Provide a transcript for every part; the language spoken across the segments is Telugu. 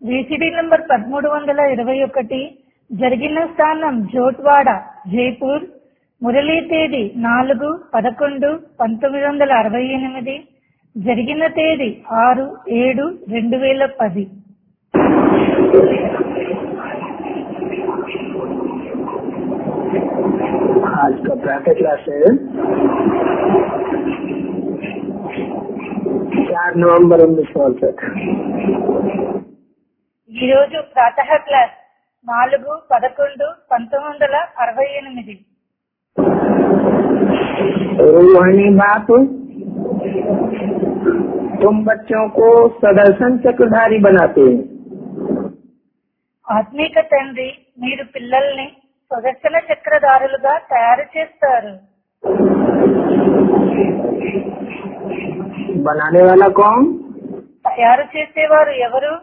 విసిడి నంబర్ పదమూడు వందల ఇరవై ఒకటి జరిగిన స్థానం జోట్వాడ జైపూర్ మురళీ తేదీ నాలుగు పదకొండు పంతొమ్మిది వందల అరవై ఎనిమిది జరిగిన తేదీ ఆరు ఏడు రెండు వేల పది आज का प्रातः क्लास है चार नवंबर उन्नीस सौ अड़सठ ఈ రోజు ప్రాతः క్లాస్ నాలుగు పదకొండు పంతొమ్మిది వందల అరవై ఎనిమిది रूहानी बाप तुम बच्चों को सदर्शन चक्रधारी बनाते हैं ఆత్మీక తండ్రి మీరు పిల్లల్ని సుదర్శన చక్రధారులుగా తయారు చేస్తారు बनाने वाला कौन తయారు చేసేవారు ఎవరు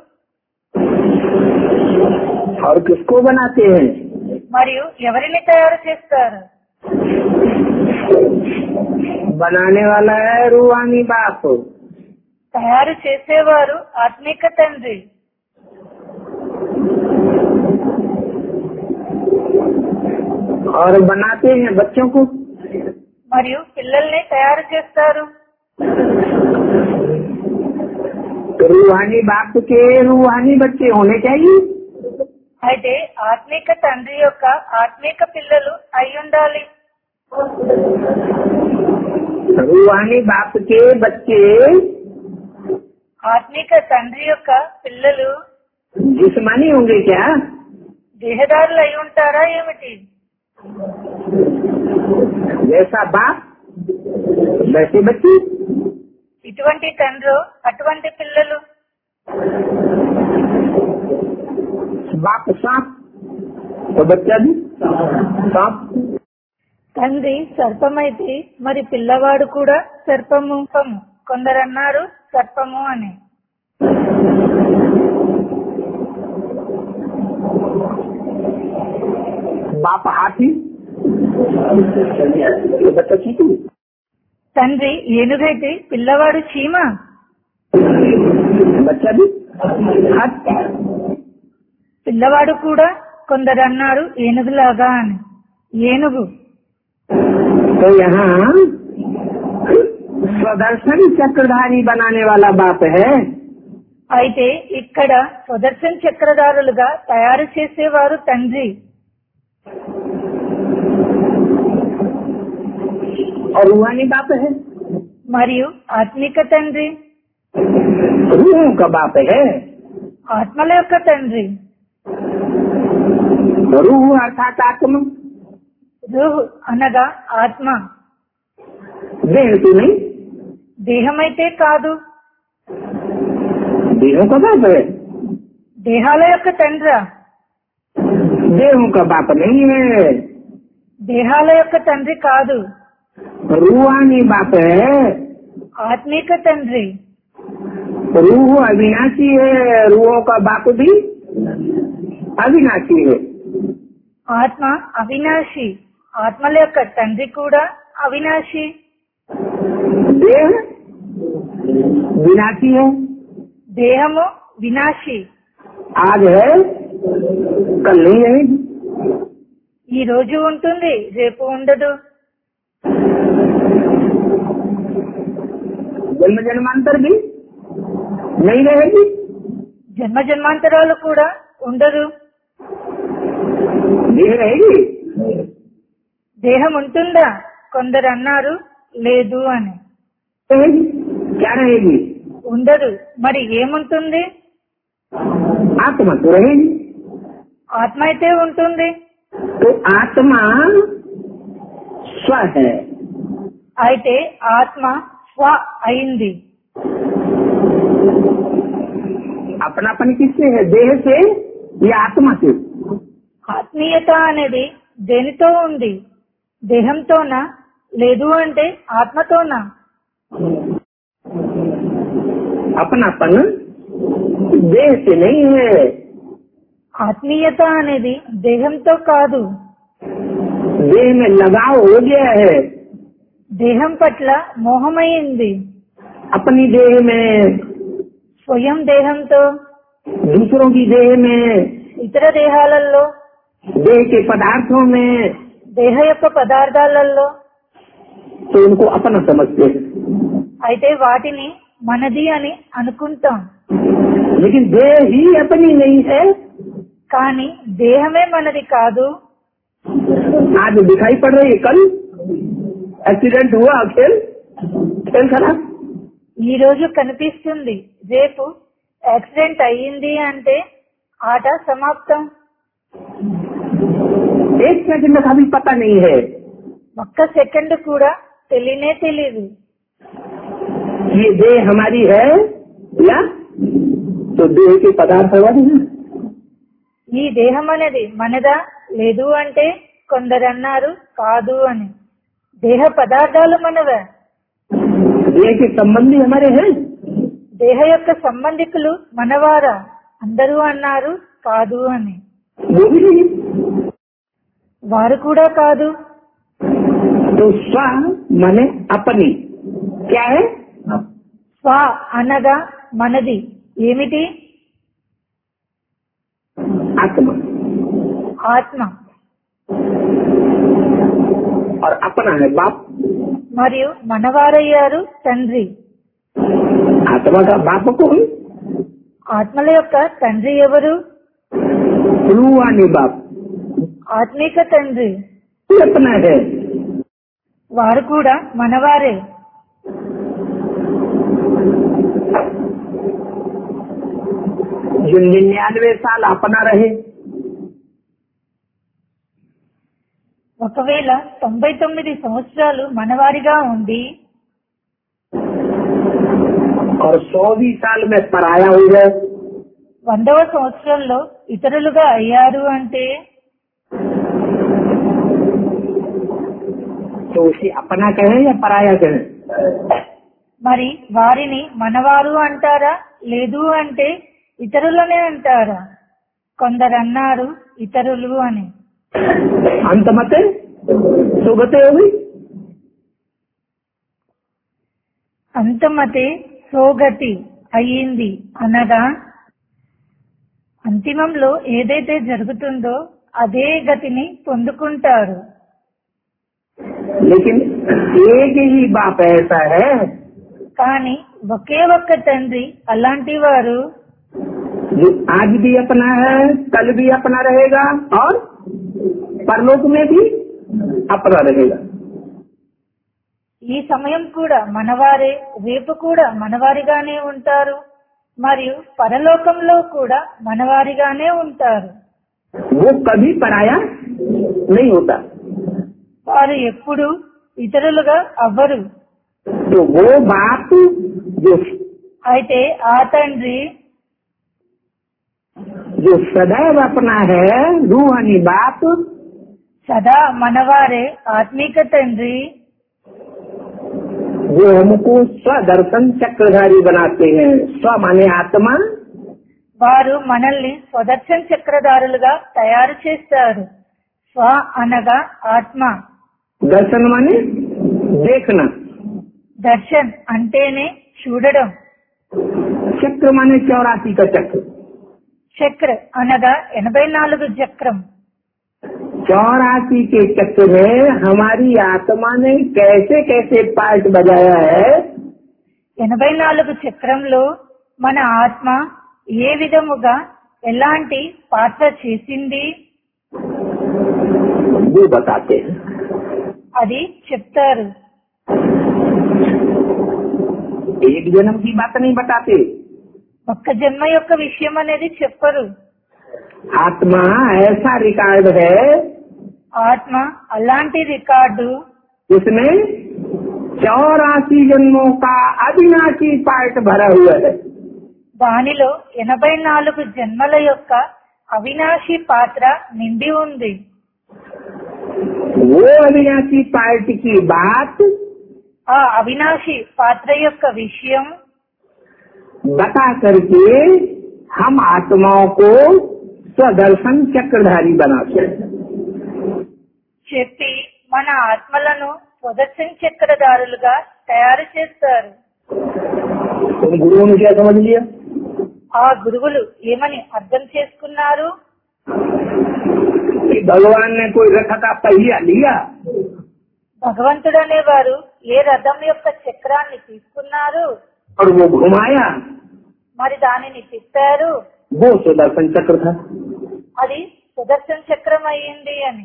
और किसको बनाते हैं మరియు ఎవరిని తయారు చేస్తారు बनाने वाला है रूहानी बाप తయారు చేసేవారు ఆత్మిక తండ్రి और बनाते हैं बच्चों को మరియు పిల్లల్ని తయారు చేస్తారు तो रूहानी बाप के रूहानी बच्चे होने चाहिए అయితే ఆత్మిక తండ్రి యొక్క ఆత్మిక పిల్లలు అయి ఉండాలి रूहानी बाप के बच्चे ఆత్మిక తండ్రి యొక్క పిల్లలు जिस्मानी होंगे क्या దేహదారులు అయి ఉంటారా ఏమిటి जैसा बाप वैसे बच्चे ఇటువంటి తండ్రు అటువంటి పిల్లలు बाप सांप तो बच्चा भी सांप తండ్రి సర్పమైతే మరి పిల్లవాడు కూడా సర్పము కొందరు అన్నారు సర్పము అని बाप हाथी ये बच्चा चीटू తండ్రి ఏనుగైతే పిల్లవాడు చీమ बच्चा भी हाथी పిల్లవాడు కూడా కొందరు అన్నారు ఏనుగులాగా అని ఏనుగు तो यहाँ स्वदर्शन चक्रधारी बनाने वाला बाप है అయితే ఇక్కడ సుదర్శన్ చక్రధారులుగా తయారు చేసేవారు తండ్రి और रूहानी बाप है మరియు ఆత్మిక తండ్రి रूहों का बाप है ఆత్మల యొక్క తండ్రి रूह अर्थात आत्मा రూహ్ అనగా ఆత్మ देह तो नहीं దేహమైతే కాదు देहों का बाप है దేహాల యొక్క తండ్రా देहों का बाप नहीं है దేహాల యొక్క తండ్రి కాదు रूहानी बाप है ఆత్మిక తండ్రి रूह अविनाशी है रूहों का बाप भी अविनाशी है ఆత్మ అవినాశి ఆత్మల యొక్క తండ్రి కూడా అవినాశి देह विनाशी है దేహము వినాశి आज है कल नहीं रहेगी ఈ రోజు ఉంటుంది రేపు ఉండదు जन्म जन्मांतर भी नहीं रहेगी జన్మ జన్మాంతరాలు కూడా ఉండదు देह रहेगी దేహం ఉంటుందా కొందరు అన్నారు లేదు అని रहेगी क्या रहेगी ఉండదు మరి ఏముంటుంది आत्मा तो रहेगी ఆత్మ అయితే ఉంటుంది तो आत्मा स्व है అయితే ఆత్మ స్వ అయింది अपनापन किससे है देह से या आत्मा से ఆత్మీయత అనేది దేనితో ఉంది దేహంతోనా లేదు అంటే ఆత్మతోనా अपनापन देह से नहीं है ఆత్మీయత అనేది దేహంతో కాదు देह में लगाव हो गया है దేహం పట్ల మోహమైంది अपनी देह में స్వయం దేహంతో दूसरों की देह में ఇతర దేహాలలో देह के पदार्थों में దేహ యొక్క పదార్థాలలో तो उनको अपना समझते हैं అయితే వాటిని మనది అని అనుకుంటాం लेकिन देह ही अपनी नहीं है కానీ దేహమే మనది కాదు आज दिखाई पड़ रही है कल एक्सीडेंट हुआ खेल खेल खराब ఈ రోజు కనిపిస్తుంది రేపు యాక్సిడెంట్ అయ్యింది అంటే ఆట సమాప్తం एक सेकंड का भी पता नहीं है ఒక్క సెకండ్ కూడా తెలియనే తెలియదు ये देह हमारी है या तो देह के पदार्थ हमारे हैं ఈ దేహం అనేది మనదా లేదు అంటే కొందరు అన్నారు కాదు అని దేహ పదార్థాలు మనవే देह के संबंधी हमारे हैं దేహ యొక్క సంబంధికులు మనవారా అందరూ అన్నారు కాదు అని वो भी नहीं వారు కూడా కాదు तो स्व माने अपनी क्या है స్వ అనగా మనది ఏమిటి आत्मा ఆత్మ और अपना है बाप మరియు మనవారయ్యారు తండ్రి आत्मा का बाप कौन ఆత్మల యొక్క తండ్రి ఎవరు रूहानी बाप ఆత్మిక తండ్రి ये अपना है వారు కూడా మనవారే जो निन्यानवे साल अपना रहे ఒకవేళ తొంభై తొమ్మిది సంవత్సరాలు మనవారిగా ఉండి और सौ भी साल में पराया हो गए వందవ సంవత్సరంలో ఇతరులుగా అయ్యారు అంటే तो उसे अपना कहें या पराया कहें మరి వారిని మనవారు అంటారా లేదు అంటే ఇతరులనే అంటారా కొందరు అన్నారు ఇతరులు అని अंत मते सुगते हुई అంతమతే సోగతి అయ్యింది అనగా అంతిమంలో ఏదైతే జరుగుతుందో అదే గతిని పొందుకుంటారు लेकिन एक ही बाप ऐसा है కానీ ఒకే ఒక్క తండ్రి అలాంటి వారు जो आज भी अपना है कल भी अपना रहेगा और परलोक में भी अपना रहेगा ఈ సమయం కూడా మనవారే రేపు కూడా మనవారిగానే ఉంటారు మరియు పరలోకంలో కూడా మనవారిగానే ఉంటారు वो कभी पराया नहीं होता వారు ఎప్పుడు ఇతరులుగా అవ్వరు तो वो बाप जो అయితే ఆ తండ్రి जो सदैव अपना है रूहानी बाप సదా మనవారే ఆత్మిక తండ్రి वो हमको स्वदर्शन चक्रधारी बनाते हैं स्व माने आत्मा వారు మనల్ని స్వదర్శన చక్రధారులుగా తయారు చేస్తారు స్వ అనగా ఆత్మ दर्शन माने देखना దర్శన్ అంటేనే చూడడం चक्र माने चौरासी का चक्र చక్ర అనగా ఎనభై నాలుగు చక్రం चौरासी के चक्र में हमारी आत्मा ने कैसे कैसे पार्ट बजाया है ఎనభై నాలుగు చక్రంలో మన ఆత్మ ఏ విధముగా ఎలాంటి పాత్ర చేసింది वो बताते हैं అది చెప్తారు एक जन्म की बात नहीं बताते ఒక్క జన్మ యొక్క విషయం అనేది చెప్పరు आत्मा ऐसा रिकॉर्ड है ఆత్మ అలాంటి రికార్డు इसमें चौरासी जन्मों का अविनाशी पार्ट भरा हुआ है దానిలో ఎనభై నాలుగు జన్మల యొక్క అవినాశి పాత్ర నిండి ఉంది वो अविनाशी पार्ट की बात ఆ అవినాశి పాత్ర యొక్క విషయం बता करके हम आत्माओं को स्वदर्शन चक्रधारी बनाते हैं చెప్పి మన ఆత్మలను ప్రదర్శన చక్రదారులుగా తయారు చేస్తారు तुम गुरुओं ने क्या समझ लिया ఆ గురువులు ఏమని అర్థం చేసుకున్నారు कि भगवान ने कोई रथ का पहिया लिया భగవంతుడు అనేవారు ఏ రథం యొక్క చక్రాన్ని తీసుకున్నారు और वो घुमाया మరి దానిని తిప్పారు वो सुदर्शन चक्र था అది సుదర్శన చక్రం అయ్యింది అని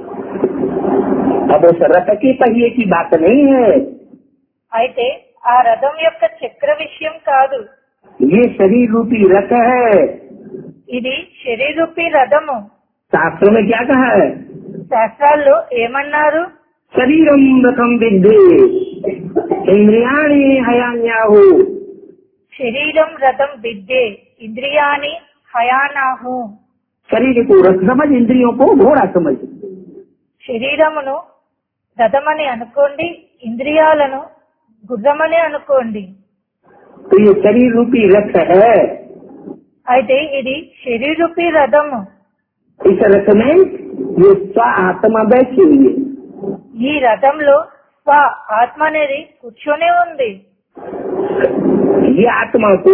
अब उस रथ के पहिए की बात नहीं है అయితే ఆ రథం యొక్క చక్ర విషయం కాదు ये शरीर रूपी रथ है ఇది శరీరూపి రథము शास्त्रों में क्या कहा है శాస్త్రాల్లో ఏమన్నారు शरीरम रथम विद्धि इंद्रियाणी हयान्याहु శరీరం రథం విద్యే ఇంద్రియాని హయానాహు शरीर को रथ समझ इंद्रियों को घोड़ा समझ శరీరమును రథమని అనుకోండి ఇంద్రియాలను గుర్రమని అనుకోండి तो ये शरीर रूपी रथ है అయితే ఇది శరీరూపి రథము इस रथ में ये स्व आत्मा बैठी हुई है ఈ రథంలో స్వ ఆత్మ అనేది కూర్చొని ఉంది ये आत्मा को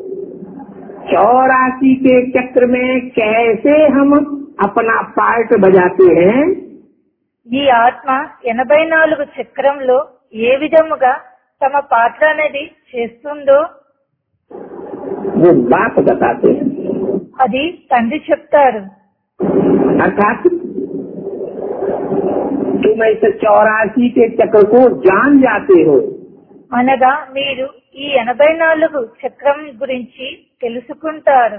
चौरासी के चक्र में कैसे हम अपना पार्ट बजाते हैं ఈ ఆత్మ ఎనభై నాలుగు చక్రంలో ఏ విధముగా తమ పాత్ర అనేది చేస్తుందో वो बाप बताते हैं అది తండ్రి చెప్తారు अर्थात तुम इस चौरासी के चक्र को जान जाते हो అనగా మీరు ఈ ఎనభై నాలుగు చక్రం గురించి తెలుసుకుంటారు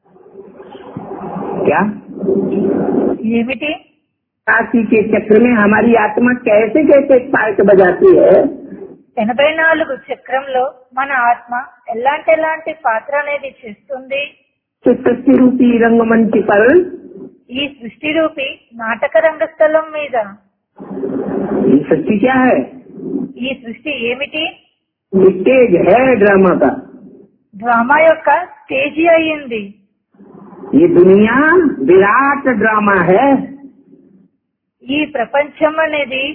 क्या ఏమిటి चौरासी के चक्र में हमारी आत्मा कैसे कैसे पार्ट बजाती है ఎనభై నాలుగు చక్రంలో మన ఆత్మ ఎలాంటి ఎలాంటి పాత్ర అనేది చేస్తుంది तो सृष्टि रूपी रंगमंच पर ఈ సృష్టి రూపి నాటక రంగస్థలం మీద ये सृष्टि क्या है ఈ సృష్టి ఏమిటి स्टेज है ड्रामा का డ్రామా యొక్క స్టేజీ అయ్యింది ये दुनिया विराट ड्रामा है ఈ ప్రపంచం అనేది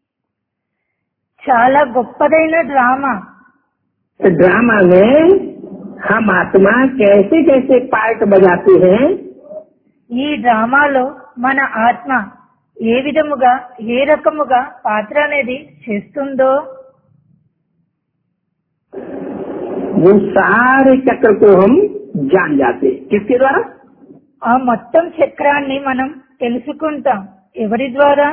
చాలా గొప్పదైన డ్రామా इस ड्रामा में हम आत्मा कैसे कैसे पार्ट बजाते हैं ఈ డ్రామాలో మన ఆత్మ ఏ విధముగా ఏ రకముగా పాత్ర అనేది చేస్తుందో वो सारे चक्र को हम जान जाते हैं किसके द्वारा ఆ మొత్తం చక్రాన్ని మనం తెలుసుకుంటాం ఎవరి ద్వారా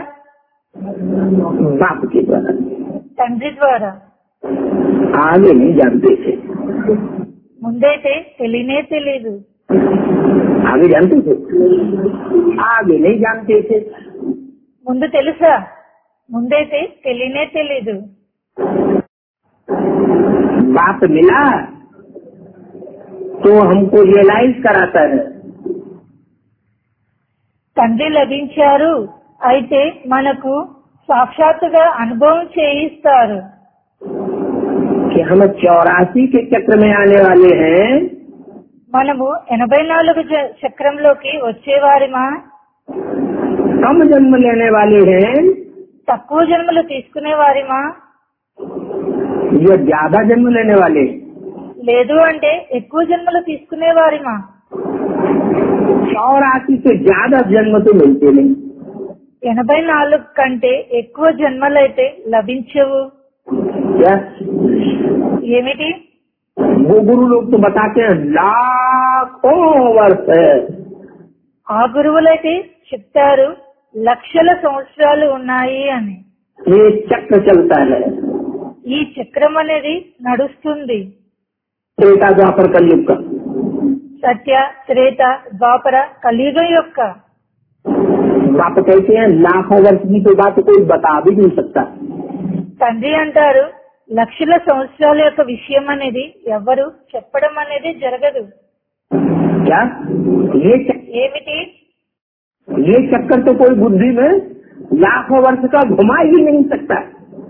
बाप के द्वारा తండ్రి ద్వారా आगे नहीं जानते थे ముందైతే తెలియనే తెలీదు आगे जानते थे आगे नहीं जानते थे ముందు తెలుసా ముందైతే తెలియనే తెలీదు बाप मिला तो हमको रियलाइज कराता है తండ్రి లభించారు అయితే మనకు సాక్షాత్తుగా అనుభవం చేయిస్తారు कि हम चौरासी के चक्र में आने वाले हैं మనము ఎనభై నాలుగు జ- చక్రంలోకి వచ్చేవారిమా कम जन्म लेने वाले हैं తక్కువ జన్మలు తీసుకునేవారిమా या ज्यादा जन्म लेने वाले हैं? లేదు అంటే ఎక్కువ జన్మలు తీసుకునేవారిమా चौरासी से ज्यादा जन्म तो मिलते नहीं ఎనభై నాలుగు కంటే ఎక్కువ జన్మలైతే లభించవు क्या ఏమిటి वो गुरु लोग तो बताते हैं लाखों वर्ष है ఆ గురువులైతే చెప్తారు లక్షల సంవత్సరాలు ఉన్నాయి అని ये चक्र चलता है ఈ చక్రం అనేది నడుస్తుంది त्रेता द्वापर कलयुग का సత్య త్రేత ద్వాపర కలియుగం యొక్క बाप कहते हैं लाखों वर्ष की तो बात कोई बता भी नहीं सकता తండ్రి అంటారు లక్షల సంవత్సరాల యొక్క విషయం అనేది ఎవరు చెప్పడం అనేది జరగదు क्या ये चक, ఏమిటి ये चक्कर तो कोई बुद्धि में लाखों वर्ष का घुमा ही नहीं सकता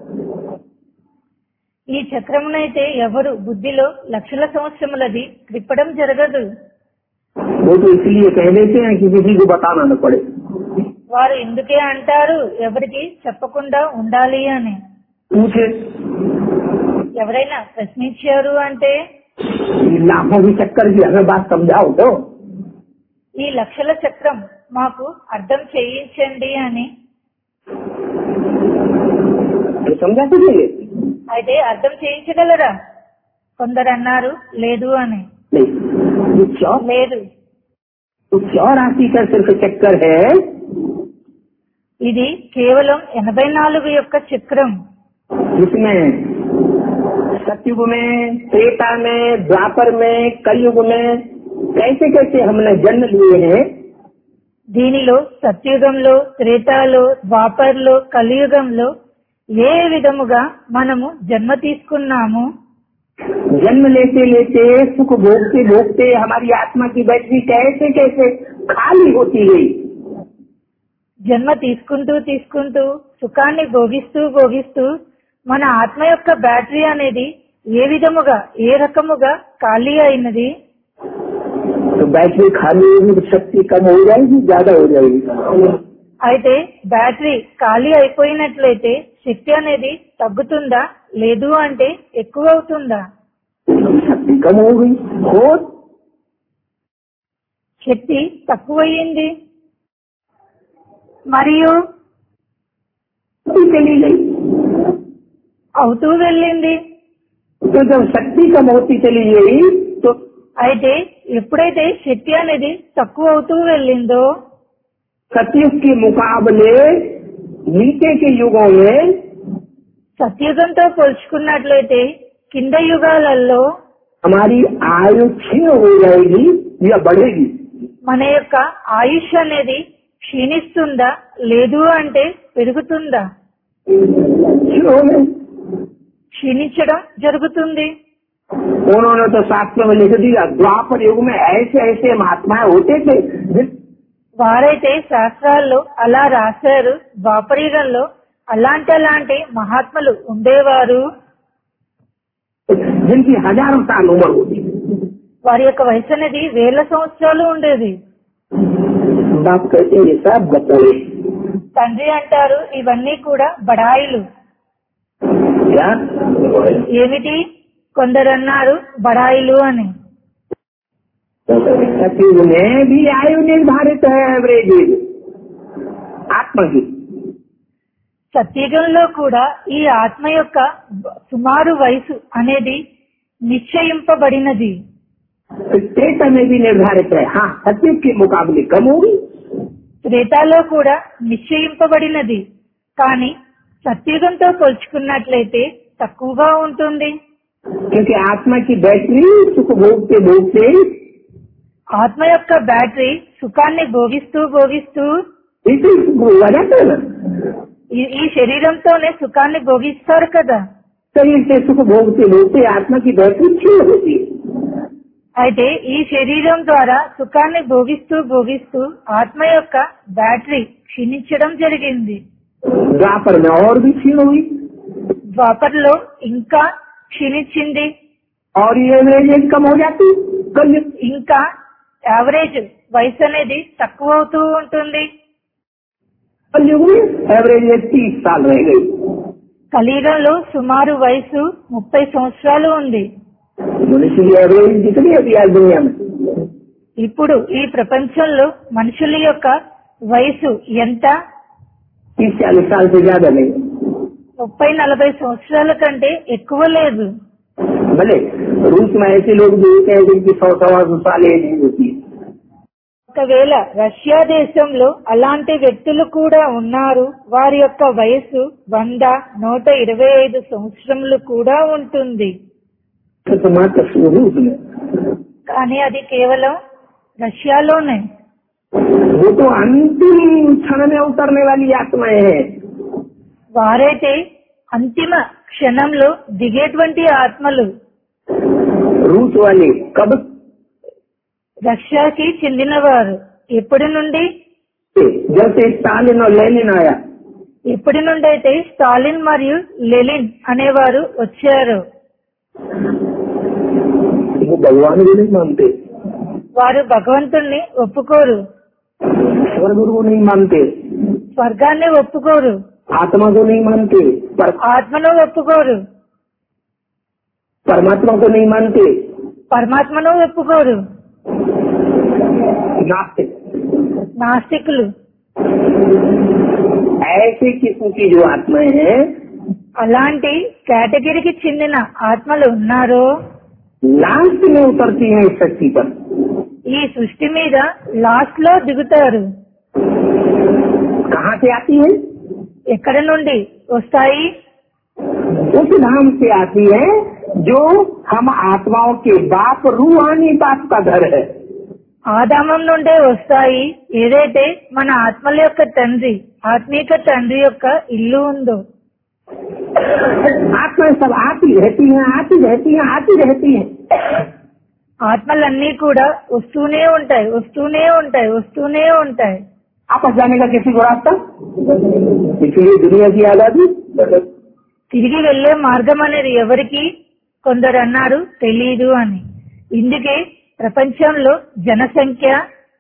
ఈ చక్రమునైతే ఎవరు బుద్ధిలో లక్షల సంవత్సరములది త్రిప్పడం జరగదు वो तो इसलिए कह देते हैं कि किसी को बताना न पड़े వారు ఎందుకే అంటారు ఎవరికి చెప్పకుండా ఉండాలి అని पूछे ఎవరైనా ప్రశ్నించారు అంటే ये लाखों की चक्कर की हमें बात समझाओ तो ఈ లక్షల చక్రం మాకు అర్థం చేయించండి అని ये समझा दीजिए అయితే అర్థం చేయించగలరా కొందరు అన్నారు లేదు అని नहीं ये क्यों లేదు तो क्यों राशि का सिर्फ चक्कर है ఇది కేవలం ఎనభై నాలుగు యొక్క చక్రం जिसमें सतयुग में त्रेता में द्वापर में कलयुग में कैसे कैसे हमने जन्म लिए हैं దీనిలో సత్యుగంలో త్రేతాలో ద్వాపర్లో కలియుగంలో ఏ విధముగా మనము జన్మ తీసుకున్నాము जन्म लेते लेते सुख भोगते भोगते हमारी आत्मा की बैटरी कैसे कैसे खाली होती गई జన్మ తీసుకుంటూ తీసుకుంటూ సుఖాన్ని భోగిస్తూ భోగిస్తూ మన ఆత్మ యొక్క బ్యాటరీ అనేది ఏ విధముగా ఏ రకముగా ఖాళీ అయినది तो बैटरी खाली होगी तो शक्ति कम हो जाएगी ज्यादा हो जाएगी అయితే బ్యాటరీ ఖాళీ అయిపోయినట్లయితే శక్తి అనేది తగ్గుతుందా లేదు అంటే ఎక్కువ అవుతుందా शक्ति कम हो गई और శక్తి తక్కువయ్యింది మరియు शक्ति चली गई అవుతూ వెళ్ళింది तो जब शक्ति कम होती चली गई तो అయితే ఎప్పుడైతే శక్తి అనేది తక్కువ అవుతూ వెళ్ళిందో सतयुग के मुकाबले नीचे के युगों में సత్యుగంతో పోల్చుకున్నట్లయితే కింద యుగాలలో हमारी आयु क्षीण हो जाएगी या बढ़ेगी మన యొక్క ఆయుష్ అనేది క్షీణిస్తుందా లేదు అంటే పెరుగుతుందా क्षीण हो गई క్షీణించడం జరుగుతుంది उन्होंने तो शास्त्र में लिख दिया द्वापर युग में ऐसे ऐसे महात्माएं होते थे जिन- వారైతే శాస్త్రాల్లో అలా రాశారు ద్వాపరయుగంలో అలాంటి అలాంటి మహాత్ములు ఉండేవారు जिनकी हजारों साल उम्र होती వారి యొక్క వయసు అనేది వేల సంవత్సరాలు ఉండేది बाप कहते हैं ये सब बतौरे తండ్రి అంటారు ఇవన్నీ కూడా బడాయిలు क्या ఏమిటి కొందరు అన్నారు బడాయిలు అని सतयुग में भी आयु निर्धारित है एवरेज आत्मा की సత్యుగంలో కూడా ఈ ఆత్మ యొక్క సుమారు వయసు అనేది నిశ్చయింపబడినది स्टेट में भी निर्धारित है हाँ सतयुग के मुकाबले कम होगी త్రేతాలో కూడా నిశ్చయింపబడినది కానీ సత్యుగంతో పోల్చుకున్నట్లయితే తక్కువగా ఉంటుంది क्योंकि आत्मा की बैटरी सुख भोगते भोगते ఆత్మ యొక్క బ్యాటరీ సుఖాన్ని భోగిస్తూ భోగిస్తూ इसी सुख होगा जाता है ना ఈ- ఈ శరీరంతోనే సుఖాన్ని భోగిస్తారు కదా शरीर से सुख भोगते भोगते आत्मा की बैटरी क्षीण होती है అయితే ఈ శరీరం ద్వారా సుఖాన్ని భోగిస్తూ భోగిస్తూ ఆత్మ యొక్క బ్యాటరీ క్షీణించడం జరిగింది द्वापर में और भी क्षीण हुई ద్వాపర్లో ఇంకా క్షీణించింది और ये एवरेज कम हो जाती कल ఇంకా యావరేజ్ వయసు అనేది తక్కువ అవుతూ ఉంటుంది कलयुग में एवरेज तीस साल रह गई కలియుగంలో సుమారు వయసు ముప్పై సంవత్సరాలు ఉంది मनुष्य की एवरेज कितनी होती है आज दुनिया में ఇప్పుడు ఈ ప్రపంచంలో మనుషుల యొక్క వయసు ఎంత तीस चालीस साल से ज्यादा नहीं ముప్పై నలభై సంవత్సరాల కంటే ఎక్కువ లేదు भले रूस में ऐसे लोग भी होते हैं जिनकी सौ सवा सौ साल एज होती है ఒకవేళ రష్యా దేశంలో అలాంటి వ్యక్తులు కూడా ఉన్నారు వారి యొక్క వయస్సు వంద నూట ఇరవై ఐదు సంవత్సరములు కూడా ఉంటుంది तो मात्र रूस में కానీ అది కేవలం రష్యాలోనే वो तो अंतिम क्षण में उतरने वाली आत्माएं हैं వారైతే అంతిమ క్షణంలో దిగేటువంటి ఆత్మలు रूस वाले कब రష్యాకి చెందినవారు ఎప్పటి నుండి से? जब से स्टालिन और लेनिन आया ఎప్పటి నుండి అయితే స్టాలిన్ మరియు లెలిన్ అనేవారు వచ్చారు वो भगवान को नहीं मानते వారు భగవంతుణ్ణి ఒప్పుకోరు स्वर्ग को नहीं मानते స్వర్గాన్ని ఒప్పుకోరు आत्मा को नहीं मानते पर ఆత్మను ఒప్పుకోరు परमात्मा को नहीं मानते పరమాత్మను ఒప్పుకోరు नास्तिक నాస్తికులు ऐसे किस्म की जो आत्माएं हैं అలాంటి కేటగిరీకి చెందిన ఆత్మలు ఉన్నారో लास्ट में उतरती हैं इस शक्ति पर ఈ సృష్టి మీద లాస్ట్ లో దిగుతారు कहाँ से आती है ఎక్కడి నుండి వస్తాయి उस धाम से आती है जो हम आत्माओं के बाप रूहानी बाप का घर है ఆదామం నుండే వస్తాయి ఏదైతే మన ఆత్మల యొక్క తండ్రి ఆత్మీక తండ్రి యొక్క ఇల్లు ఉందో आत्माएं सब आती रहती हैं आती रहती हैं आती रहती हैं ఆత్మలన్నీ కూడా వస్తూనే ఉంటాయి వస్తూనే ఉంటాయి వస్తూనే ఉంటాయి आपस जाने का किसी को रास्ता इसलिए दुनिया की आजादी తిరిగి వెళ్లే మార్గం అనేది ఎవరికి కొందరు అన్నారు తెలీదు అని ఇందుకే ప్రపంచంలో జనసంఖ్య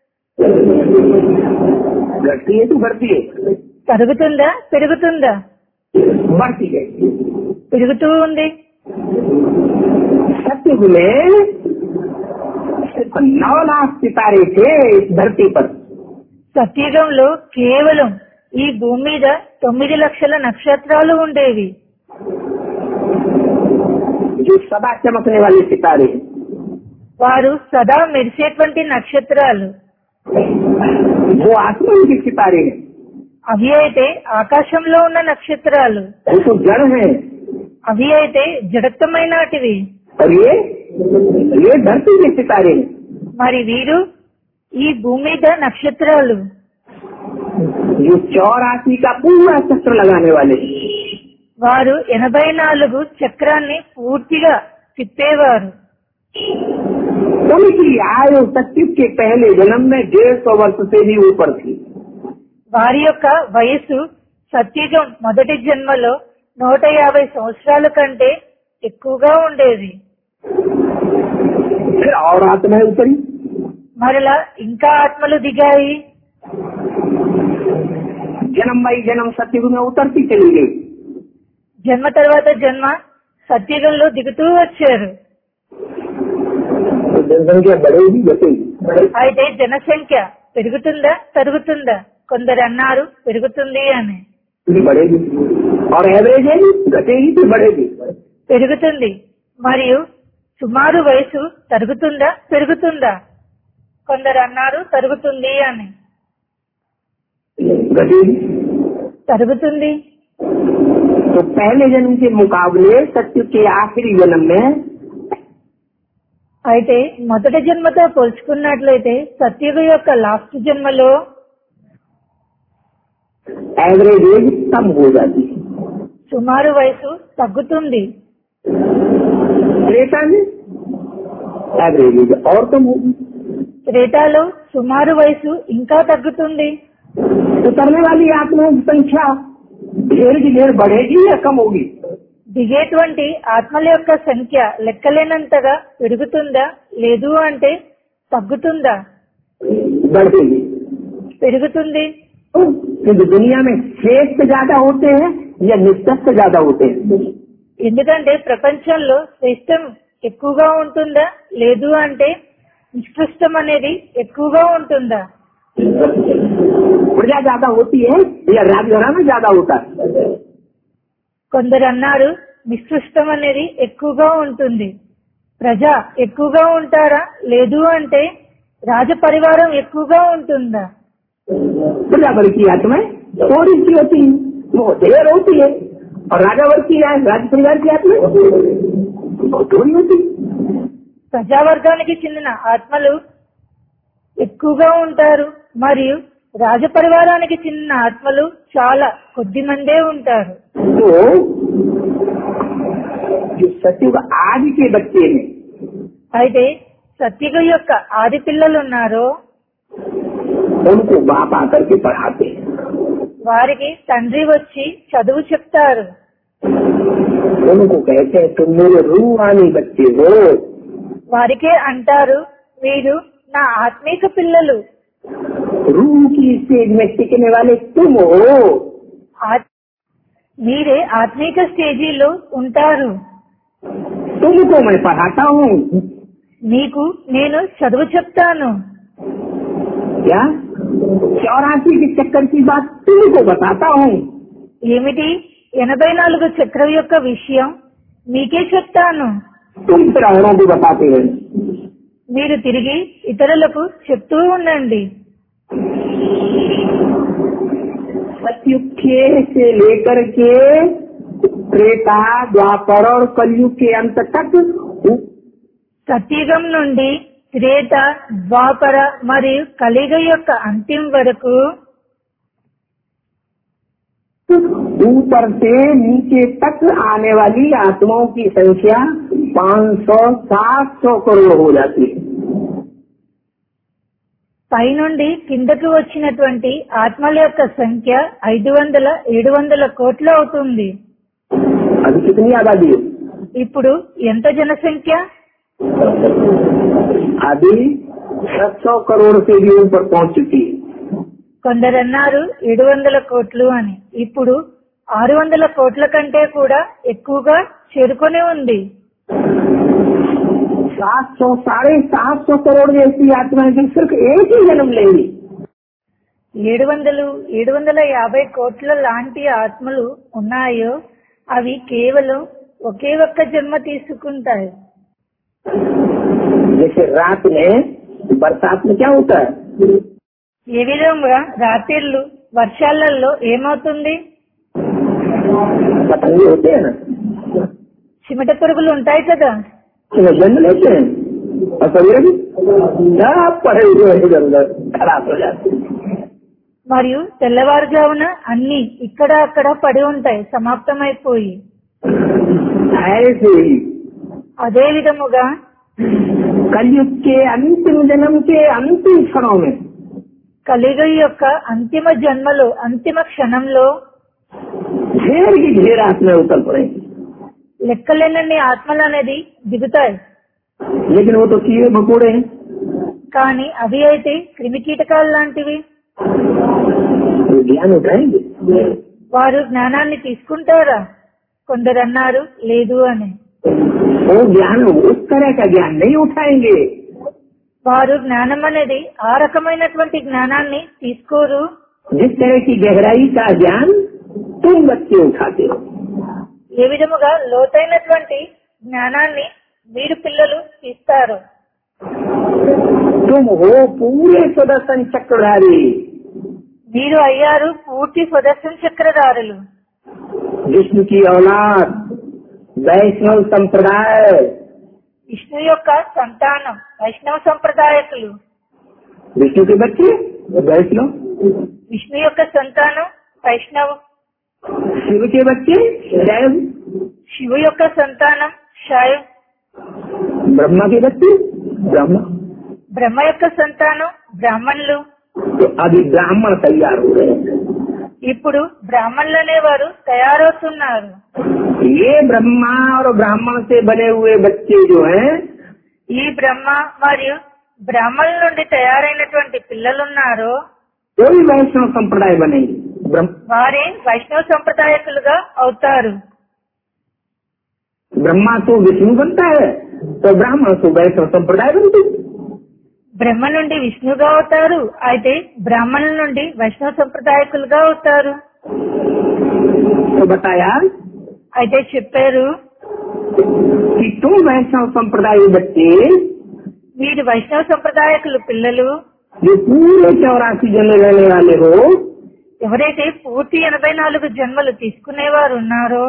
घटती है तो बढ़ती है తరుగుతుందా పెరుగుతుందా बढ़ती है పెరుగుతూ ఉంది सत्युग में सिर्फ नौ लाख सितारे थे इस धरती पर సత్యుగంలో కేవలం ఈ భూమి మీద తొమ్మిది లక్షల నక్షత్రాలు ఉండేవి जो सदा चमकने वाले सितारे हैं। వారు సదా మెరిసేటువంటి నక్షత్రాలు वो आसमान के सितारे हैं అవి అయితే ఆకాశంలో ఉన్న నక్షత్రాలు वो तो जड़ है అవి అయితే జడత్వమైనటివి और ये ये धरती के सितारे हैं మరి వీరు ఈ భూమి మీద నక్షత్రాలు जो चौरासी का पूरा चक्र लगाने वाले हैं। వారు ఎనభై నాలుగు చక్రాన్ని పూర్తిగా తిప్పేవారు उनकी आयु सत्युग के पहले जन्म में डेढ़ सौ वर्ष से भी ऊपर थी వారి యొక్క వయస్సు సత్యుగం మొదటి జన్మలో నూట యాభై సంవత్సరాల కంటే ఎక్కువగా ఉండేది फिर और आत्माएं उतरी మరలా ఇంకా ఆత్మలు దిగాయి जन्म बाई जन्म सत्युग में उतरती चली गई జన్మ తర్వాత జన్మ సత్యుగంలో దిగుతూ వచ్చారు तो जनसंख्या बढ़ेगी घटेगी అయితే జనసంఖ్య పెరుగుతుందా తరుగుతుందా కొందరు అన్నారు పెరుగుతుంది అని फिर बढ़ेगी और एवरेज है घटेगी फिर बढ़ेगी పెరుగుతుంది మరియు సుమారు వయసు తరుగుతుందా పెరుగుతుందా కొందరు అన్నారు తరుగుతుంది అని घटेगी తరుగుతుంది तो पहले जन्म के मुकाबले सत्युग के आखिरी जन्म में అయితే మొదటి జన్మతో పోల్చుకున్నట్లయితే సత్యుగ యొక్క లాస్ట్ జన్మలో एवरेज एज कम हो जाती है సుమారు వయసు తగ్గుతుంది त्रेता में एवरेज एज और कम होगी త్రేతాలో సుమారు వయసు ఇంకా తగ్గుతుంది उतरने वाली आत्माओं की संख्या ढेर की ढेर बढ़ेगी या कम होगी దిగేటువంటి ఆత్మల యొక్క సంఖ్య లెక్కలేనంతగా పెరుగుతుందా లేదు అంటే తగ్గుతుందా बढ़ेगी పెరుగుతుంది तो क्योंकि दुनिया में श्रेष्ठ ज्यादा होते हैं या निष्कर्ष ज्यादा होते हैं ఎందుకంటే ప్రపంచంలో శ్రేష్టం ఎక్కువగా ఉంటుందా లేదు అంటే నిష్కృష్టం అనేది ఎక్కువగా ఉంటుందా प्रजा ज्यादा होती है या राजघराना ज्यादा होता है కొందరు అన్నారు నిష్కృష్టం అనేది ఎక్కువగా ఉంటుంది ప్రజ ఎక్కువగా ఉంటారా లేదు అంటే రాజ పరివారం ఎక్కువగా ఉంటుందా प्रजा वर्ग की आत्माएं थोड़ी सी होती है वो ढेर होती है और राजा वर्ग की या राज्य परिवार की आत्माएं वो थोड़ी होती है ప్రజావర్గానికి చెందిన ఆత్మలు ఎక్కువగా ఉంటారు మరియు రాజపరివారానికి చెందిన ఆత్మలు చాలా కొద్ది మందే ఉంటారు तो जो सत्युग आदि के बच्चे हैं అయితే సత్యుగ యొక్క ఆది పిల్లలు ఉన్నారో उनको बाप आकर के पढ़ाते हैं వారికి తండ్రి వచ్చి చదువు చెప్తారు उनको कहते हैं तुम मेरे रूहानी बच्चे हो వారికే అంటారు మీరు నా ఆత్మీక పిల్లలు रूह की स्टेज में टिकने वाले तुम हो ఆత్- మీరే ఆత్మీక స్టేజీలో ఉంటారు तुमको मैं पढ़ाता हूँ నీకు నేను చదువు చెప్తాను क्या चौरासी के चक्कर की बात तुमको बताता हूँ ఏమిటి ఎనభై నాలుగు చక్రం యొక్క విషయం మీకే చెప్తాను तुम फिर औरों को बताते हैं మీరు తిరిగి ఇతరులకు చెప్తూ ఉండండి सतयुग के से लेकर के त्रेता द्वापर और कलयुग के अंत तक సత్యుగం నుండి త్రేత ద్వాపర మరియు కలిగ యొక్క అంత్యం వరకు ऊपर से नीचे तक आने वाली आत्माओं की संख्या 500 700 करोड़ हो जाती है పైనుండి కిందకు వచ్చినటువంటి ఆత్మల యొక్క సంఖ్య ఐదు వందల ఏడు వందల కోట్లు అవుతుంది अभी कितनी आबादी है ఇప్పుడు ఎంత జనసంఖ్య अभी 600 करोड़ से भी ऊपर पहुंच चुकी है కొందరన్నారు ఏడు వందల కోట్లు అని ఇప్పుడు ఆరు వందల కోట్ల కంటే కూడా ఎక్కువగా చేరుకొని ఉంది सात सौ साढ़े सात सौ करोड़ जैसी आत्माएं भी सिर्फ एक ही जन्म लेंगी ఏడు వందలు ఏడు వందల యాభై కోట్ల లాంటి ఆత్మలు ఉన్నాయో అవి కేవలం ఒకే ఒక్క జన్మ తీసుకుంటాయి जैसे रात में बरसात में क्या होता है ఏ విధంగా రాత్రిళ్ళు వర్షాలలో ఏమవుతుంది पतंगे होते हैं ना చిమట పురుగులు ఉంటాయి కదా उसमें जन्म लेते हैं और सवेरे भी सब पड़े हुए हैं इधर उधर खराब हो जाते हैं మరియు తెల్లవారుజామున అన్ని ఇక్కడ అక్కడ పడి ఉంటాయి సమాప్తమైపోయి ऐसे ही అదే విధముగా कलयुग के अंतिम जन्म के अंतिम क्षणों में కలిగ యొక్క అంతిమ జన్మలో అంతిమ క్షణంలో ढेर की ढेर आत्माएं उतर पड़ेंगी లెక్కలేనన్ని ఆత్మలు అనేది దిగుతాయి लेकिन वो तो कीड़े मकोड़े हैं కానీ అవి అయితే క్రిమికీటకాలు లాంటివి वो ज्ञान उठाएंगे వారు జ్ఞానాన్ని తీసుకుంటారా కొందరు అన్నారు లేదు అని वो ज्ञान उस तरह का ज्ञान नहीं उठाएंगे వారు జ్ఞానం అనేది ఆ రకమైనటువంటి జ్ఞానాన్ని తీసుకోరు जिस तरह की गहराई का ज्ञान तुम बच्चे उठाते हो ఏ విధముగా లోతైనటువంటి జ్ఞానాన్ని మీరు పిల్లలు తీస్తారు तुम हो पूरे सुदर्शन चक्रधारी మీరు అయ్యారు పూర్తి సుదర్శన చక్రధారులు विष्णु की औलाद वैष्णव संप्रदाय విష్ణు యొక్క సంతానం వైష్ణవ సంప్రదాయకులు विष्णु के बच्चे वैष्णव విష్ణు యొక్క సంతానం వైష్ణవ్ शिव के बच्चे शैव శివు యొక్క సంతానం శైవ్ ब्रह्मा के बच्चे ब्रह्मा బ్రహ్మ యొక్క సంతానం బ్రాహ్మణులు तो अभी ब्राह्मण तैयार हो रहे हैं ఇప్పుడు బ్రాహ్మణులు అనేవారు తయారవుతున్నారు ये ब्रह्मा और ब्राह्मण से बने हुए बच्चे जो हैं ఈ బ్రహ్మ మరియు బ్రాహ్మణుల నుండి తయారైనటువంటి పిల్లలున్నారో कोई वैष्णव संप्रदाय बनेंगे ब्रह्म వారే వైష్ణవ సంప్రదాయకులుగా అవుతారు ब्रह्मा तो विष्णु बनता है तो ब्राह्मण तो वैष्णव संप्रदाय बनते हैं। బ్రహ్మ నుండి విష్ణుగా అవుతారు అయితే బ్రాహ్మణుల నుండి వైష్ణవ సంప్రదాయకులుగా అవుతారు तो बताया అయితే చెప్పారు कि तुम वैष्णव संप्रदाय बच्चे మీరు వైష్ణవ సంప్రదాయకులు పిల్లలు जो पूरे चौरासी जन्म रहने वाले हो ఎవరైతే పూర్తి ఎనభై నాలుగు జన్మలు తీసుకునేవారు ఉన్నారో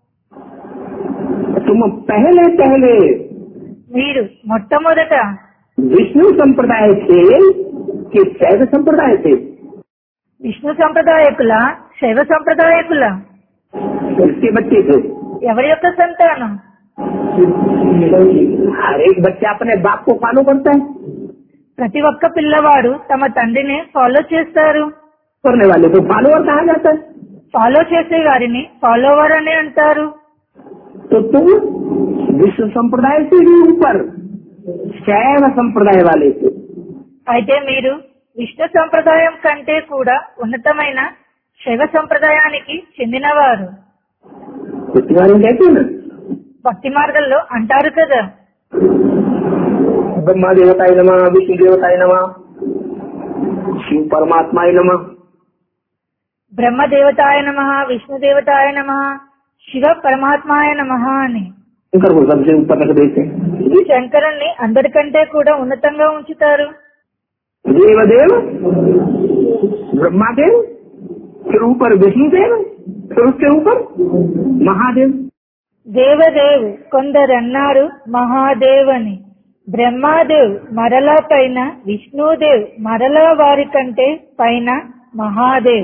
तुम पहले पहले మీరు మొట్టమొదట विष्णु संप्रदाय थे कि शैव संप्रदाय थे విష్ణు సంప్రదాయకుల శైవ సంప్రదాయకుల उसके बच्चे थे ఎవరి యొక్క సంతానం हर एक बच्चा अपने बाप को फॉलो करता है ప్రతి ఒక్క పిల్లవాడు తమ తండ్రిని ఫాలో చేస్తారు करने वाले को फॉलोअर कहा जाता है ఫాలో చేసే వారిని ఫాలోవర్ అని అంటారు तो तुम विश्व संप्रदाय से भी ऊपर शैव संप्रदाय वाले थे అయితే మీరు విష్ణు సంప్రదాయం కంటే కూడా ఉన్నతమైన శైవ సంప్రదాయానికి చెందినవారు उसके बारे में कहते हैं ना భక్తి మార్గంలో అంటారు కదా ब्रह्मा देवताय नमः विष्णु देवताय नमः शिव परमात्माय नमः బ్రహ్మదేవతాయ నమ విష్ణుదేవతాయ నమ శివ పరమాత్మాయ నమ అని शंकर को सबसे ऊपर रख देते हैं శంకరుణ్ణి అందరికంటే కూడా ఉన్నతంగా ఉంచుతారు देवदेव ब्रह्मा देव फिर ऊपर विष्णु देव फिर उसके ऊपर महादेव దేవదేవ్ కొందరు అన్నారు మహాదేవ్ అని బ్రహ్మాదేవ్ మరలా పైన విష్ణుదేవ్ మరలా వారి కంటే పైన మహాదేవ్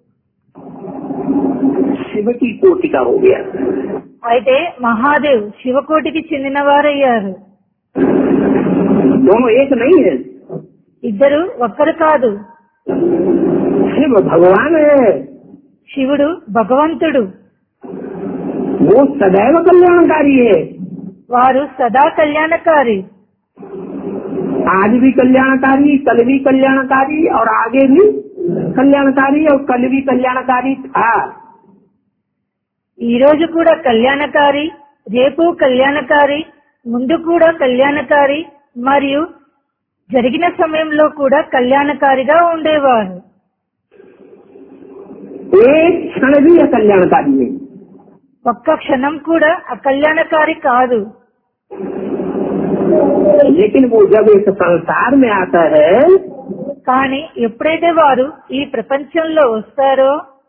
शिव की कोटि का हो गया అయితే మహాదేవ్ శివకోటికి చెందిన వారయ్యారు दोनों एक नहीं है ఇద్దరు ఒక్కరు కాదు शिव भगवान है శివుడు భగవంతుడు वो सदैव कल्याणकारी है వారు సదా కళ్యాణకారి आज भी कल्याणकारी कल भी कल्याणकारी और आगे भी कल्याणकारी और कल भी कल्याणकारी था ఈ రోజు కూడా కళ్యాణకారి రేపు కళ్యాణకారి ముందు కూడా కళ్యాణకారి మరియు జరిగిన సమయంలో కూడా కళ్యాణకారిగా ఉండేవారు एक क्षण भी अकल्याणकारी नहीं ఒక్క క్షణం కూడా అకళ్యాణకారి కాదు लेकिन वो जब इस संसार में आता है కానీ ఎప్పుడైతే వారు ఈ ప్రపంచంలో వస్తారో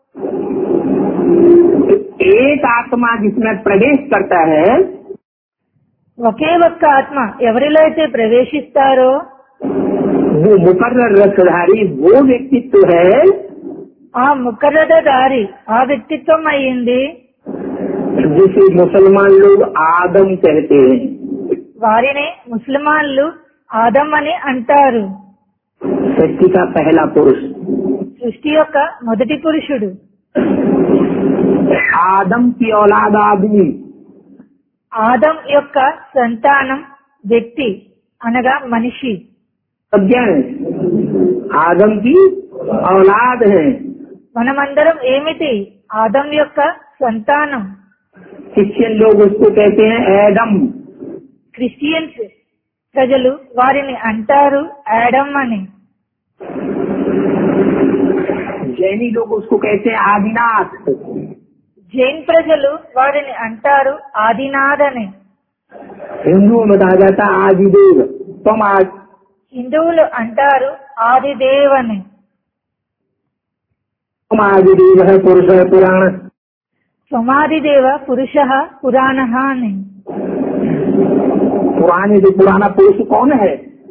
तो एक आत्मा जिसमें प्रवेश करता है ఒకే ఒక్క ఆత్మ ఎవరిలో అయితే ప్రవేశిస్తారో वो मुकर्र रसधारी वो व्यक्तित्व है ఆ ముఖరథ దారి ఆ వ్యక్తిత్వం అయ్యింది जिसे मुसलमान लोग आदम कहते हैं వారినే ముస్లిమాన్లు ఆదం అని అంటారు सृष्टि का पहला पुरुष సృష్టి యొక్క మొదటి పురుషుడు आदम की औलाद आदमी ఆదం యొక్క సంతానం వ్యక్తి అనగా మనిషి क्या है आदम की औलाद है మనమందరం ఏమిటి ఆదం యొక్క సంతానం क्रिश्चियन लोग उसको कहते हैं एडम క్రిస్టియన్స్ ప్రజలు వారిని అంటారు యాడమ్ అని जैनी लोग उसको कहते हैं आदिनाथ జైన్ ప్రజలు వారిని అంటారు ఆదినాథ్ అని हिंदुओं में कहा जाता है आदिदेव तुम आज హిందువులు అంటారు ఆదిదేవ్ అని तुम आदिदेव है पुरुष है पुराण సమాధిదేవ పురుష పురాణ అని पुराने जो पुराना पुरुष कौन है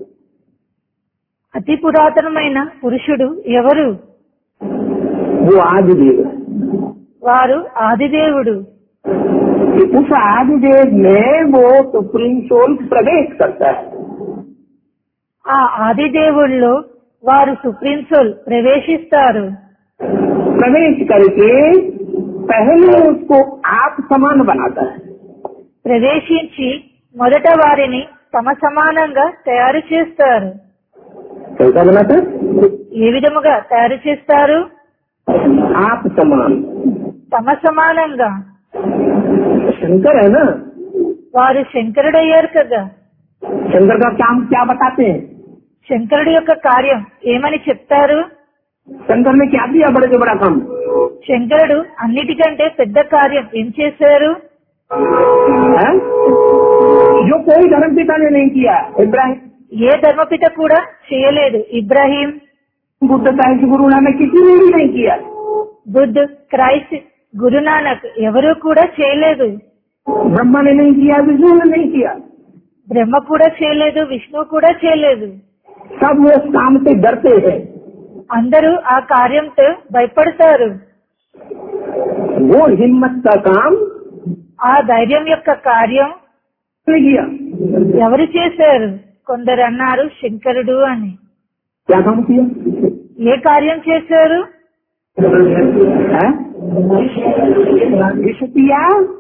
అతి పురాతనమైన పురుషుడు ఎవరు वो आदिदेव है వారు ఆదిదేవుడు कि उस आदिदेव में वो सुप्रीम सोल प्रवेश करता है ఆ ఆదిదేవుల్లో వారు సుప్రీం సోల్ ప్రవేశిస్తారు प्रवेश करके पहले उसको आप समान बनाता है ప్రవేశించి మొదట వారిని తమ సమానంగా తయారు చేస్తారు कैसा बनाता है? ఏ విధముగా తయారు చేస్తారు आप समान తమ సమానంగా शंकर है ना వారు శంకరుడయ్యారు కదా शंकर का काम क्या बताते हैं శంకరుడి యొక్క కార్యం ఏమని చెప్తారు शंकर ने क्या दिया बड़े से बड़ा काम శంకరుడు అన్నిటికంటే పెద్ద కార్యం ఏం చేశారు है? जो कोई धर्म पिता ने नहीं किया इब्राहिम ఏ ధర్మపిత కూడా చేయలేదు ఇబ్రాహీం बुद्ध साहिब गुरु नानक किसी ने भी नहीं किया బుద్ధ్ క్రైస్ట్ గురునానక్ ఎవరూ కూడా చేయలేదు ब्रह्मा ने नहीं किया विष्णु ने नहीं किया బ్రహ్మ కూడా చేయలేదు విష్ణు కూడా చేయలేదు सब वो उस काम से डरते हैं అందరూ ఆ కార్యంతో భయపడతారు वो हिम्मत का काम ఆ ధైర్యం యొక్క కార్యం नहीं किया ఎవరు చేశారు కొందరు అన్నారు శంకరుడు అని क्या काम किया ఏ కార్యం చేశారు है? विष किया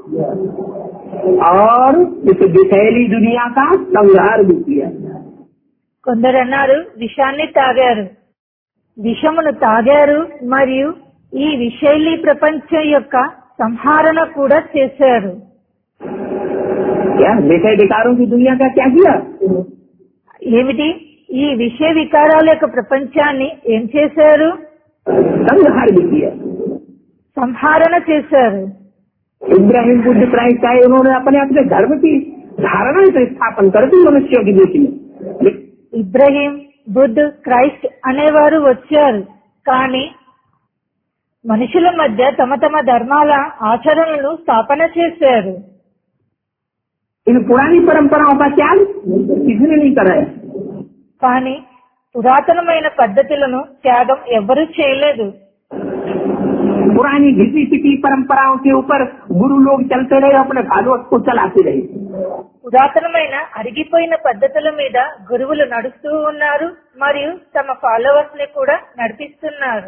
और इस विषैली दुनिया का संहार भी किया కొందరు అన్నారు విషాన్ని తాగారు విషమును తాగారు మరియు ఈ విషైలి ప్రపంచం యొక్క సంహరణ కూడా చేశారు क्या विषय विकारों की दुनिया का क्या किया ఏమిటి ఈ విషయ వికారాల యొక్క ప్రపంచాన్ని ఏం చేశారు संहार भी किया సంహారణ చేశారు इब्राहिम बुद्ध क्राइस्ट आए उन्होंने अपने अपने धर्म की धारणा से स्थापन कर दी मनुष्यों की बीच में लेकिन ఇబ్రహీం బుద్ధ్ క్రైస్ట్ అనేవారు వచ్చారు కానీ మనుషుల మధ్య తమ తమ ధర్మాల ఆచరణలు స్థాపన చేశారు इन पुरानी परंपराओं का त्याग किसी ने नहीं कराया కానీ పురాతనమైన పద్ధతులను త్యాగం ఎవ్వరూ చేయలేదు पुरानी घिसी पिटी परंपराओं के ऊपर गुरु लोग चलते रहे अपने भागवत को चलाते रहे పురాతనమైన అరిగిపోయిన పద్ధతుల మీద గురువులు నడుస్తూ ఉన్నారు మరియు తమ ఫాలోవర్స్ ని కూడా నడిపిస్తున్నారు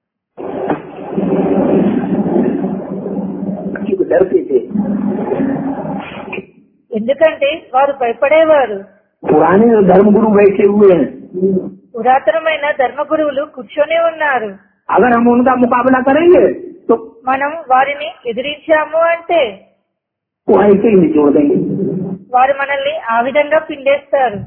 क्योंकि डरते थे ఎందుకంటే వారు భయపడేవారు पुराने धर्म गुरु बैठे हुए हैं పురాతనమైన ధర్మ గురువులు కూర్చొని ఉన్నారు अगर हम उनका मुकाबला करेंगे तो మనం వారిని ఎదిరించాము అంటే वो ऐसे ही निचोड़ देंगे వారు మనల్ని ఆ విధంగా పిండేస్తారు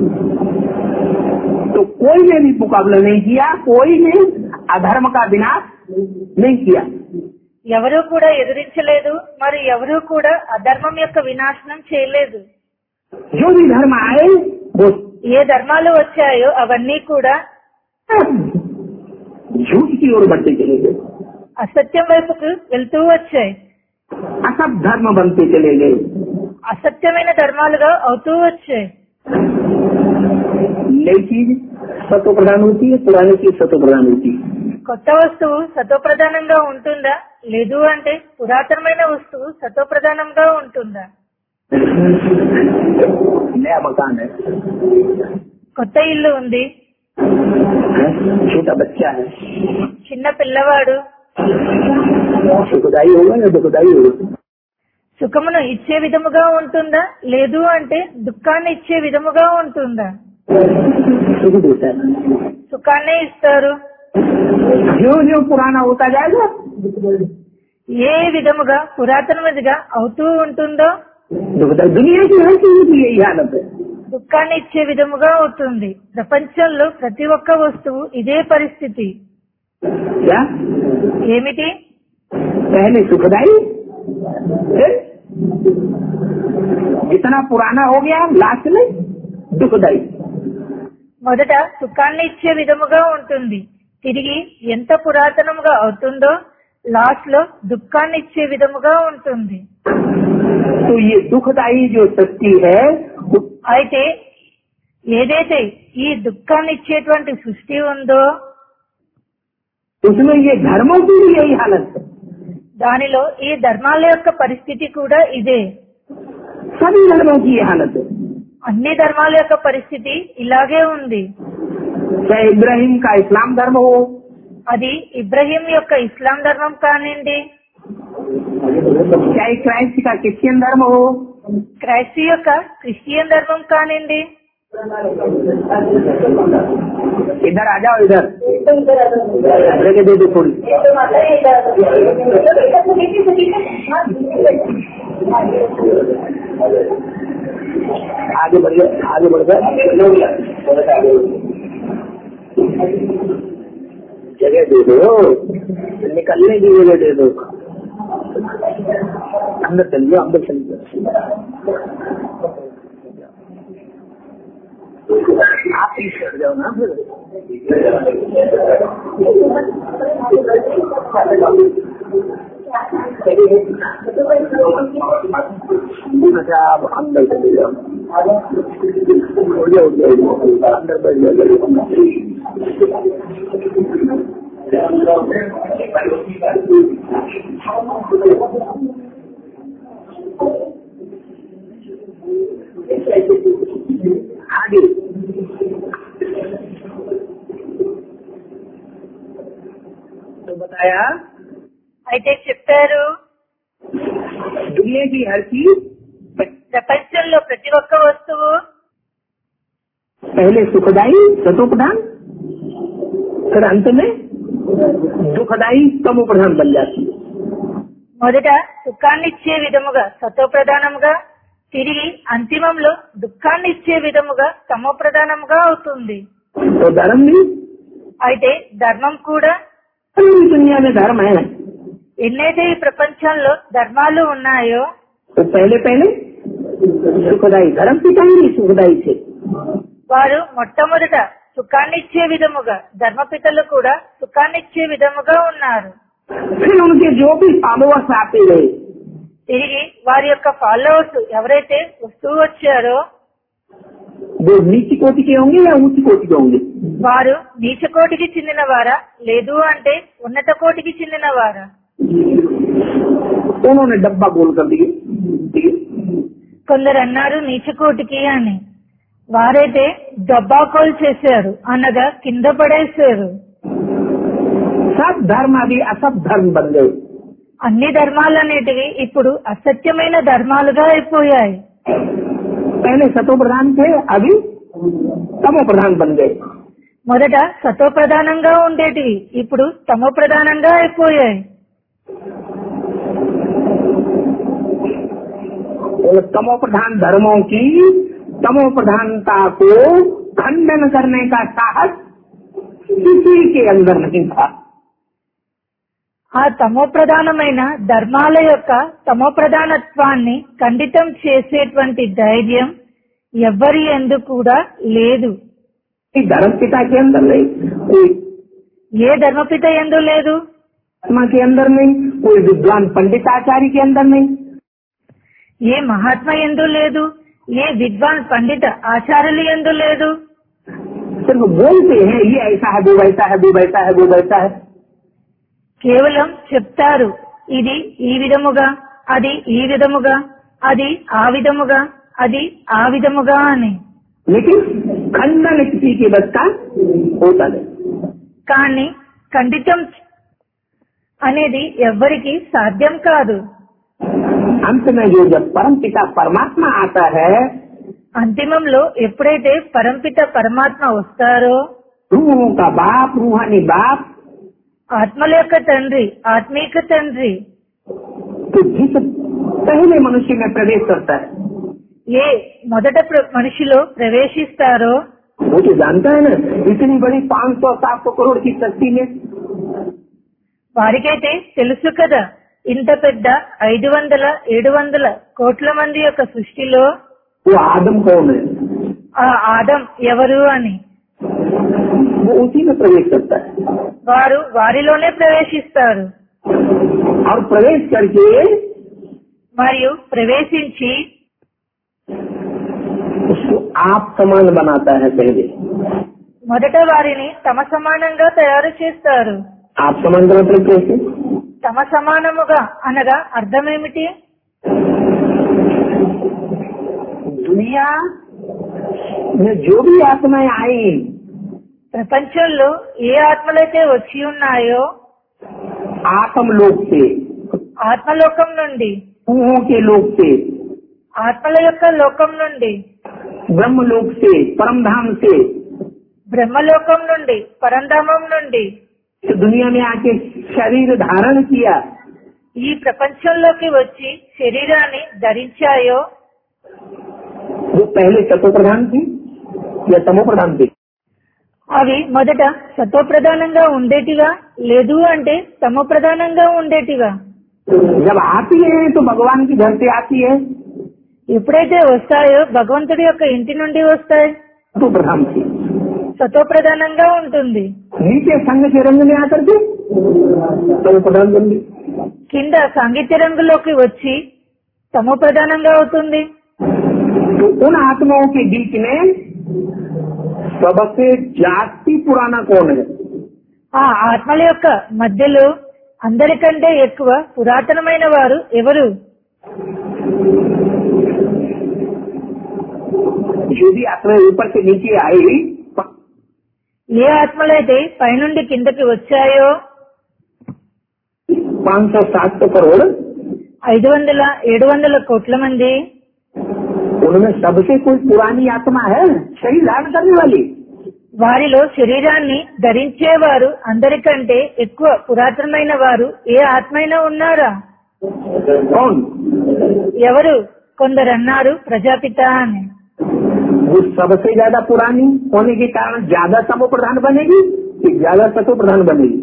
तो कोई ने भी मुकाबला नहीं किया कोई ने अधर्म का विनाश नहीं किया ఎవరూ కూడా ఎదిరించలేదు మరి ఎవరూ కూడా అధర్మం యొక్క వినాశనం చేయలేదు जो भी धर्म आए वो ఏ ధర్మాలు వచ్చాయో అవన్నీ కూడా झूठ की ओर बढ़ते चले गए అసత్యం వైపుకు వెళ్తూ వచ్చాయి असत धर्म बनते चले गए అసత్యమైన ధర్మాలుగా అవుతూ వచ్చాయి नई चीज सत्व प्रदान होती है पुरानी चीज सत्व प्रदान होती है కొత్త వస్తువు సతోప్రధానంగా ఉంటుందా లేదు అంటే పురాతనమైన వస్తువు సతోప్రధానంగా ఉంటుందా नया मकान है కొత్త ఇల్లు ఉంది छोटा बच्चा है చిన్న పిల్లవాడు सुखदाई होगा या दुखदाई होगा సుఖమును ఇచ్చే విధముగా ఉంటుందా లేదు అంటే దుఃఖాన్ని ఇచ్చే విధముగా ఉంటుందా सुख देता है సుఖాన్నే ఇస్తారు ज्यो ज्यो पुराना होता जाएगा ఏ విధముగా పురాతనమైనదిగా అవుతూ ఉంటుందో दुखदाई दुनिया की हर चीज की यही हालत है దుఃఖాన్ని ఇచ్చే విధముగా అవుతుంది ప్రపంచంలో ప్రతి ఒక్క వస్తువు ఇదే పరిస్థితి क्या ఏమిటి पहले सुखदाई फिर जितना पुराना हो गया लास्ट में दुखदाई మొదట సుఖాన్ని ఇచ్చే విధముగా ఉంటుంది తిరిగి ఎంత పురాతనముగా అవుతుందో లాస్ట్ లో దుఃఖాన్ని ఇచ్చే విధముగా ఉంటుంది तो ये दुखदाई जो शक्ति है उस- అయితే ఏదైతే ఈ దుఃఖాన్ని ఇచ్చేటువంటి సృష్టి ఉందో उसमें ये धर्मों की भी यही हालत है దానిలో ఈ ధర్మాల యొక్క పరిస్థితి కూడా ఇదే सभी धर्मों की ये हालत है అన్ని ధర్మాల యొక్క పరిస్థితి ఇలాగే ఉంది चाहे इब्राहिम का इस्लाम धर्म हो అది ఇబ్రహీం యొక్క ఇస్లాం ధర్మం కానివ్వండి चाहे क्राइस्ट का क्रिश्चियन धर्म हो క్రైస్తు యొక్క క్రిస్టియన్ ధర్మం కానివ్వండి इधर आ जाओ इधर जगह दे दो थोड़ी आगे बढ़ गए आगे बढ़ गए जगह दे दो निकलने की जगह दे दो अंदर चलिए अंदर चलिए आप पीछे हट जाओ ना फिर अच्छा आप अंदर चले जाओ हो जाओ हो जाओ अंदर बैठ जाओ आगे तो बताया అయితే చెప్పారు दुनिया की हर चीज ప్రపంచంలో ప్రతి ఒక్క వస్తువు पहले सुखदाई सतोप्रधान फिर अंत में दुखदाई तमोप्रधान बन जाती है మొదట సుఖాన్ని ఇచ్చే విధముగా సతోప్రధానముగా తిరిగి అంతిమంలో దుఃఖాన్ని ఇచ్చే విధముగా తమో ప్రధానముగా అవుతుంది तो धर्म भी అయితే ధర్మం కూడా पूरी दुनिया में धर्म है ఎన్నైతే ఈ ప్రపంచంలో ధర్మాలు ఉన్నాయో तो पहले पहले सुखदाई धर्म पिताएंगे सुखदाई से వారు మొట్టమొదట సుఖాన్నిచ్చే విధముగా ధర్మపితలు కూడా సుఖాన్నిచ్చే విధముగా ఉన్నారు फिर उनके जो भी फॉलोअर्स आते रहे తిరిగి వారి యొక్క ఫాలోవర్స్ ఎవరైతే వస్తూ వచ్చారో वो नीची कोटि के होंगे या ऊंची कोटि के होंगे వారు నీచ కోటికి చెందినవారా లేదు అంటే ఉన్నత కోటికి చెందినవారా उन्होंने डब्बा गोल कर दिए दिए। కొందరు అన్నారు నీచ కోటికి అని వారైతే డబ్బాకోల్ చేశారు అనగా కింద పడేశారు सब धर्म अभी असत धर्म बन गए అన్ని ధర్మాలన్నిటివి ఇప్పుడు అసత్యమైన ధర్మాలుగా అయిపోయాయి पहले सतो प्रधान थे अभी तमो प्रधान बन गए మొదట సతో ప్రధానంగా ఉండేటివి ఇప్పుడు తమో ప్రధానంగా అయిపోయాయి और तमो प्रधान धर्मों की तमो प्रधानता को खंडन करने का साहस किसी के अंदर नहीं था ఆ తమో ప్రధానమైన ధర్మాల యొక్క తమో ప్రధానత్వాన్ని ఖండితం చేసేటువంటి ధైర్యం ఎవ్వరి ఎందు కూడా లేదు कि धर्म पिता के अंदर नहीं कोई ఏ ధర్మపిత ఎందు లేదు आत्मा के अंदर नहीं कोई विद्वान पंडित आचार्य के अंदर नहीं ఏ మహాత్మ ఎందు లేదు ఏ విద్వాన్ పండిత ఆచార్యులు ఎందు లేదు सिर्फ बोलते हैं ये ऐसा है वो वैसा है वो वैसा है वो वैसा है కేవలం చెప్తారు ఇది ఈ విధముగా అది ఈ విధముగా అది ఆ విధముగా అది ఆ విధముగా అని लेकिन खंडन किसी की बस का होता नहीं కానీ ఖండితం అనేది ఎవ్వరికి సాధ్యం కాదు अंत में जो जब परम पिता परमात्मा आता है అంతిమంలో ఎప్పుడైతే పరంపిత పరమాత్మ వస్తారో रूहों का बाप रूहानी बाप ఆత్మల యొక్క తండ్రి ఆత్మీక తండ్రి तो जिस पहले मनुष्य में प्रवेश करता है ఏ మొదట ప్ర- మనిషిలో ప్రవేశిస్తారో वो तो जानता है ना इतनी बड़ी पाँच सौ सात सौ करोड़ की सृष्टि में వారికైతే తెలుసు కదా ఇంత పెద్ద ఐదు వందల ఏడు వందల కోట్ల మంది యొక్క సృష్టిలో वो आदम कौन है ఆ ఆదం ఎవరు అని वो उसी में प्रवेश करता है వారు వారిలోనే ప్రవేశిస్తారు और प्रवेश करके మరియు ప్రవేశించి उसको आप समान बनाता है पहले మొదట వారిని తమ సమానంగా తయారు చేస్తారు आप समान का मतलब कैसे తమ సమానముగా అనగా అర్థమేమిటి दुनिया में जो भी आत्माएं आई ప్రపంచంలో ఏ ఆత్మలైతే వచ్చి ఉన్నాయో आत्म लोक से ఆత్మలోకం నుండి रूहों के लोक से ఆత్మల యొక్క లోకం నుండి ब्रह्म लोक से परम धाम से బ్రహ్మలోకం నుండి పరంధామం నుండి इस दुनिया में आके शरीर धारण किया ఈ ప్రపంచంలోకి వచ్చి శరీరాన్ని ధరించాయో वो पहले सतो प्रधान थी या तमो प्रधान थी అవి మొదట సతో ప్రధానంగా ఉండేటిగా లేదు అంటే తమో ప్రధానంగా ఉండేటిగా जब आती है तो भगवान की घर से आती है ఎప్పుడైతే వస్తాయో భగవంతుడి యొక్క ఇంటి నుండి వస్తాయి तो प्रधान थी సతో ప్రధానంగా ఉంటుంది नीचे संघ के रंग में आकर के तमो प्रधान बन गई కింద సాంగత్య రంగులోకి వచ్చి తమో ప్రధానంగా అవుతుంది तो उन आत्माओं के बीच में सबसे जास्ती पुराना कौन है ఆ ఆత్మల యొక్క మధ్యలో అందరికంటే ఎక్కువ పురాతనమైన వారు ఎవరు जो भी आत्मा ऊपर से नीचे आई ఏ ఆత్మలైతే పైనుండి కిందకి వచ్చాయో पाँच सौ सात सौ करोड़ ఐదు వందల ఏడు వందల కోట్ల మంది उनमें सबसे कोई पुरानी आत्मा है शरीर धारण करने वाली వారిలో శరీరాన్ని ధరించేవారు అందరికంటే ఎక్కువ పురాతనమైన వారు ఏ ఆత్మైనా ఉన్నారా कौन ఎవరు కొందరు అన్నారు ప్రజాపిత అని वो सबसे ज्यादा पुरानी होने के कारण ज्यादा तमो प्रधान बनेगी कि ज्यादा सतो प्रधान बनेगी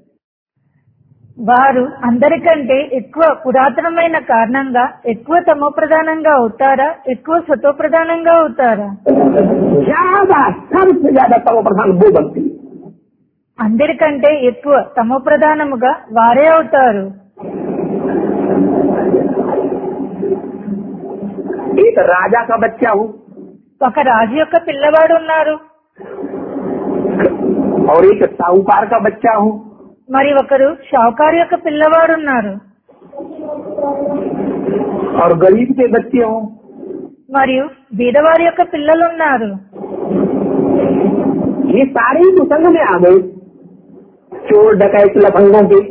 వారు అందరికంటే ఎక్కువ పురాతనమైన కారణంగా ఎక్కువ తమో ప్రధానంగా అవుతారా ఎక్కువ సతో ప్రధానంగా అవుతారా ज्यादा सबसे ज्यादा तमो प्रधान वो बनती है అందరికంటే ఎక్కువ తమో ప్రధానముగా వారే అవుతారు एक राजा का बच्चा हो ఒక రాజు యొక్క పిల్లవాడు ఉన్నారు और एक साहूकार का बच्चा हो మరి ఒకరు షావుకారు యొక్క పిల్లవాడు ఉన్నారు और गरीब के बच्चे हो మరియు బీదవారి యొక్క పిల్లలు ఉన్నారు ये सारे ही कुसंग में आ गए चोर डकैत लफंगों के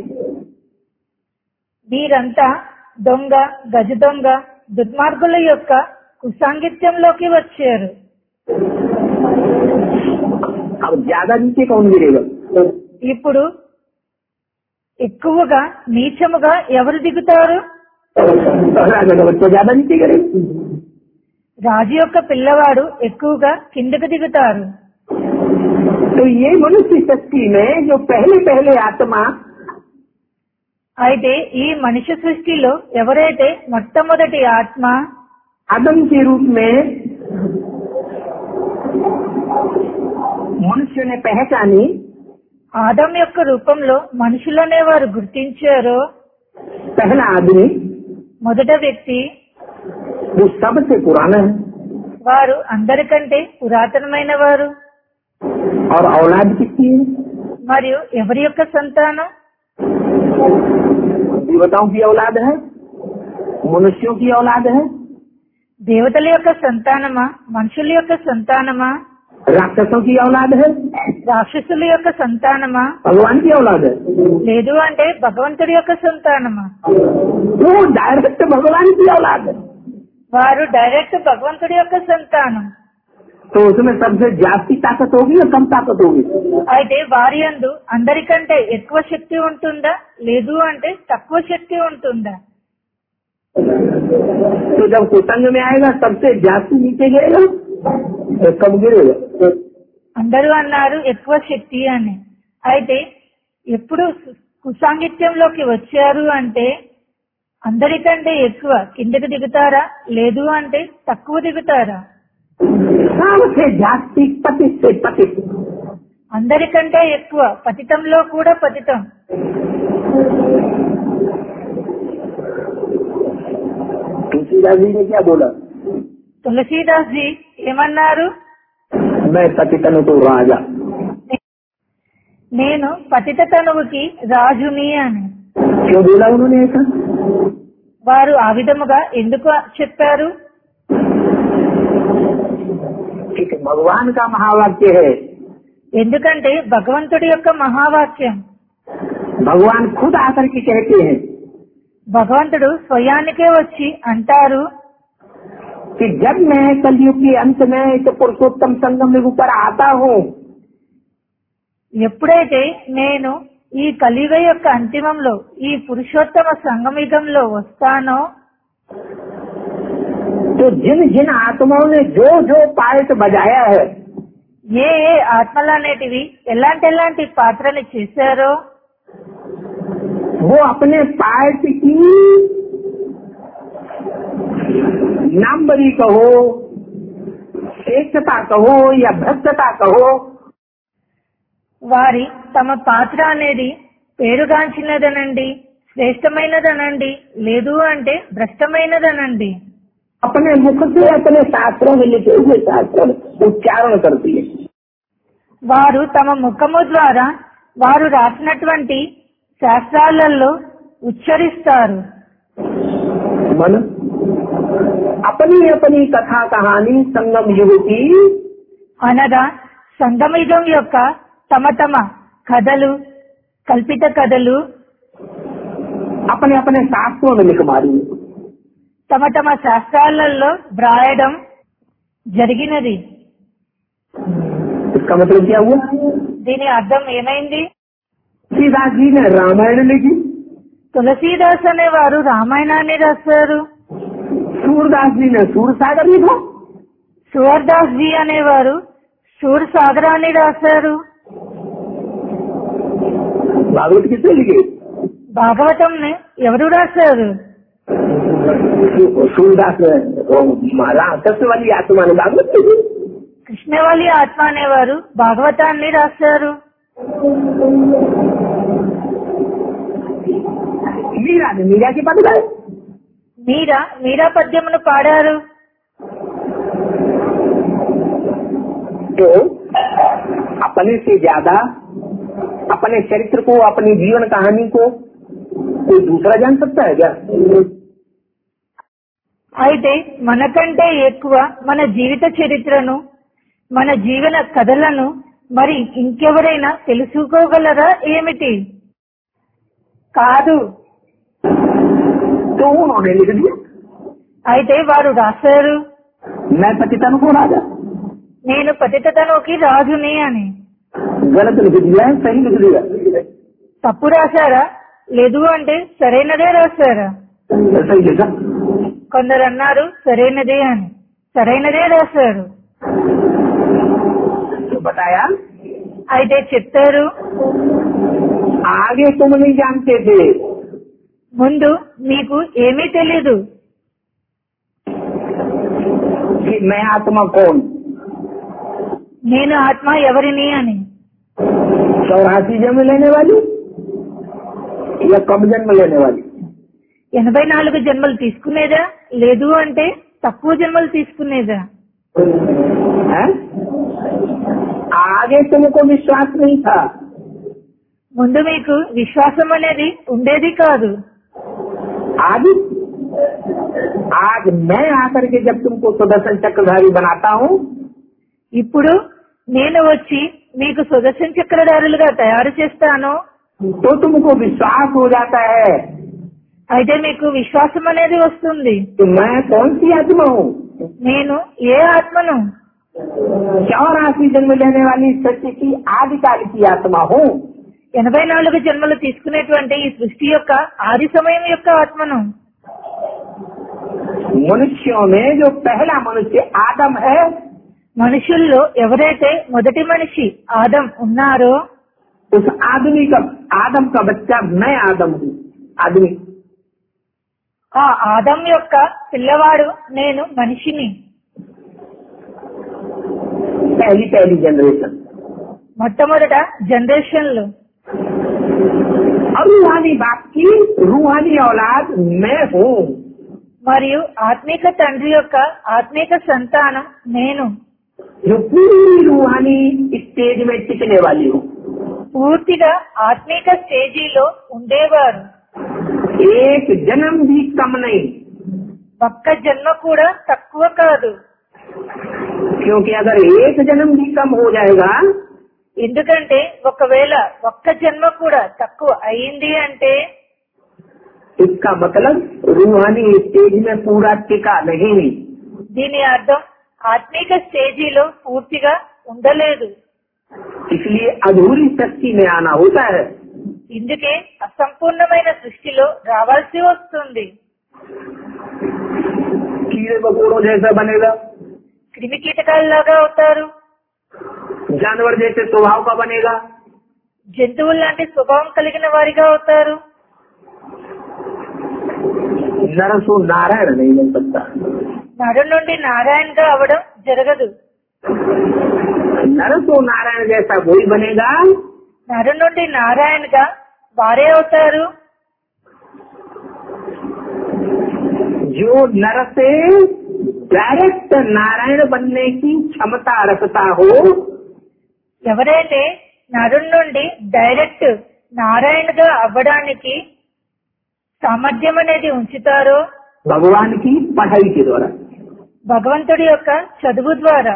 వీరంతా దొంగ గజ దొంగ దుర్మార్గుల యొక్క కుసాంగిత్యంలోకి వచ్చారు अब ज्यादा नीचे कौन गिरेगा ఇప్పుడు ఎక్కువగా నీచముగా ఎవరు దిగుతారు राजा का बच्चा ज्यादा नीचे गिरेगा రాజు యొక్క పిల్లవాడు ఎక్కువగా కిందకు దిగుతారు तो ये मनुष्य शक्ति में जो पहले पहले आत्मा అయితే ఈ మనిషి సృష్టిలో ఎవరైతే మొట్టమొదటి ఆత్మ आदम के रूप में मनुष्य ने पहचानी ఆదం యొక్క రూపంలో మనుషులనే వారు గుర్తించారో पहला आदमी మొదట వ్యక్తి वो सबसे पुराना है వారు అందరికంటే పురాతనమైన వారు और औलाद किसकी है మరియు ఎవరి యొక్క సంతానం देवताओं की औलाद है मनुष्यों की औलाद है దేవతల యొక్క సంతానమా మనుషుల యొక్క సంతానమా राक्षसों की औलाद है రాక్షసుల యొక్క సంతానమా भगवान की औलाद है లేదు అంటే భగవంతుడి యొక్క సంతానమా वो डायरेक्ट भगवान की औलाद है వారు డైరెక్ట్ భగవంతుడి యొక్క సంతానం तो उसमें सबसे जास्ती ताकत होगी या कम ताकत होगी అయితే వారి యందు అందరికంటే ఎక్కువ శక్తి ఉంటుందా లేదు అంటే తక్కువ శక్తి ఉంటుందా तो जब कुसंग में आएगा सबसे जास्ती नीचे गिरेगा तो कब गिरेगा అందరూ అన్నారు ఎక్కువ శక్తి అని అయితే ఎప్పుడు కుసాంగిత్యంలోకి వచ్చారు అంటే అందరికంటే ఎక్కువ కిందకి దిగుతారా లేదు అంటే తక్కువ దిగుతారా सबसे जास्ती पतित से पतित అందరికంటే ఎక్కువ పతితంలో కూడా పతితం तुलसीदास जी ने क्या बोला తులసీదాస్ జీ ఏమన్నారు मैं पतितन तो राजा నేను పతిత తనువుకి రాజుని అని क्यों बोला उन्होंने ऐसा వారు ఆ విధముగా ఎందుకు చెప్పారు एक भगवान का महावाक्य है ఎందుకంటే భగవంతుడి యొక్క మహావాక్యం भगवान खुद आकर के कहते हैं భగవంతుడు స్వయానికే వచ్చి అంటారు कि जब मैं कलयुग के अंत में इस पुरुषोत्तम संगम में ऊपर आता हूँ ఎప్పుడైతే నేను ఈ కలియుగ యొక్క అంతిమంలో ఈ పురుషోత్తమ సంగమిగంలో వస్తానో तो जिन जिन आत्माओं ने जो जो पार्ट बजाया है ఏ ఏ ఆత్మలు అనేటివి ఎలాంటి ఎలాంటి పాత్రని చేశారో वो अपने पार्ट की नामबरी कहो श्रेष्ठता कहो या भ्रष्टता कहो వారి తమ పాత్ర అనేది పేరుగాంచినదనండి శ్రేష్టమైనదనండి లేదు అంటే భ్రష్టమైనదనండి अपने मुख से अपने शास्त्रों में लिखे हुए शास्त्रों में उच्चारण करती है వారు తమ ముఖము ద్వారా వారు రాసినటువంటి శాస్త్రాలలో ఉచ్చరిస్తారు मन अपनी अपनी कथा कहानी संगम युग की అనగా సంగమయుగం యొక్క తమ తమ కథలు కల్పిత కథలు अपने अपने शास्त्रों में लिख मारी తమ తమ శాస్త్రాలలో వ్రాయడం జరిగినది इसका मतलब क्या हुआ దీని అర్థం ఏమైంది तुलसीदास जी ने रामायण लिखी తులసీదాస్ అనేవారు రామాయణాన్ని రాశారు सूरदास जी ने सूर सागर लिखा సువర్దాస్ జీ అనేవారు సూర్ సాగరాన్ని రాశారు भागवत किसने लिखे భాగవతం ని ఎవరు రాశారు सूरदास कृष्ण वाली आत्मा ने भागवत लिखी కృష్ణవల్లి ఆత్మ అనేవారు భాగవతాన్ని రాశారు मीरा ने मीरा की पद गए మీరా మీరా పద్యమును పాడారు तो अपने से ज्यादा अपने चरित्र को अपनी जीवन कहानी को कोई दूसरा जान सकता है क्या అయితే మనకంటే ఎక్కువ మన జీవిత చరిత్రను మన జీవన కథలను మరి ఇంకెవరైనా తెలుసుకోగలరా ఏమిటి కాదు तो उन्होंने लिख दिया అయితే వారు రాశారు मैं पतितन को राजा నేను పతితతనుకి రాజుని అని गलत लिख दिया है सही लिख दिया తప్పు రాశారా లేదు అంటే సరైనదే రాశారా सही लिखा కొందరు అన్నారు సరైనదే అని సరైనదే రాశారు तो बताया అయితే చెప్తారు आगे तुम नहीं जानते थे ముందు మీకు ఏమీ తెలీదు कि मैं आत्मा कौन నేను ఆత్మ ఎవరిని అని चौरासी जन्म लेने वाली या कम जन्म लेने वाली ఎనభై నాలుగు జన్మలు తీసుకునేదా లేదు అంటే తక్కువ జన్మలు తీసుకునేదా है? आगे तुमको विश्वास नहीं था ముందు మీకు విశ్వాసం అనేది ఉండేది కాదు आज आज मैं आकर के जब तुमको सुदर्शन चक्रधारी बनाता हूँ ఇప్పుడు నేను వచ్చి మీకు సుదర్శన చక్రధారులుగా తయారు చేస్తాను तो तुमको विश्वास हो जाता है అయితే మీకు విశ్వాసం అనేది వస్తుంది कि मैं कौन सी आत्मा हूँ నేను ఏ ఆత్మను चौरासी जन्म लेने वाली सृष्टि की आदिकाल की आत्मा हूँ ఎనభై నాలుగు జన్మలు తీసుకునేటువంటి ఈ సృష్టి యొక్క ఆది సమయం యొక్క ఆత్మను मनुष्यों में जो पहला मनुष्य आदम है మనుషుల్లో ఎవరైతే మొదటి మనిషి ఆదం ఉన్నారో उस आदमी का आदम का बच्चा मैं आदम हूँ आदमी ఆ ఆదం యొక్క పిల్లవాడు నేను మనిషిని पहली पहली जनरेशन మొట్టమొదట జనరేషన్ లో और रूहानी बाप की रूहानी औलाद मैं हूँ మరియు ఆత్మిక తండ్రి యొక్క ఆత్మిక సంతానం నేను जो पूरी रूहानी स्टेज में टिकने वाली हूँ పూర్తిగా ఆత్మిక స్టేజీలో ఉండేవారు एक जन्म भी कम नहीं ఒక్క జన్మ కూడా తక్కువ కాదు क्योंकि अगर एक जन्म भी कम हो जाएगा ఎందుకంటే ఒకవేళ ఒక్క జన్మ కూడా తక్కువ అయింది అంటే इसका मतलब रूहानी स्टेज में पूरा टिका नहीं దీని అర్థం ఆత్మిక స్టేజీలో పూర్తిగా ఉండలేదు इसलिए अधूरी शक्ति में आना होता है ఇందుకే అసంపూర్ణమైన సృష్టిలో రావాల్సి వస్తుంది कीड़े मकोड़ों जैसा बनेगा క్రిమి కీటకాలలాగా అవుతారు जानवर जैसे स्वभाव का बनेगा జంతువుల లాంటి స్వభావం కలిగిన వారిగా అవుతారు नरसो नारायण नहीं बन सकता నడు నుండి నారాయణ గా అవడం జరగదు नरसो नारायण जैसा कोई बनेगा నడు నుండి నారాయణ గా వారే అవుతారు जो नर से डायरेक्ट नारायण बनने की क्षमता रखता हो ఎవరైతే నడు నుండి డైరెక్ట్ నారాయణ గా అవ్వడానికి సామర్థ్యం అనేది ఉంచుతారో भगवान की पढ़ाई के द्वारा భగవంతుడి యొక్క చదువు ద్వారా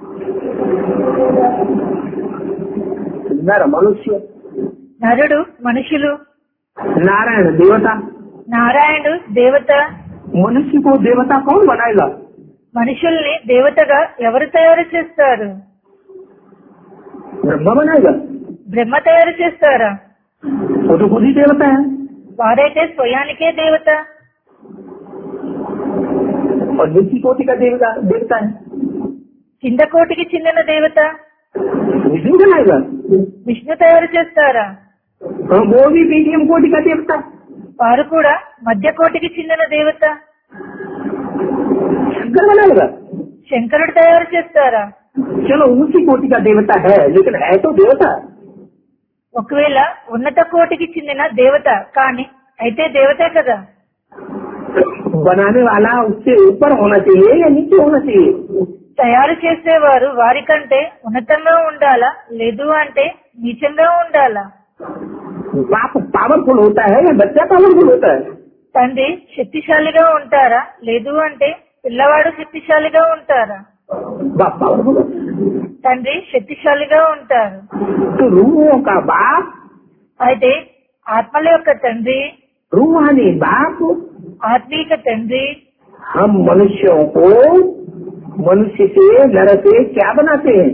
नर मनुष्य నరుడు మనుషులు नारायण देवता నారాయణుడు దేవత मनुष्य को देवता कौन बनाएगा మనుషుల్ని దేవతగా ఎవరు తయారు చేస్తారు ब्रह्मा बनाएगा బ్రహ్మ తయారు చేస్తారా वो तो खुद ही देवता है వారైతే స్వయానికే దేవత और नीची कोटि का देवता देवता है కింద కోటికి చెందిన దేవత विष्णु बनाएगा విష్ణు తయారు చేస్తారా हाँ, वो भी मीडियम कोटि का देवता వారు కూడా మధ్య కోటికి చెందిన దేవత शंकर बनाएगा శంకరుడు తయారు చేస్తారా चलो ऊंची कोटि का देवता है लेकिन है तो देवता ఒకవేళ ఉన్నత కోటికి చెందిన దేవత కానీ అయితే దేవతే కదా बनाने वाला उससे ऊपर होना चाहिए या नीचे होना चाहिए తయారు చేసేవారు వారికంటే ఉన్నతంగా ఉండాలా లేదు అంటే నీచంగా ఉండాలా बाप पावरफुल होता है या बच्चा पावरफुल होता है తండ్రి శక్తిశాలిగా ఉంటారా లేదు అంటే పిల్లవాడు శక్తిశాలిగా ఉంటారా बाप पावरफुल होता है తండ్రి శక్తిశాలిగా ఉంటారు तो रूहों का बाप అయితే ఆత్మల యొక్క తండ్రి रूहानी बाप ఆత్మీక తండ్రి हम मनुष्यों को मनुष्य से नर से क्या बनाते हैं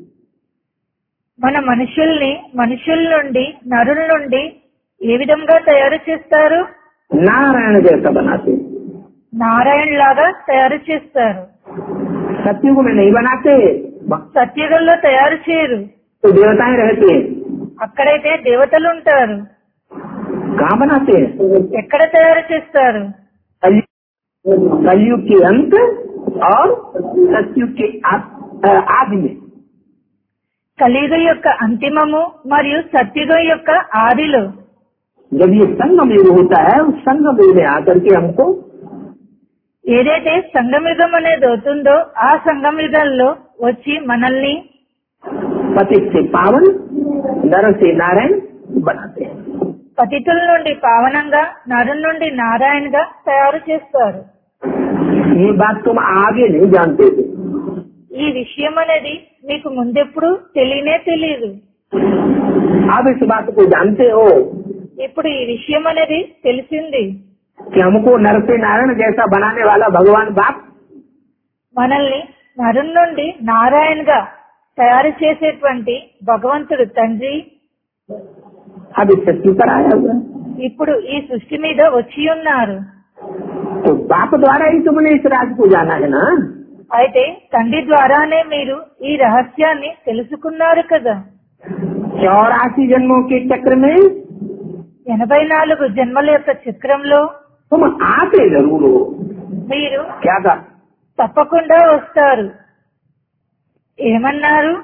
మన మనుషుల్ని మనుషుల నుండి నరుల నుండి ఏ విధంగా తయారు చేస్తారు नारायण जैसा बनाते हैं నారాయణ లాగా తయారు చేస్తారు सत्युग में नहीं बनाते సత్యుగంలో తయారు చేయరు तो देवताएं रहते हैं అక్కడైతే దేవతలు ఉంటారు कहाँ बनाते हैं ఎక్కడ తయారు చేస్తారు कलयुग कलयुग के अंत और सत्युग के आ- आदि में కలియుగ యొక్క అంతిమము మరియు సత్యుగం యొక్క ఆదిలో जब ये संगम युग होता है उस संगम युग में आकर के हमको ఏదైతే సంగమిగం అనేది అవుతుందో ఆ సంగమిగంలో వచ్చి మనల్ని पति से पावन नर से नारायण बनाते हैं పతితుల నుండి పావనంగా నరు నుండి నారాయణగా తయారు చేస్తారు ये बात तुम आगे नहीं जानते थे ఈ విషయం అనేది మీకు ముందెప్పుడు తెలియనే తెలియదు अब इस बात को जानते हो ఇప్పుడు ఈ విషయం అనేది తెలిసింది कि हमको नर से नारायण जैसा बनाने वाला भगवान बाप మనల్ని నరు నుండి నారాయణగా తయారు చేసేటువంటి భగవంతుడు తండ్రి अब इस सृष्टि पर आया हुआ है ఇప్పుడు ఈ సృష్టి మీద వచ్చి ఉన్నారు तो बाप द्वारा ही तुमने इस राज को जाना है ना అయితే తండ్రి ద్వారానే మీరు ఈ రహస్యాన్ని తెలుసుకున్నారు కదా चौरासी जन्मों के चक्र में ఎనభై నాలుగు జన్మల యొక్క చక్రంలో तुम आते जरूर हो మీరు क्या था తప్పకుండా వస్తారు ఏమన్నారు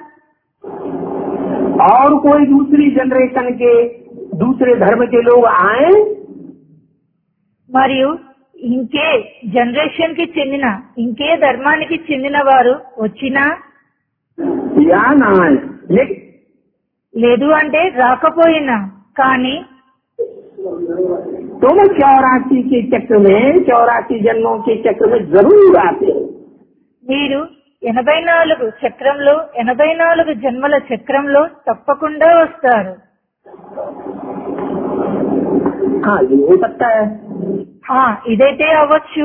और कोई दूसरी जनरेशन के दूसरे धर्म के लोग आए మరియు ఇంకే జనరేషన్ కి చెందిన ఇంకే ధర్మానికి చెందిన వారు వచ్చినా या ना आए लेकिन లేదు అంటే రాకపోయినా కానీ तुम चौरासी के चक्र में चौरासी जन्मों के चक्र में जरूर आते हो మీరు ఎనభై నాలుగు చక్రంలో ఎనభై నాలుగు జన్మల చక్రంలో తప్పకుండా వస్తారు हाँ ये हो सकता है ఆ, ఇదైతే అవ్వచ్చు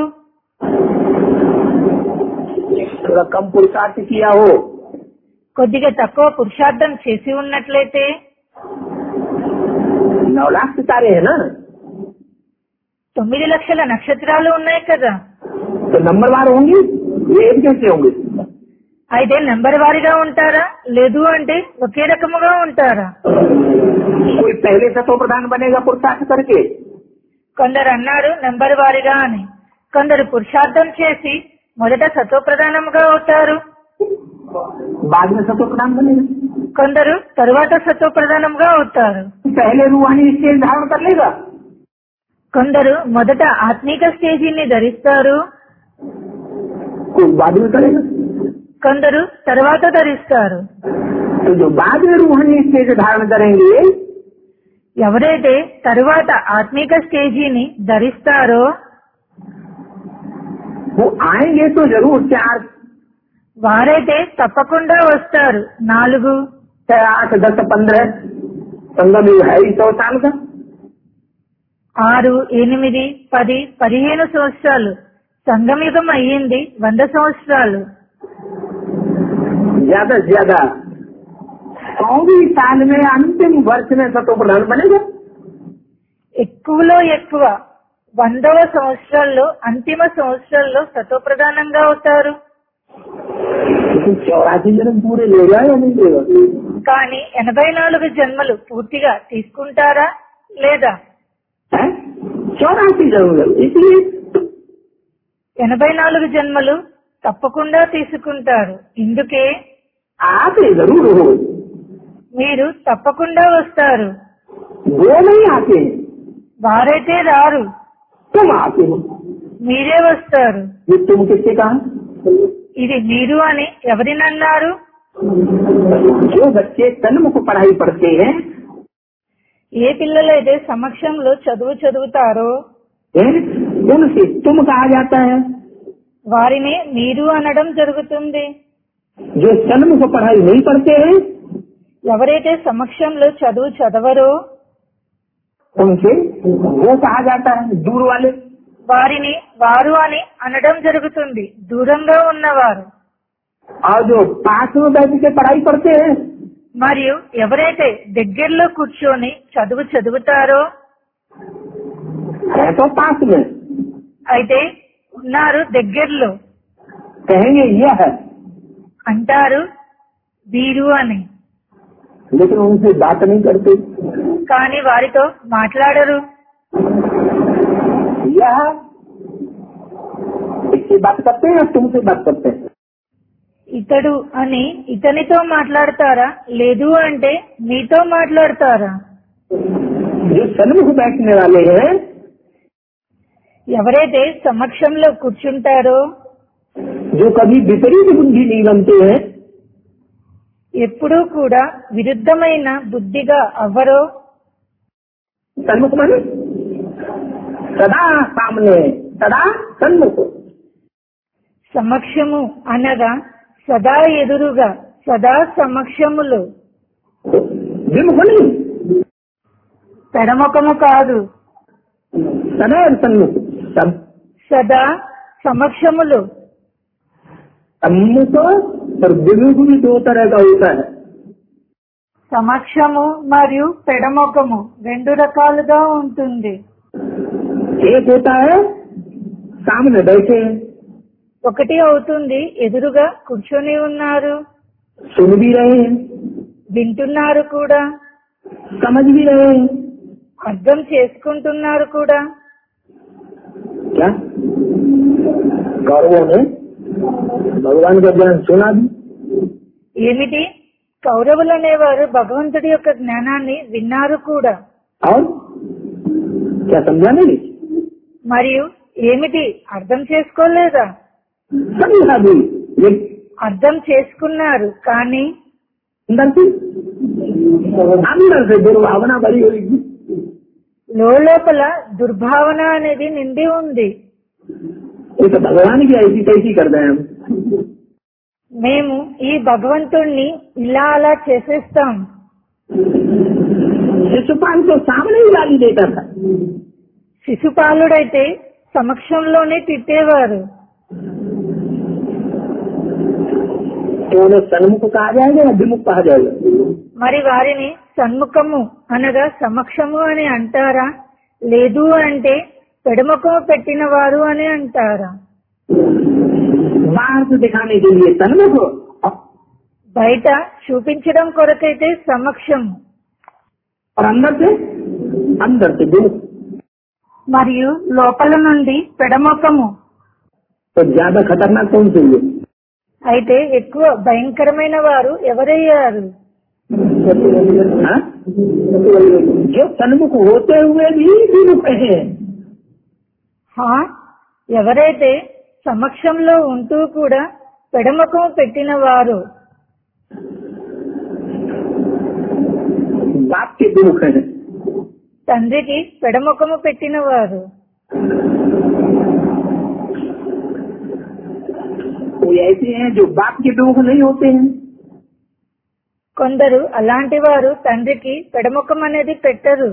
थोड़ा कम पुरुषार्थ किया हो కొద్దిగా తక్కువ పురుషార్థం చేసి ఉన్నట్లయితే नौ लाख सितारे हैं ना తొమ్మిది లక్షల నక్షత్రాలు ఉన్నాయి కదా तो नंबरवार होंगे ये एक जैसे होंगे అయితే నెంబర్ వారీగా ఉంటారా లేదు అంటే ఒకే రకముగా ఉంటారా कोई पहले सतो प्रधान बनेगा पुरुषार्थ करके కొందరు అన్నారు నెంబర్ వారీగా అని కొందరు పురుషార్థం చేసి మొదట సత్వప్రధానముగా అవుతారు बाद में सतो प्रधान बनेगा కొందరు తరువాత సత్వప్రధానముగా అవుతారు पहले रूहानी स्टेज धारण कर लेगा కొందరు మొదట ఆత్మీక స్టేజీని ధరిస్తారు कोई बाद में करेगा కొందరు తర్వాత ధరిస్తారు तो जो बाद में रूहानी स्टेज धारण करेंगे ఎవరైతే తరువాత ఆత్మీక స్టేజీని ధరిస్తారో वो आएंगे तो जरूर चार వారైతే తప్పకుండా వస్తారు నాలుగు छह आठ दस पंद्रह संगम युग है ही सौ साल का ఆరు ఎనిమిది పది పదిహేను సంవత్సరాలు సంగమయుగం అయ్యింది వంద సంవత్సరాలు ज्यादा से ज्यादा सौवीं साल में अंतिम वर्ष में सतो प्रधान बनेगा ఎక్కువలో ఎక్కువ వందవ సంవత్సరాల్లో అంతిమ సంవత్సరాల్లో సతోప్రధానంగా అవుతారు लेकिन चौरासी जन्म पूरे लेगा या नहीं लेगा కానీ ఎనభై నాలుగు జన్మలు పూర్తిగా తీసుకుంటారా లేదా है चौरासी जन्म इसलिए ఎనభై నాలుగు జన్మలు తప్పకుండా తీసుకుంటారు ఇందుకే आते जरूर हो మీరు తప్పకుండా వస్తారు वो नहीं आते हैं వారైతే రారు तुम आते हो మీరే వస్తారు ये तुम किससे कहा ఇది మీరు అని ఎవరినన్నారు जो बच्चे तन्मुख पढ़ाई पढ़ते हैं ఏ పిల్లలైతే సమక్షంలో చదువు చదువుతారో हैं, उनसे तुम कहा जाता है వారిని మీరు అనడం జరుగుతుంది जो तन्मुख पढ़ाई नहीं पढ़ते हैं ఎవరైతే సమక్షంలో చదువు చదవరో उनसे वो कहा जाता है दूर वाले వారిని వారు అని అనడం జరుగుతుంది దూరంగా ఉన్నవారు और जो पास में बैठ के पढ़ाई पढ़ते हैं మరియు ఎవరైతే దగ్గరలో కూర్చొని చదువు చదువుతారో है तो पास में అయితే ఉన్నారు దగ్గరలో कहेंगे यह है అంటారు వీరు అని लेकिन उनसे बात नहीं करते కానీ వారితో మాట్లాడరు यह इससे बात करते हैं या तुमसे बात करते हैं ఇతడు అని ఇతనితో మాట్లాడతారా లేదు అంటే మీతో మాట్లాడతారా जो सन्मुख बैठने वाले हैं ఎవరైతే సమక్షంలో కూర్చుంటారో जो कभी विपरीत बुद्धि नहीं बनते हैं ఎప్పుడూ కూడా విరుద్ధమైన బుద్ధిగా అవ్వరో सन्मुख माने सदा सामने सदा सन्मुख సమక్షము అనగా సదా ఎదురుగా సదా సమక్షములు विमुख नहीं పెడముఖము కాదు सदैव सन्मुख सब సదా సమక్షములు सम्मुख और विमुख भी दो तरह का होता है సమక్షము మరియు పెడముఖము రెండు రకాలుగా ఉంటుంది एक होता है सामने बैठे हैं, ఒకటి అవుతుంది ఎదురుగా కూర్చొని ఉన్నారు सुन भी रहे हैं వింటున్నారు కూడా समझ भी रहे हैं అర్థం చేసుకుంటున్నారు కూడా क्या कौरवों ने भगवान का ज्ञान सुना भी ఏమిటి కౌరవులు అనేవారు భగవంతుడి యొక్క జ్ఞానాన్ని విన్నారు కూడా और क्या समझा नहीं మరియు ఏమిటి అర్థం చేసుకోలేదా समझा भी ये అర్థం చేసుకున్నారు కానీ अंदर से अंदर से दुर्भावना भरी होगी లోపల దుర్భావన అనేది నిండి ఉంది ये तो भगवान की ऐसी तैसी कर रहे हैं हम మేము ఈ భగవంతుణ్ణి ఇలా అలా చేసేస్తాం शिशुपाल को सामने ही गाली देता था శిశుపాలుడైతే సమక్షంలోనే తిట్టేవారు तो उन्हें सन्मुख कहा जाएगा या विमुख कहा जाएगा మరి వారిని సన్ముఖము అనగా సమక్షము అని అంటారా లేదు అంటే పెడముఖము పెట్టిన వారు అని అంటారా बाहर से दिखाने के लिए सन्मुख और బయట చూపించడం కొరకైతే సమక్షము अंदर से अंदर से विमुख మరియు లోపల నుండి పెడముఖము तो ज्यादा खतरनाक कौन से हुए అయితే ఎక్కువ భయంకరమైన వారు ఎవరయ్యారు हाँ? जो सन्मुख होते हुए भी विमुख है హా ఎవరైతే సమక్షంలో ఉంటూ కూడా పెడముఖము పెట్టిన వారు बाप के विमुख है తండ్రికి పెడముఖము పెట్టిన వారు कोई ऐसे हैं जो बाप के विमुख नहीं होते हैं కొందరు అలాంటి వారు తండ్రికి పెడముఖం అనేది పెట్టరు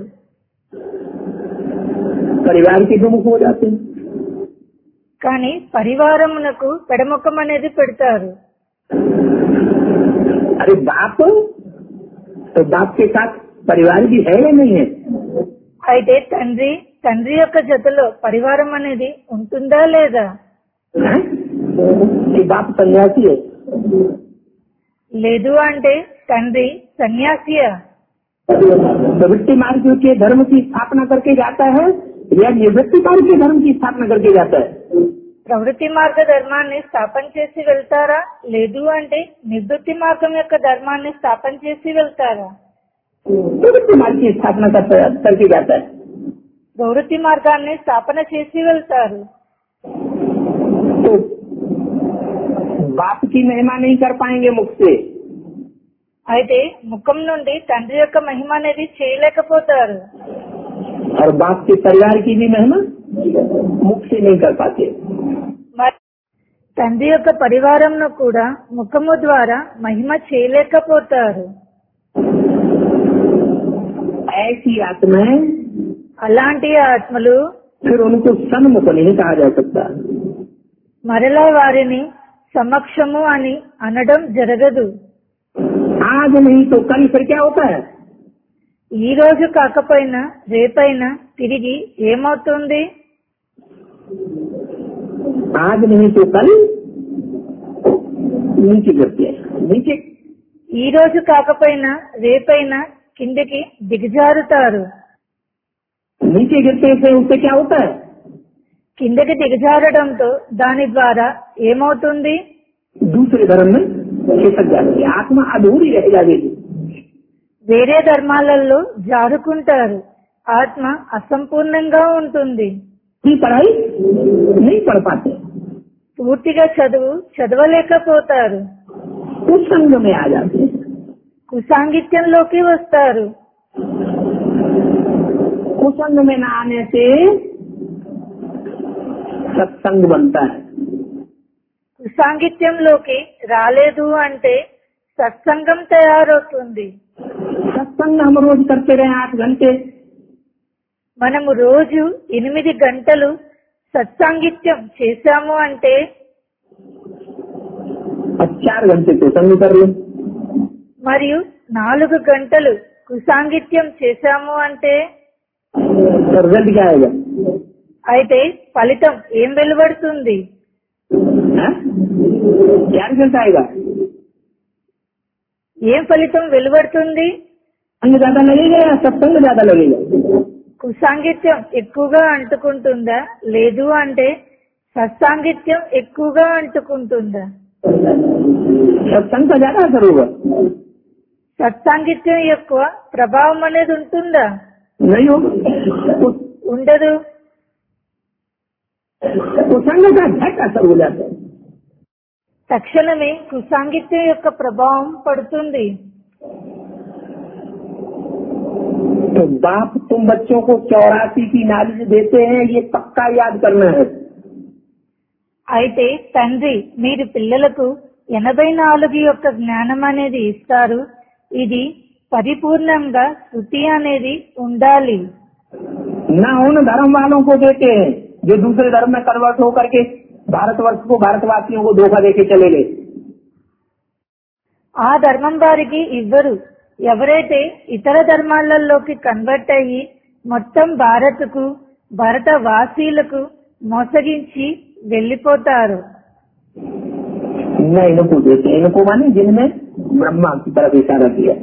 परिवार के विमुख हो जाते हैं కానీ పరివారమునకు పెడముఖం అనేది పెడతారు अरे बाप तो बाप के साथ परिवार भी है या नहीं है అయితే తండ్రి తండ్రి యొక్క జతలో పరివారం అనేది ఉంటుందా లేదా हैं? ये बाप सन्यासी है లేదు అంటే తండ్రి సన్యాసియా प्रवृत्ति मार्ग के धर्म की स्थापना करके जाता है या निवृत्ति मार्ग के धर्म की स्थापना करके जाता है ప్రవృత్తి మార్గ ధర్మాన్ని స్థాపన చేసి వెళ్తారా లేదు అంటే నివృత్తి మార్గం యొక్క ధర్మాన్ని స్థాపన చేసి వెళ్తారా प्रवृत्ति मार्ग की स्थापना करता करके जाता है ప్రవృత్తి మార్గాన్ని స్థాపన చేసి వెళ్తారు तो बाप की महिमा नहीं कर पाएंगे मुख से అయితే ముఖం నుండి తండ్రి యొక్క మహిమ అనేది చేయలేకపోతారు और बाप के परिवार की भी महिमा मुख से नहीं कर पाते మరి తండ్రి యొక్క పరివారంను కూడా ముఖము ద్వారా మహిమ చేయలేకపోతారు ऐसी आत्माएं అలాంటి ఆత్మలు फिर उनको सन्मुख नहीं कहा जा सकता మరలా వారిని సమక్షము అని అనడం జరగదు आज नहीं तो कल फिर क्या होता है ఈ రోజు కాకపోయినా రేపైనా తిరిగి ఏమవుతుంది आज नहीं तो कल नीचे गिरते हैं नीचे ఈ రోజు కాకపోయినా రేపైనా కిందికి దిగజారుతారు नीचे गिरते से उससे क्या होता है కిందకి దిగజారడంతో దాని ద్వారా ఏమవుతుంది दूसरे धर्म में खिसक जाती है आत्मा अधूरी रह जाएगी వేరే ధర్మాలలో జారుకుంటారు ఆత్మ అసంపూర్ణంగా ఉంటుంది की पढ़ाई नहीं पढ़ पाते పూర్తిగా చదువు చదవలేకపోతారు कुसंग में आ जाते हैं కుసాంగిత్యంలోకి వస్తారు कुसंग में न आने से सत्संग बनता है కుసాంగిత్యంలోకి రాలేదు అంటే సత్సంగం తయారవుతుంది सत्संग हम रोज करते रहे आठ घंटे మనము రోజు ఎనిమిది గంటలు సత్సాంగిత్యం చేశాము అంటే और चार घंटे कुसंग कर लो మరియు నాలుగు గంటలు కుసాంగిత్యం చేశాము అంటే तो रिजल्ट क्या आएगा అయితే ఫలితం ఏం వెలువడుతుంది हैं? क्या रिजल्ट आएगा ఏం ఫలితం వెలువడుతుంది अंग ज्यादा लगेगा या सत्संग ज्यादा लगेगा కుసాంగిత్యం ఎక్కువగా అంటుకుంటుందా లేదు అంటే సత్సాంగిత్యం ఎక్కువగా అంటుకుంటుందా सत्संग का ज्यादा असर होगा సత్సాంగిత్యం ఎక్కువ ప్రభావం అనేది ఉంటుందా नहीं होगा कुछ- ఉండదు कुसंग का झट असर हो जाता है తక్షణమే కుసాంగిత్యం యొక్క ప్రభావం పడుతుంది तो बाप तुम बच्चों को चौरासी की नॉलेज देते हैं ये पक्का याद करना है అయితే తండ్రి మీరు పిల్లలకు ఎనభై నాలుగు యొక్క జ్ఞానం అనేది ఇస్తారు ఇది పరిపూర్ణంగా శృతి అనేది ఉండాలి न उन धर्म वालों को देते हैं जो दूसरे धर्म में कन्वर्ट होकर के भारतवर्ष को भारतवासियों को धोखा देके चले गए ఆ ధర్మం వారికి ఇవ్వరు ఎవరైతే ఇతర ధర్మాలలోకి కన్వర్ట్ అయ్యి మొత్తం భారత్కు భరత వాసీలకు మోసగించి వెళ్లిపోతారు न इनको देते हैं इनको माने जिनमें ब्रह्मा की तरफ इशारा किया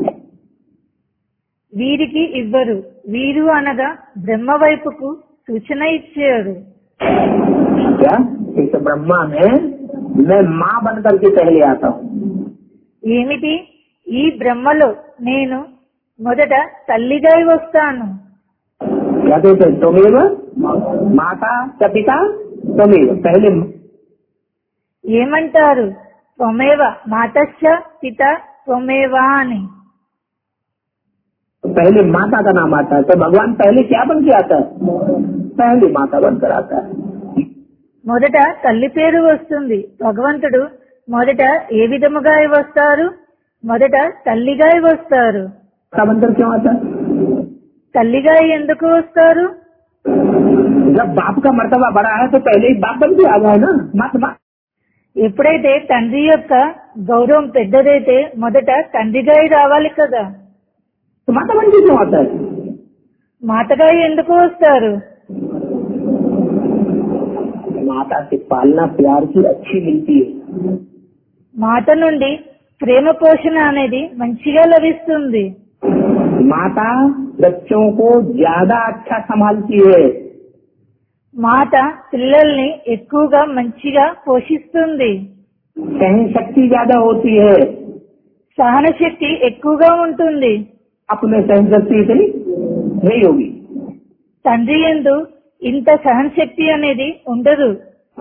వీరికి ఇవ్వరు వీరు అనగా బ్రహ్మ వైపుకు సూచన ఇచ్చారు क्या इस ब्रह्मा में मैं माँ बन करके पहले आता हूँ ఏమిటి ఈ బ్రహ్మలో నేను మొదట తల్లిగా వస్తాను क्या कहते हैं तुमेव माता च पिता तुमेव पहले ఏమంటారు త్వమేవ మాతశ్చ పిత త్వమేవా అని पहले माता का नाम आता है तो भगवान पहले क्या बन के आता है पहले माता बनकर आता है మొదట తల్లి పేరు వస్తుంది భగవంతుడు మొదట ఏ విధముగా వస్తారు మొదట తల్లిగా వస్తారు माता बनकर क्यों आता है తల్లిగా ఎందుకు వస్తారు जब बाप का मर्तबा बड़ा है तो पहले ही बाप बन के आ जाए ना मत मा- ఎప్పుడైతే తండ్రి యొక్క గౌరవం పెద్దదైతే మొదట తండ్రిగా రావాలి కదా तो माता बन के क्यों आता है మాటగా ఎందుకు వస్తారు माता से पालना प्यार की अच्छी मिलती है మాట నుండి ప్రేమ పోషణ అనేది మంచిగా లభిస్తుంది माता बच्चों को ज्यादा अच्छा संभालती है మాట పిల్లల్ని ఎక్కువగా మంచిగా పోషిస్తుంది सहन शक्ति ज्यादा होती है సహన శక్తి ఎక్కువగా ఉంటుంది आप में सहन शक्ति इतनी नहीं होगी తండ్రి ఎందు ఇంత సహన శక్తి అనేది ఉండదు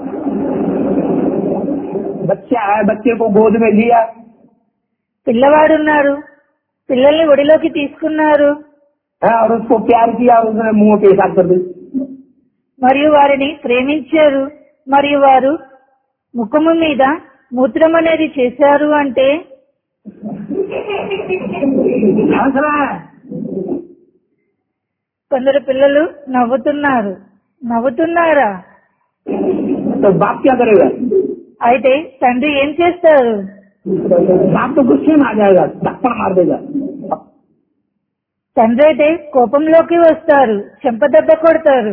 बच्चा है बच्चे को गोद में लिया పిల్లవాడున్నారు పిల్లల్ని ఒడిలోకి తీసుకున్నారు है, और उसको प्यार किया और उसने मुंह पेशाब कर दी మరియు వారిని ప్రేమించారు మరియు వారు ముఖము మీద మూత్రం అనేది చేశారు అంటే हंस रहा है కొందరు పిల్లలు నవ్వుతున్నారు నవ్వుతున్నారా तो बाप क्या करेगा అయితే తండ్రి ఏం చేస్తారు बाप तो गुस्से में आ जाएगा थप्पड़ मार देगा తండ్రి అయితే కోపంలోకి వస్తారు చెంపదెబ్బ కొడతారు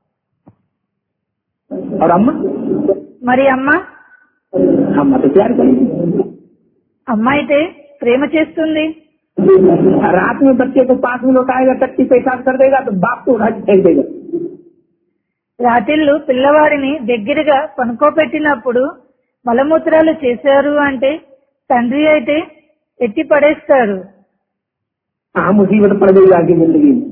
और अम्मा మరి అమ్మ अम्मा तो प्यार करेगी అమ్మ అయితే ప్రేమ చేస్తుంది रात में बच्चे को पास में लौटाएगा टट्टी पेशाब कर देगा तो बाप को उठा के फेंक देगा రాత్రిళ్ళు పిల్లవాడిని దగ్గరగా పనుకోబెట్టినప్పుడు మలమూత్రాలు చేశారు అంటే తండ్రి అయితే ఎత్తి పడేస్తారు हाँ मुसीबत पड़ गई आगे जिंदगी में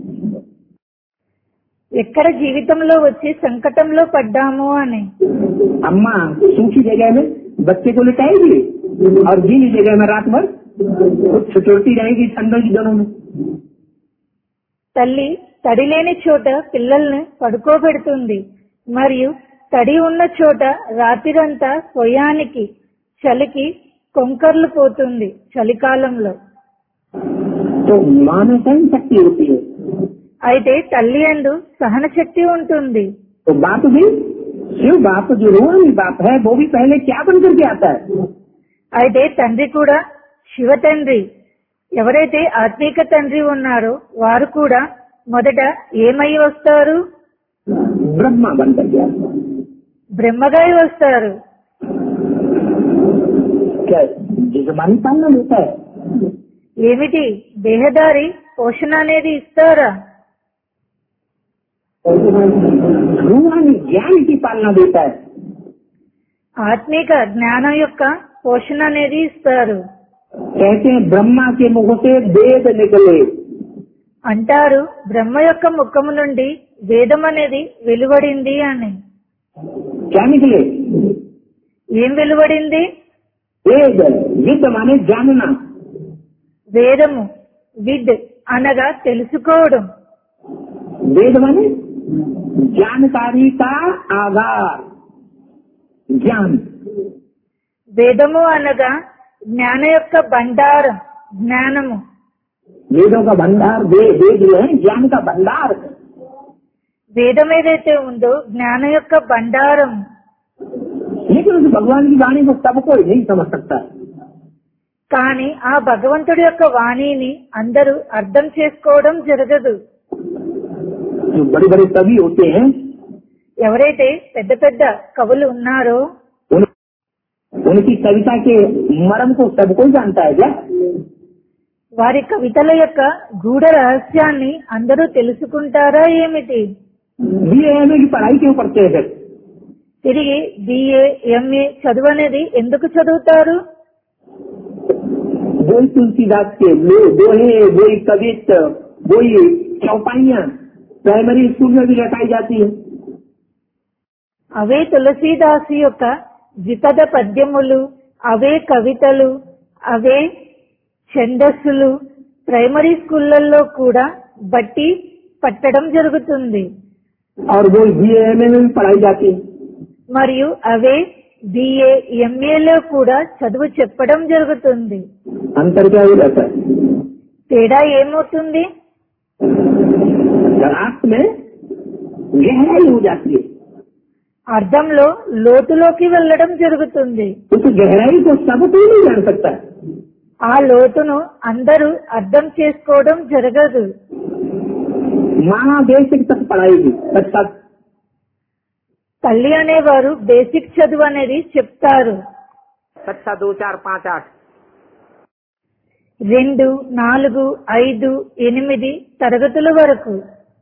ఎక్కడ జీవితంలో వచ్చి సంకటంలో పడ్డాము అని अम्मा सूखी जगह में बच्चे को लिटाएगी और गीली जगह में रात भर छुटोड़ती रहेगी ठंडों की दोनों में తల్లి తడి లేని చోట పిల్లల్ని పడుకోబెడుతుంది మరియు తడి ఉన్న చోట రాత్రిరంతా స్వయానికి చలికి కొంకర్లు పోతుంది చలికాలంలో तो माँ में सहन शक्ति होती है అయితే తల్లి ఎందు సహన శక్తి ఉంటుంది तो बाप भी शिव बाप जो रूहानी बाप है वो भी पहले क्या बन करके आता है అయితే తండ్రి కూడా శివ తండ్రి ఎవరైతే ఆత్మీక తండ్రి ఉన్నారో వారు కూడా మొదట ఏమై వస్తారు ब्रह्मा बन करके आता है బ్రహ్మగా వస్తారు क्या जिसमानी पालना होता है ఏమిటి దేహదారి పోషణ అనేది ఇస్తారా रूहानी ज्ञान की पालना देता है ఆత్మీక జ్ఞానం యొక్క పోషణ అనేది ఇస్తారు कहते हैं ब्रह्मा के मुख से वेद निकले అంటారు బ్రహ్మ యొక్క ముఖము నుండి వేదం అనేది వెలువడింది అని क्या निकले ఏం వెలువడింది वेद विद माने जानना వేదము విద్ అనగా తెలుసుకోవడం वेद माने जानकारी का आधार ज्ञान వేదము అనగా జ్ఞాన యొక్క బండారం జ్ఞానము वेदों का भंडार वेद वेद जो है ज्ञान का भंडार है। వేదం ఏదైతే ఉందో జ్ఞాన యొక్క బండారం लेकिन उस भगवान की वाणी को सब कोई नहीं समझ सकता కానీ ఆ భగవంతుడి యొక్క వాణిని అందరూ అర్థం చేసుకోవడం జరగదు जो बड़े बड़े कवि होते हैं ఎవరైతే పెద్ద పెద్ద కవులు ఉన్నారో उन, उनकी कविता के मर्म को सब कोई जानता है क्या వారి కవితల యొక్క గూఢ రహస్యాన్ని అందరూ తెలుసుకుంటారా ఏమిటి बी एम की पढ़ाई क्यों पढ़ते हैं फिर తిరిగి బిఏ ఎంఏ చదువు అనేది ఎందుకు చదువుతారు वही तुलसीदास के लो- दोहे वही कवित वही चौपाइया प्राइमरी स्कूल में भी रटाई जाती है అవే తులసీదాసు యొక్క ద్విపద పద్యములు అవే కవితలు అవే ఛందస్సులు ప్రైమరీ స్కూళ్లలో కూడా బట్టి పట్టడం జరుగుతుంది और वो बी एम में भी पढ़ाई जाती है మరియు అవే బిఏ ఎంఏలో కూడా చదువు చెప్పడం జరుగుతుంది अंतर क्या हो जाता है తేడా ఏమవుతుంది रात में गहराई हो जाती है అర్థంలో లోతులోకి వెళ్ళడం జరుగుతుంది उस गहराई को सब कोई नहीं जान सकता ఆ లోతును అందరూ అర్థం చేసుకోవడం జరగదు माँ बेसिक तक पढ़ाएगी कक्षा తల్లి అనేవారు బేసిక్ చదువు అనేది చెప్తారు कक्षा दो चार पाँच आठ రెండు నాలుగు ఐదు ఎనిమిది తరగతుల వరకు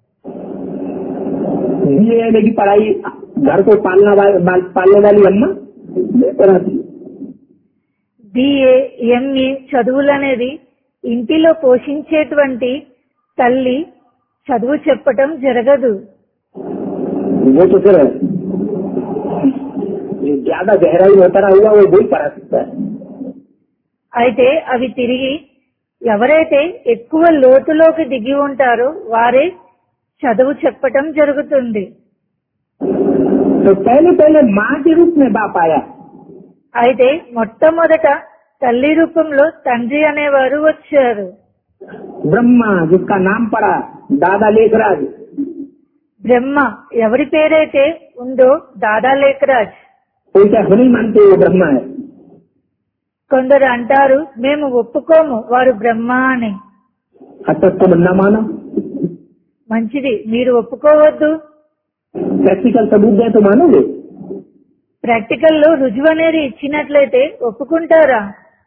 ये की पढ़ाई घर को पालना वाली पालने वाली अम्मा पढ़ाती है। బిఏ ఎంఏ చదువులనేది ఇంటిలో పోషించేటువంటి తల్లి చదువు చెప్పటం జరగదు वो तो फिर जो ज्यादा गहराई में उतरा हुआ वो वही पढ़ा सकता है అయితే అవి తిరిగి ఎవరైతే ఎక్కువ లోతులోకి దిగి ఉంటారో వారే చదువు చెప్పటం జరుగుతుంది तो पहले पहले माँ के रूप में बाप आया అయితే మొట్టమొదట తల్లి రూపంలో తండ్రి అనేవారు వచ్చారు ब्रह्मा जिसका नाम पड़ा दादा लेखराज బ్రహ్మ ఎవరి పేరైతే ఉందో దాదా లేఖరాజ్ कोई क्या नहीं मानते वो ब्रह्मा है కొందరు అంటారు మేము ఒప్పుకోము వారు బ్రహ్మ అని अच्छा तुम न मानो మంచిది మీరు ఒప్పుకోవద్దు प्रैक्टिकल सबूत दे तो मानोगे ప్రాక్టికల్ లో రుజువు అనేది ఇచ్చినట్లయితే ఒప్పుకుంటారా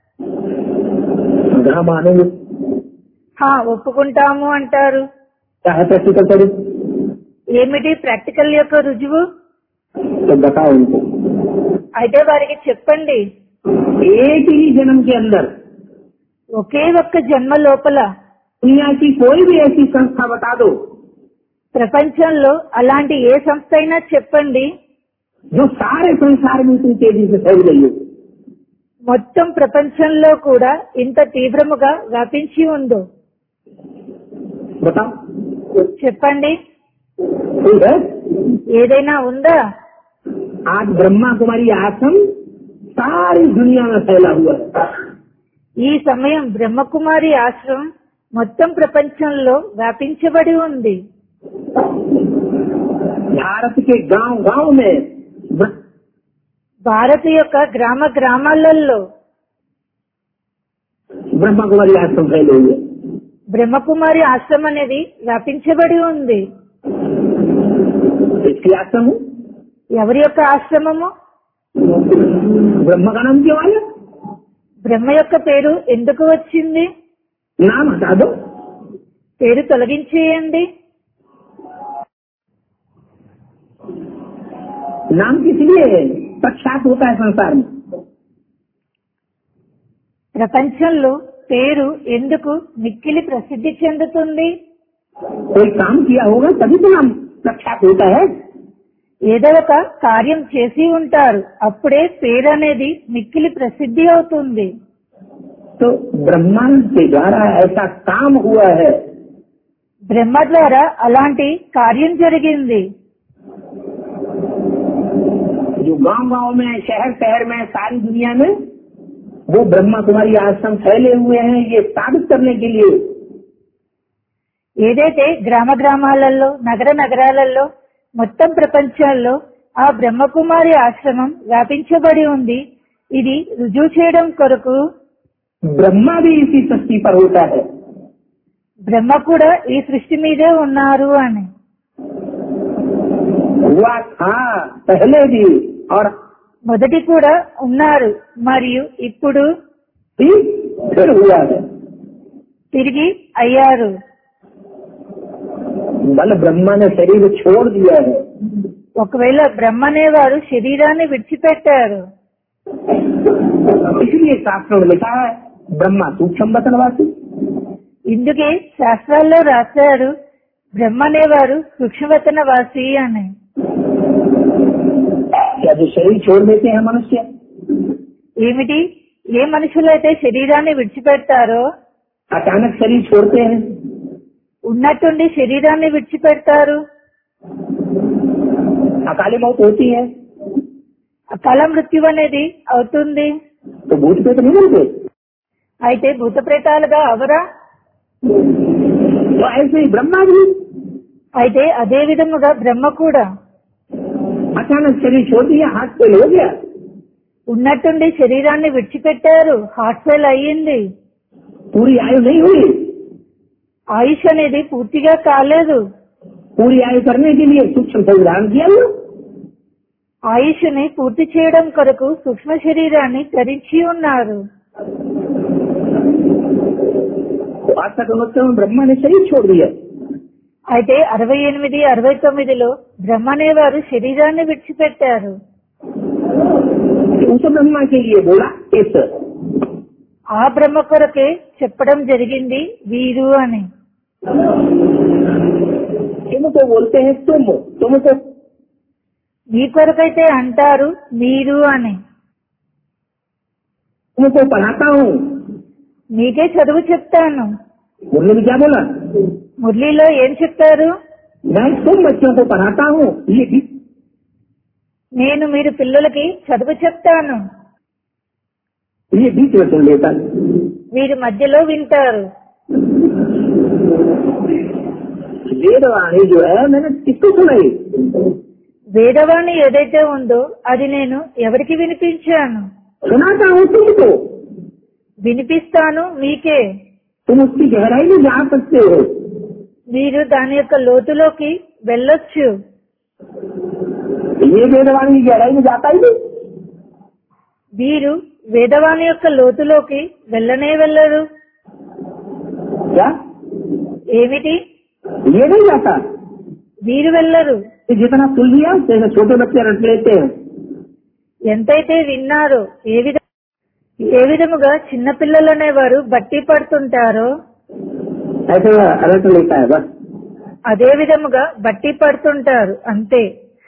हाँ मानोगे హా ఒప్పుకుంటాము అంటారు क्या है प्रैक्टिकल सबूत ఏమిటి ప్రాక్టికల్ యొక్క రుజువు तो बताओ उनको అయితే వారికి చెప్పండి एक ही जन्म के अंदर ఒకే ఒక్క జన్మ లోపల दुनिया की कोई भी ऐसी संस्था बता दो ప్రపంచంలో అలాంటి ఏ సంస్థ అయినా చెప్పండి जो सारे संसार में इतनी तेजी से फैल गई हो మొత్తం ప్రపంచంలో కూడా ఇంత తీవ్రముగా వ్యాపించి ఉందో बताओ చెప్పండి कोई है ఏదైనా ఉందా आज ब्रह्मा कुमारी आश्रम सारी दुनिया में फैला हुआ है ఈ సమయం బ్రహ్మకుమారి ఆశ్రమం మొత్తం ప్రపంచంలో వ్యాపించబడి ఉంది भारत के गांव गांव में ब्र- భారత్ యొక్క గ్రామ గ్రామాలలో ब्रह्मा कुमारी आश्रम फैले हुए हैं। బ్రహ్మకుమారి ఆశ్రమం అనేది వ్యాపించబడి ఉంది इसकी आश्रम है ఎవరి యొక్క ఆశ్రమము ब्रह्म का नाम क्यों आया బ్రహ్మ యొక్క పేరు ఎందుకు వచ్చింది नाम हटा दो పేరు తొలగించేయండి नाम किस लिए प्रख्यात होता है संसार में ప్రపంచంలో పేరు ఎందుకు మిక్కిలి ప్రసిద్ధి చెందుతుంది कोई काम किया होगा तभी तो नाम प्रख्यात होता है ఏదో ఒక కార్యం చేసి ఉంటారు అప్పుడే పేరు అనేది మిక్కిలి ప్రసిద్ధి అవుతుంది तो ब्रह्मांड के द्वारा ऐसा काम हुआ है బ్రహ్మ ద్వారా అలాంటి కార్యం జరిగింది जो गांव गांव में शहर शहर में सारी दुनिया में वो ब्रह्मा कुमारी आश्रम फैले हुए हैं ये साबित करने के लिए ఏదైతే గ్రామ గ్రామాలలో నగర నగరాలలో మొత్తం ప్రపంచాల్లో ఆ బ్రహ్మకుమారి ఆశ్రమం వ్యాపించబడి ఉంది ఇది రుజువు చేయడం కొరకు ब्रह्मा भी इसी सृष्टि पर होता है బ్రహ్మ కూడా ఈ సృష్టి మీదే ఉన్నారు అని हुआ था पहले भी और మొదటి కూడా ఉన్నారు మరియు ఇప్పుడు भी फिर हुआ है తిరిగి అయ్యారు बल ब्रह्मा ने शरीर छोड़ दिया है ఒకవేళ బ్రహ్మ అనేవారు శరీరాన్ని విడిచిపెట్టారు इसलिए शास्त्रों में लिखा है ब्रह्मा सूक्ष्म वचनवासी ఇందుకే శాస్త్రాల్లో రాశారు బ్రహ్మ అనేవారు సూక్ష్మవతన వాసి అని क्या जो शरीर छोड़ देते हैं मनुष्य ఏమిటి ఏ మనుషులైతే శరీరాన్ని విడిచిపెడతారో अचानक शरीर छोड़ते हैं ఉన్నట్టుండి శరీరాన్ని విడిచిపెడతారు अकाली मौत होती है అకాల మృత్యు అనేది అవుతుంది तो भूत पे तो नहीं मिलते అయితే భూత ప్రేతాలుగా అవరా तो ऐसे ही ब्रह्मा भी అయితే అదే విధముగా బ్రహ్మ కూడా अचानक शरीर छोड़ दिया हाथ फेल हो गया ఉన్నట్టుండి శరీరాన్ని విడిచిపెట్టారు హార్ట్ ఫెయిల్ అయ్యింది पूरी आयु नहीं हुई ఆయుష్ అనేది పూర్తిగా కాలేదు पूरी आयु करने के लिए सूक्ष्म शरीर धारण किया हुआ ఆయుష్ని పూర్తి చేయడం కొరకు సూక్ష్మ శరీరాన్ని ధరించి ఉన్నారు तो आशा का मतलब ब्रह्मा ने शरीर छोड़ दिया అయితే అరవై ఎనిమిది అరవై తొమ్మిదిలో బ్రహ్మ అనేవారు శరీరాన్ని విడిచిపెట్టారు उस ब्रह्मा के लिए बोला इस ఆ బ్రహ్మ కొరకే చెప్పడం జరిగింది వీరు అని तुमको बोलते हैं तुम तुमको మీ కొరకైతే అంటారు మీరు అని तुमको पढ़ाता हूँ మీకే చదువు చెప్తాను मुरली ने क्या बोला మురళీలో ఏం చెప్పారు मैं तुम बच्चों को पढ़ाता हूँ ये भी నేను మీరు పిల్లలకి చదువు చెప్తాను ये बीच में सुन लेता వీరి మధ్యలో వింటారు वेदवाणी जो है मैंने किसको सुनाई వేదవాణి ఏదైతే ఉందో అది నేను ఎవరికి వినిపించాను सुनाता हूँ तुमको వినిపిస్తాను మీకే तुम उसकी गहराई में जा सकते हो మీరు దాని యొక్క లోతులోకి వెళ్ళొచ్చు ये वेदवाणी की गहराई में जाता ही नहीं వీరు వేదవాణి యొక్క లోతులోకి వెళ్ళనే వెళ్ళరు क्या ఏమిటి ये नहीं जाता వీరు వెళ్ళరు कि जितना सुन लिया जैसे छोटे बच्चे रट लेते हैं ఎంతైతే విన్నారో ఏ విధ ఏ విధముగా చిన్నపిల్లలు అనేవారు బట్టి పడుతుంటారో ऐसे वह रट लेता है बस అదే విధముగా బట్టి పడుతుంటారు అంతే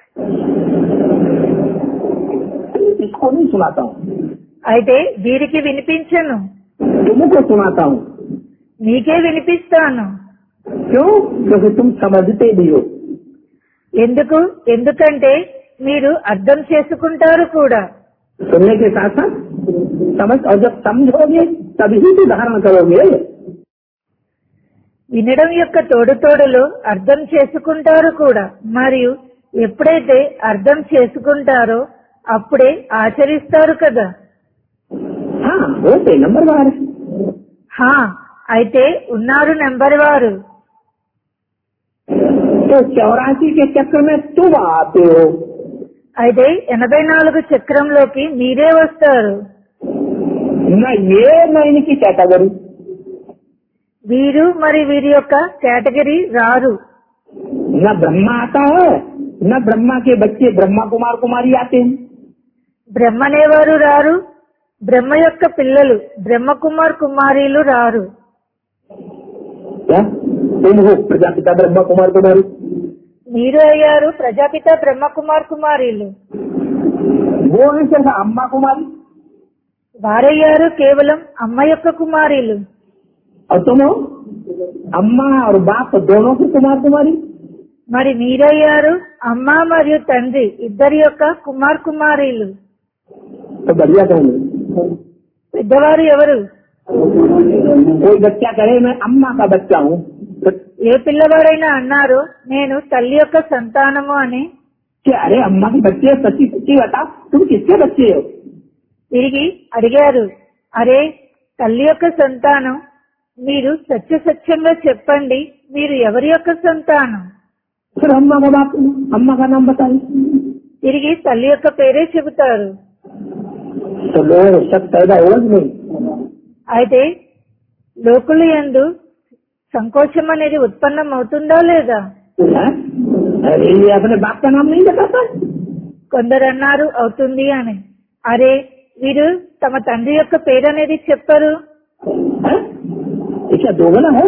इसको नहीं सुनाता हूँ అయితే వీరికి వినిపించను तुमको सुनाता हूँ మీకే వినిపిస్తాను क्यों क्योंकि तुम समझते भी हो ఎందుకు ఎందుకంటే మీరు అర్థం చేసుకుంటారు కూడా सुनने के साथ साथ समझ और जब समझोगे तभी तो धारण करोगे వినడం యొక్క తోడు తోడులో అర్థం చేసుకుంటారు కూడా మరియు ఎప్పుడైతే అర్థం చేసుకుంటారో అప్పుడే ఆచరిస్తారు కదా हाँ होते नंबर बार హా అయితే ఉన్నారు నెంబర్ వారు तो चौरासी के चक्र में तुम आते हो అయితే ఎనభై నాలుగు చక్రంలోకి మీరే వస్తారు न ये न इनकी कैटेगरी వీరు మరి వీరి యొక్క కేటగిరీ రారు न ब्रह्मा आता है न ब्रह्मा के बच्चे ब्रह्मा कुमार कुमारी आते हैं బ్రహ్మ అనేవారు రారు బ్రహ్మ యొక్క పిల్లలు బ్రహ్మ కుమార్ కుమారీలు రారు क्या तुम हो प्रजापिता ब्रह्मा कुमार कुमारी మీరు అయ్యారు ప్రజాపిత బ్రహ్మ కుమార్ కుమారీలు वो है सिर्फ अम्मा कुमारी వారయ్యారు కేవలం అమ్మ యొక్క కుమారీలు और तुम हो अम्मा और बाप दोनों की कुमार कुमारी మరి మీరయ్యారు అమ్మ మరియు తండ్రి ఇద్దరి యొక్క కుమార్ కుమారీలు तो बढ़िया कहूंगे పెద్దవారు ఎవరు कोई बच्चा कहे मैं अम्मा का बच्चा हूँ तो ఏ పిల్లవాడైనా అన్నారు నేను తల్లి యొక్క సంతానము అని क्या अरे अम्मा के बच्चे सच्ची सच्ची बता तुम किसके बच्चे हो తిరిగి అడిగారు అరే తల్లి యొక్క సంతానం మీరు సత్య సత్యంగా చెప్పండి మీరు ఎవరి యొక్క సంతానం फिर अम्मा का बाप अम्मा का नाम बताइए తిరిగి తల్లి యొక్క పేరే చెబుతారు तो लोग शक पैदा हो नहीं అయితే లోకులు ఎందు సంకోచం అనేది ఉత్పన్నం అవుతుందా లేదా हैं? अरे ये अपने बाप का नाम नहीं बताता కొందరు అన్నారు అవుతుంది అని అరే వీరు తమ తండ్రి యొక్క పేరు అనేది చెప్పరు हैं? ये क्या दोगुना है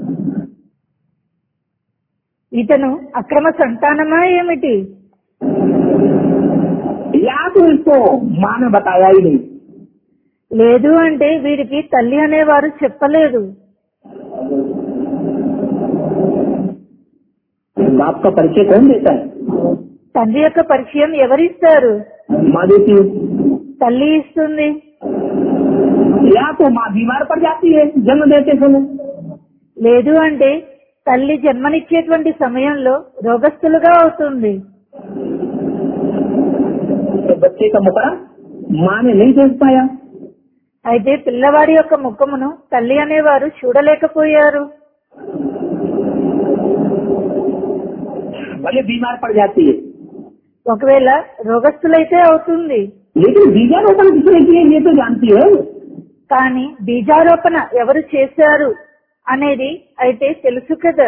ఇతను అక్రమ సంతానమా ఏమిటి या तो इसको माँ ने बताया ही नहीं లేదు అంటే వీరికి తల్లి అనేవారు చెప్పలేదు बाप का परिचय कौन देता है తండ్రి యొక్క పరిచయం ఎవరిస్తారు माँ देती है తల్లి ఇస్తుంది या तो माँ बीमार पड़ जाती है जन्म देते समय లేదు అంటే తల్లి జన్మనిచ్చేటువంటి సమయంలో రోగస్తులుగా అవుతుంది तो बच्चे का मुकरा माँ ने नहीं देख पाया అయితే పిల్లవాడి యొక్క ముఖమును తల్లి అనేవారు చూడలేకపోయారు ये बीमार पड़ जाती है ఒకవేళ రోగస్తులైతే అవుతుంది लेकिन बीजारोपण किसने किए ये तो जानती है కానీ బీజారోపణ ఎవరు చేశారు అనేది అయితే తెలుసు కదా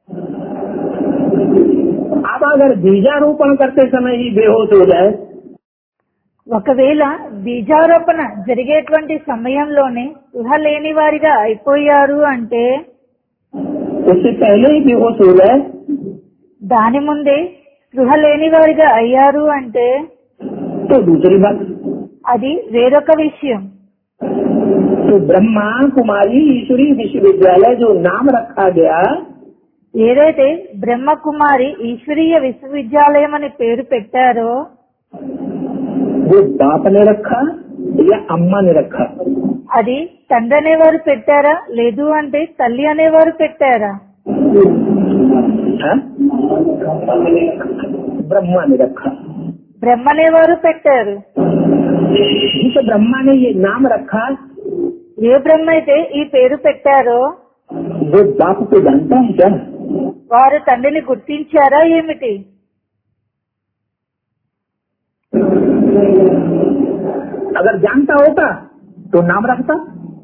अब अगर बीजारोपण करते समय ही बेहोश हो जाए ఒకవేళ బీజారోపణ జరిగేటువంటి సమయంలోనే స్పృహ లేని వారిగా అయిపోయారు అంటే उससे पहले ही बेहोश हो जाए దాని ముందే స్పృహ లేని వారిగా అయ్యారు అంటే तो दूसरी बात అది వేరొక విషయం तो ब्रह्मा कुमारी ईश्वरी विश्वविद्यालय जो नाम रखा गया ఏదైతే బ్రహ్మకుమారి ఈశ్వరీయ విశ్వవిద్యాలయం అని పేరు పెట్టారో वो बाप ने रखा या अम्मा ने रखा అది తండ్రి అనేవారు పెట్టారా లేదు అంటే తల్లి అనేవారు పెట్టారా हाँ? ब्रह्मा ने रखा బ్రహ్మ అనేవారు పెట్టారు जिस ब्रह्मा ने ये नाम रखा ఏ బ్రహ్మ అయితే ఈ పేరు పెట్టారో वो बाप को जानता है क्या వారు తండ్రిని గుర్తించారా ఏమిటి अगर जानता होता तो नाम रखता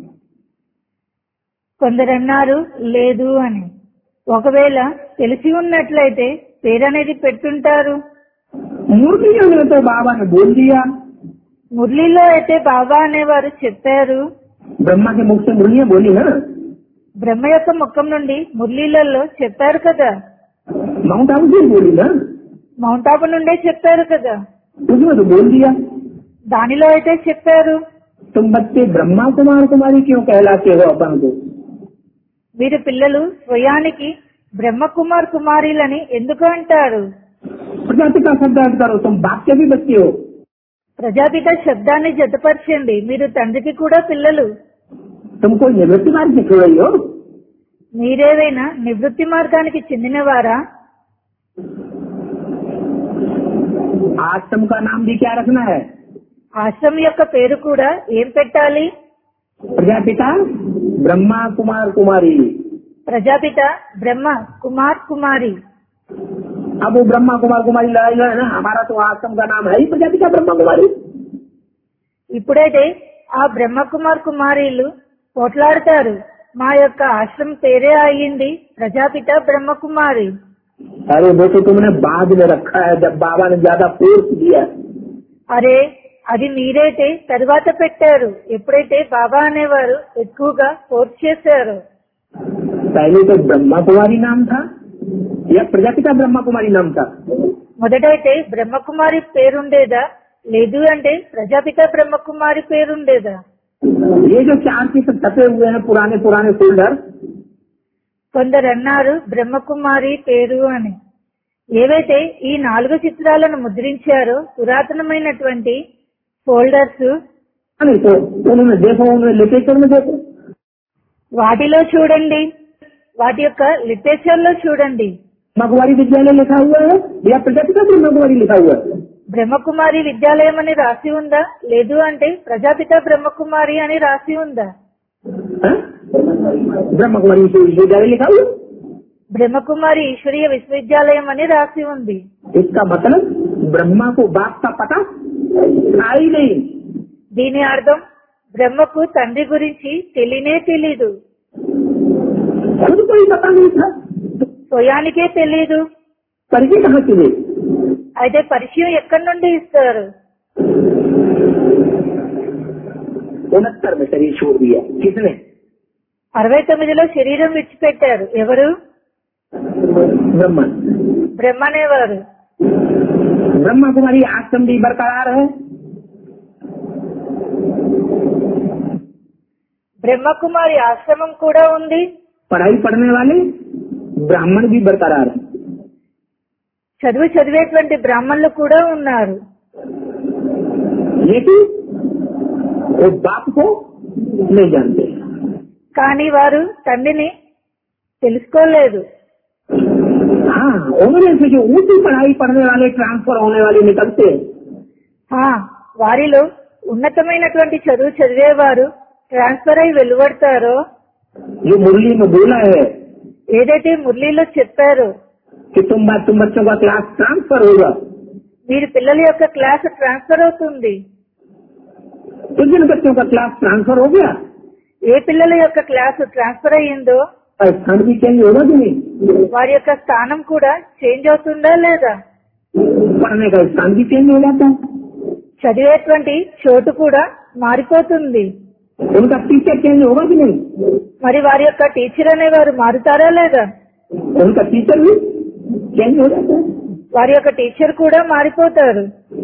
కొందరన్నారు లేదు అని ఒకవేళ తెలిసి ఉన్నట్లయితే పేరు అనేది పెట్టుంటారు मुर्गियों ने तो बाबा ने बोल दिया మురళిలో అయితే బాబా అనేవారు చెప్పారు ब्रह्मा के मुख से मुर्गियां बोली ना బ్రహ్మ యొక్క ముఖం నుండి మురళీలలో చెప్పారు కదా माउंट आबू से बोली ना మౌంట్ ఆబు నుండే చెప్పారు కదా उसमें तो बोल दिया దానిలో అయితే చెప్పారు तुम बच्चे ब्रह्मा कुमार कुमारी क्यों कहलाते हो अपन को మీరు పిల్లలు స్వయానికి బ్రహ్మకుమార్ కుమారీలని ఎందుకు అంటారు प्रजाति का शब्द अर्थ करो तुम बाप के भी बच्चे हो ప్రజాపిత శబ్దాన్ని జతపరచండి మీరు తండ్రికి కూడా పిల్లలు तुम कोई निवृत्ति मार्ग सीख रही हो మీరేవైనా నివృత్తి మార్గానికి చెందినవారా आश्रम का नाम भी क्या रखना है ఆశ్రమం యొక్క పేరు కూడా ఏం పెట్టాలి प्रजापिता ब्रह्मा कुमार कुमारी ప్రజాపిత బ్రహ్మ కుమార్ కుమారి अब वो ब्रह्मा कुमार कुमारी लड़ाई लड़े ना हमारा तो आश्रम का नाम है ही प्रजापिता ब्रह्मा कुमारी ఇప్పుడైతే ఆ బ్రహ్మకుమార్ కుమారీలు పోట్లాడతారు మా యొక్క ఆశ్రమం పేరే అయ్యింది ప్రజాపిత బ్రహ్మకుమారి अरे वो तो तुमने बाद में रखा है जब बाबा ने ज्यादा फोर्स दिया అరే అది మీరైతే తరువాత పెట్టారు ఎప్పుడైతే బాబా అనేవారు ఎక్కువగా ఫోర్స్ చేశారు पहले तो ब्रह्मा कुमारी नाम था या प्रजापिता ब्रह्मा कुमारी नाम था మొదటైతే బ్రహ్మకుమారి పేరుండేదా లేదు అంటే ప్రజాపిత బ్రహ్మకుమారి పేరుండేదా ये जो चार चित्र छपे हुए हैं पुराने पुराने फोल्डर కొందరు అన్నారు ब्रह्मकुमारी పేరు అని ఏవైతే ఈ నాలుగు చిత్రాలను ముద్రించారో పురాతనమైనటువంటి ఫోల్డర్స్ नहीं तो उन्होंने देखो उन्होंने लिटरेचर में देखो వాటిలో చూడండి వాటి యొక్క లిటరేచర్ లో చూడండి ब्रह्मा कुमारी विद्यालय लिखा हुआ है या प्रजापिता ब्रह्मा कुमारी लिखा हुआ है బ్రహ్మకుమారి విద్యాలయం అని రాసి ఉందా లేదు అంటే ప్రజాపిత బ్రహ్మకుమారి అని రాసి ఉందా हैं? ब्रह्मा कुमारी विश्वविद्यालय लिखा हुआ है? బ్రహ్మకుమారి ఈశ్వరీయ విశ్వవిద్యాలయం అని రాసి ఉంది इसका मतलब ब्रह्मा को बाप का पता था ही नहीं దీని అర్థం బ్రహ్మకు తండ్రి గురించి తెలియనే తెలీదు खुद को ही पता नहीं था స్వయానికే తెలీదు परिचय कहाँ से ले అయితే పరిచయం ఎక్కడి నుండి ఇస్తారు उनहत्तर में शरीर छोड़ दिया किसने అరవై తొమ్మిదిలో శరీరం విడిచిపెట్టారు ఎవరు ब्रह्मा బ్రహ్మ అనేవారు ब्रह्मा कुमारी आश्रम भी बरकरार है బ్రహ్మకుమారి ఆశ్రమం కూడా ఉంది पढ़ाई पढ़ने वाले ब्राह्मण भी बरकरार है చదువు చదివేటువంటి బ్రాహ్మణులు కూడా ఉన్నారు लेकिन वो बाप को नहीं जानते కానీ వారు తండ్రిని తెలుసుకోలేదు हाँ उनमें से जो ऊंची पढ़ाई पढ़ने वाले ट्रांसफर होने वाले निकलते हैं ఆ, వారిలో ఉన్నతమైనటువంటి చదువు చదివేవారు ట్రాన్స్ఫర్ అయి వెలువడతారో जो मुरली में बोला है ఏదైతే మురళీలో చెప్పారో कि तुम बात तुम बच्चों का क्लास ट्रांसफर होगा మీరు పిల్లల యొక్క క్లాస్ ట్రాన్స్ఫర్ అవుతుంది तो जिन बच्चों का क्लास ट्रांसफर हो गया ఏ పిల్లల యొక్క క్లాస్ ట్రాన్స్ఫర్ అయ్యిందో और स्थान भी चेंज होगा कि नहीं వారి యొక్క స్థానం కూడా చేంజ్ అవుతుందా లేదా पढ़ने का स्थान भी चेंज हो जाता है చదివేటువంటి చోటు కూడా మారిపోతుంది उनका टीचर चेंज होगा कि नहीं మరి వారి యొక్క టీచర్ అనేవారు మారుతారా లేదా उनका टीचर भी चेंज हो जाता है వారి యొక్క టీచర్ కూడా మారిపోతారు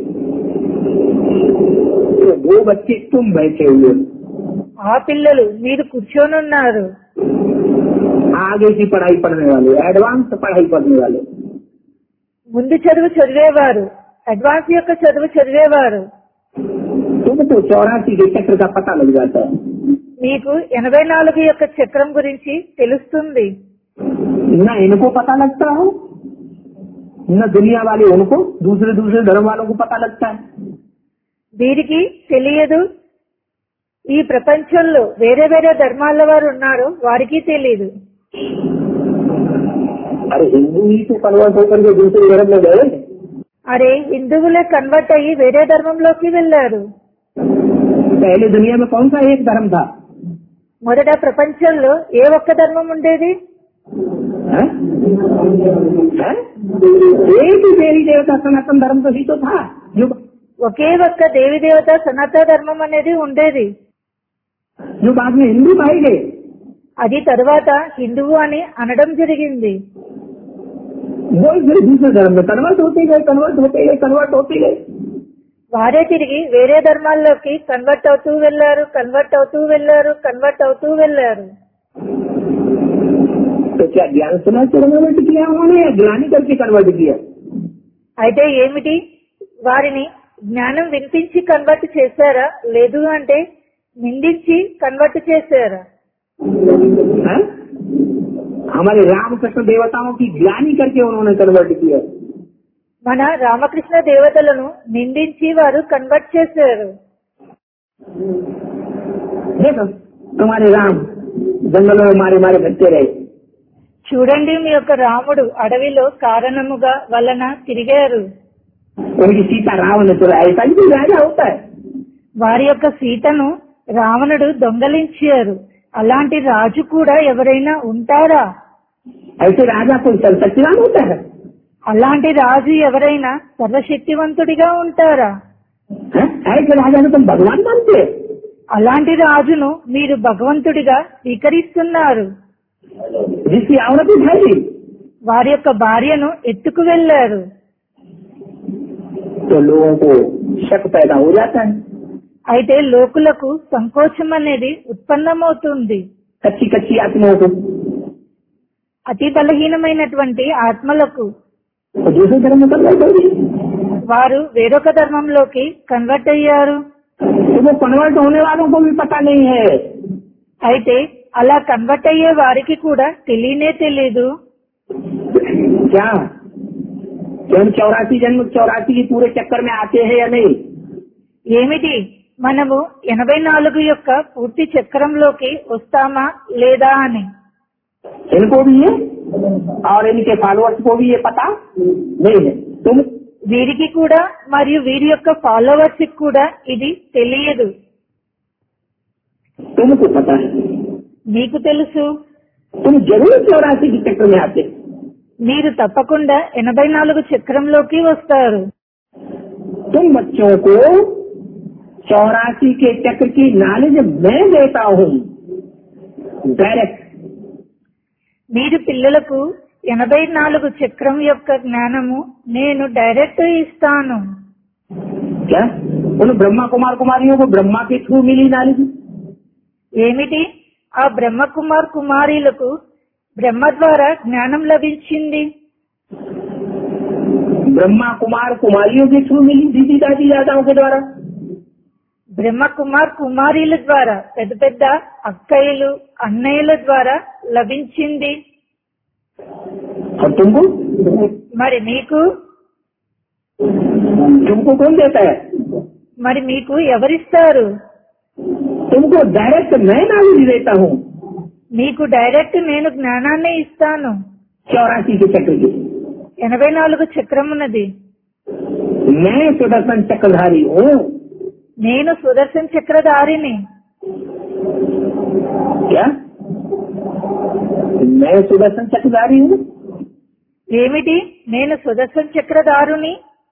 तो वो बच्चे तुम बैठे हुए ఆ పిల్లలు మీరు కూర్చొని ఉన్నారు आगे की पढ़ाई पढ़ने वाले एडवांस पढ़ाई पढ़ने वाले ముందు చదువు చదివేవారు అడ్వాన్స్ యొక్క చదువు చదివేవారు तुमको चौरासी के चक्र का पता लग जाता है మీకు ఎనభై నాలుగు యొక్క చక్రం గురించి తెలుస్తుంది न इनको पता लगता है न दुनिया वाले उनको दूसरे दूसरे धर्म वालों को पता लगता है వీరికి తెలియదు ఈ ప్రపంచంలో వేరే వేరే ధర్మాల వారు ఉన్నారు వారికి తెలియదు अरे हिंदू ही तो कन्वर्ट होकर के दूसरे धर्म में गए అరే హిందువులే కన్వర్ట్ అయ్యి వేరే ధర్మంలోకి వెళ్లారు पहले दुनिया में कौन सा एक धर्म था మొదట ప్రపంచంలో ఏ ఒక్క ధర్మం ఉండేది हैं? हैं? एक ही देवी देवता सनातन धर्म तो ही तो था जो ఒకే ఒక్క దేవి దేవత సనాతన ధర్మం అనేది ఉండేది जो बाद में हिंदू पाए गए అది తరువాత హిందువు అని అనడం జరిగింది वो फिर दूसरे धर्म में कन्वर्ट होते गए कन्वर्ट होते गए कन्वर्ट होते गए వారే తిరిగి వేరే ధర్మాల్లోకి కన్వర్ట్ అవుతూ వెళ్లారు కన్వర్ట్ అవుతూ వెళ్లారు కన్వర్ట్ అవుతూ వెళ్లారు तो क्या ज्ञान सुना के कन्वर्ट किया उन्होंने या ज्ञानी करके कन्वर्ट किया అయితే ఏమిటి వారిని జ్ఞానం వినిపించి కన్వర్ట్ చేశారా లేదు అంటే నిందించి కన్వర్ట్ చేశారా हैं? हमारे रामकृष्ण देवताओं की ज्ञानी करके उन्होंने कन्वर्ट किया మన రామకృష్ణ దేవతలను నిందించి వారు కన్వర్ట్ చేశారు देखो तुम्हारे राम जंगलों में मारे मारे भटके रहे చూడండి మీ యొక్క రాముడు అడవిలో కారణముగా వలన తిరిగారు उनकी सीता रावण ने चुरा ऐसा ही कोई राजा होता है వారి యొక్క సీతను రావణుడు దొంగలించారు అలాంటి రాజు కూడా ఎవరైనా ఉంటారా ऐसे राजा कोई सर्वशक्तिमान होता है అలాంటి రాజు ఎవరైనా సర్వశక్తివంతుడిగా ఉంటారా हैं? ऐसे राजा को तुम भगवान मानते हो? అలాంటి రాజును మీరు భగవంతుడిగా స్వీకరిస్తున్నారు जिसकी औरत उठाई వారి యొక్క భార్యను ఎత్తుకు వెళ్లారు तो लोगों को शक पैदा हो जाता है అయితే లోకులకు సంకోచం అనేది ఉత్పన్నమవుతుంది कच्ची कच्ची आत्माओं को అతి బలహీనమైనటువంటి ఆత్మలకు तो दूसरे धर्म में कन्वर्ट हो गई వారు వేరొక ధర్మంలోకి కన్వర్ట్ అయ్యారు तो वो कन्वर्ट होने वालों को भी पता नहीं है అయితే అలా కన్వర్ట్ అయ్యే వారికి కూడా తెలియనే తెలీదు क्या कि हम चौरासी जन्म चौरासी के पूरे चक्कर में आते हैं या नहीं ఏమిటి మనము ఎనభై నాలుగు యొక్క పూర్తి చక్రంలోకి వస్తామా లేదా అని इनको भी है और इनके फॉलोअर्स को भी ये पता नहीं है तुम వీరికి కూడా మరియు వీరి యొక్క ఫాలోవర్స్ కి కూడా ఇది తెలియదు तुमको पता है మీకు తెలుసు तुम जरूर चौरासी के चक्कर में आते మీరు తప్పకుండా ఎనభై నాలుగు చక్రంలోకి వస్తారు तुम बच्चों को चौरासी के चक्र की नॉलेज मैं देता हूँ डायरेक्ट మీరు పిల్లలకు ఎనభై నాలుగు చక్రం యొక్క జ్ఞానము నేను డైరెక్ట్ ఇస్తాను क्या उन ब्रह्मा कुमार कुमारियों को ब्रह्मा के थ्रू मिली नॉलेज ఏమిటి ఆ బ్రహ్మ కుమార్ కుమారీలకు బ్రహ్మ ద్వారా జ్ఞానం లభించింది ब्रह्मा कुमार कुमारियों के थ्रू मिली दीदी दादी दादाओं के द्वारा బ్రహ్మ కుమార్ కుమారీల ద్వారా పెద్ద పెద్ద అక్కయ్యలు అన్నయ్యల ద్వారా లభించింది और तुमको మరి మీకు तुमको कौन देता है మరి మీకు ఎవరిస్తారు तुमको डायरेक्ट मैं नॉलेज देता हूँ మీకు డైరెక్ట్ నేను జ్ఞానాన్ని ఇస్తాను चौरासी के चक्र की ఎనభై నాలుగు చక్రం ఉన్నది मैं सुदर्शन चक्रधारी हूँ నేను సుదర్శన చక్రధారిని क्या मैं सुदर्शन चक्रधारी हूँ ఏమిటి నేను సుదర్శన చక్రధారుని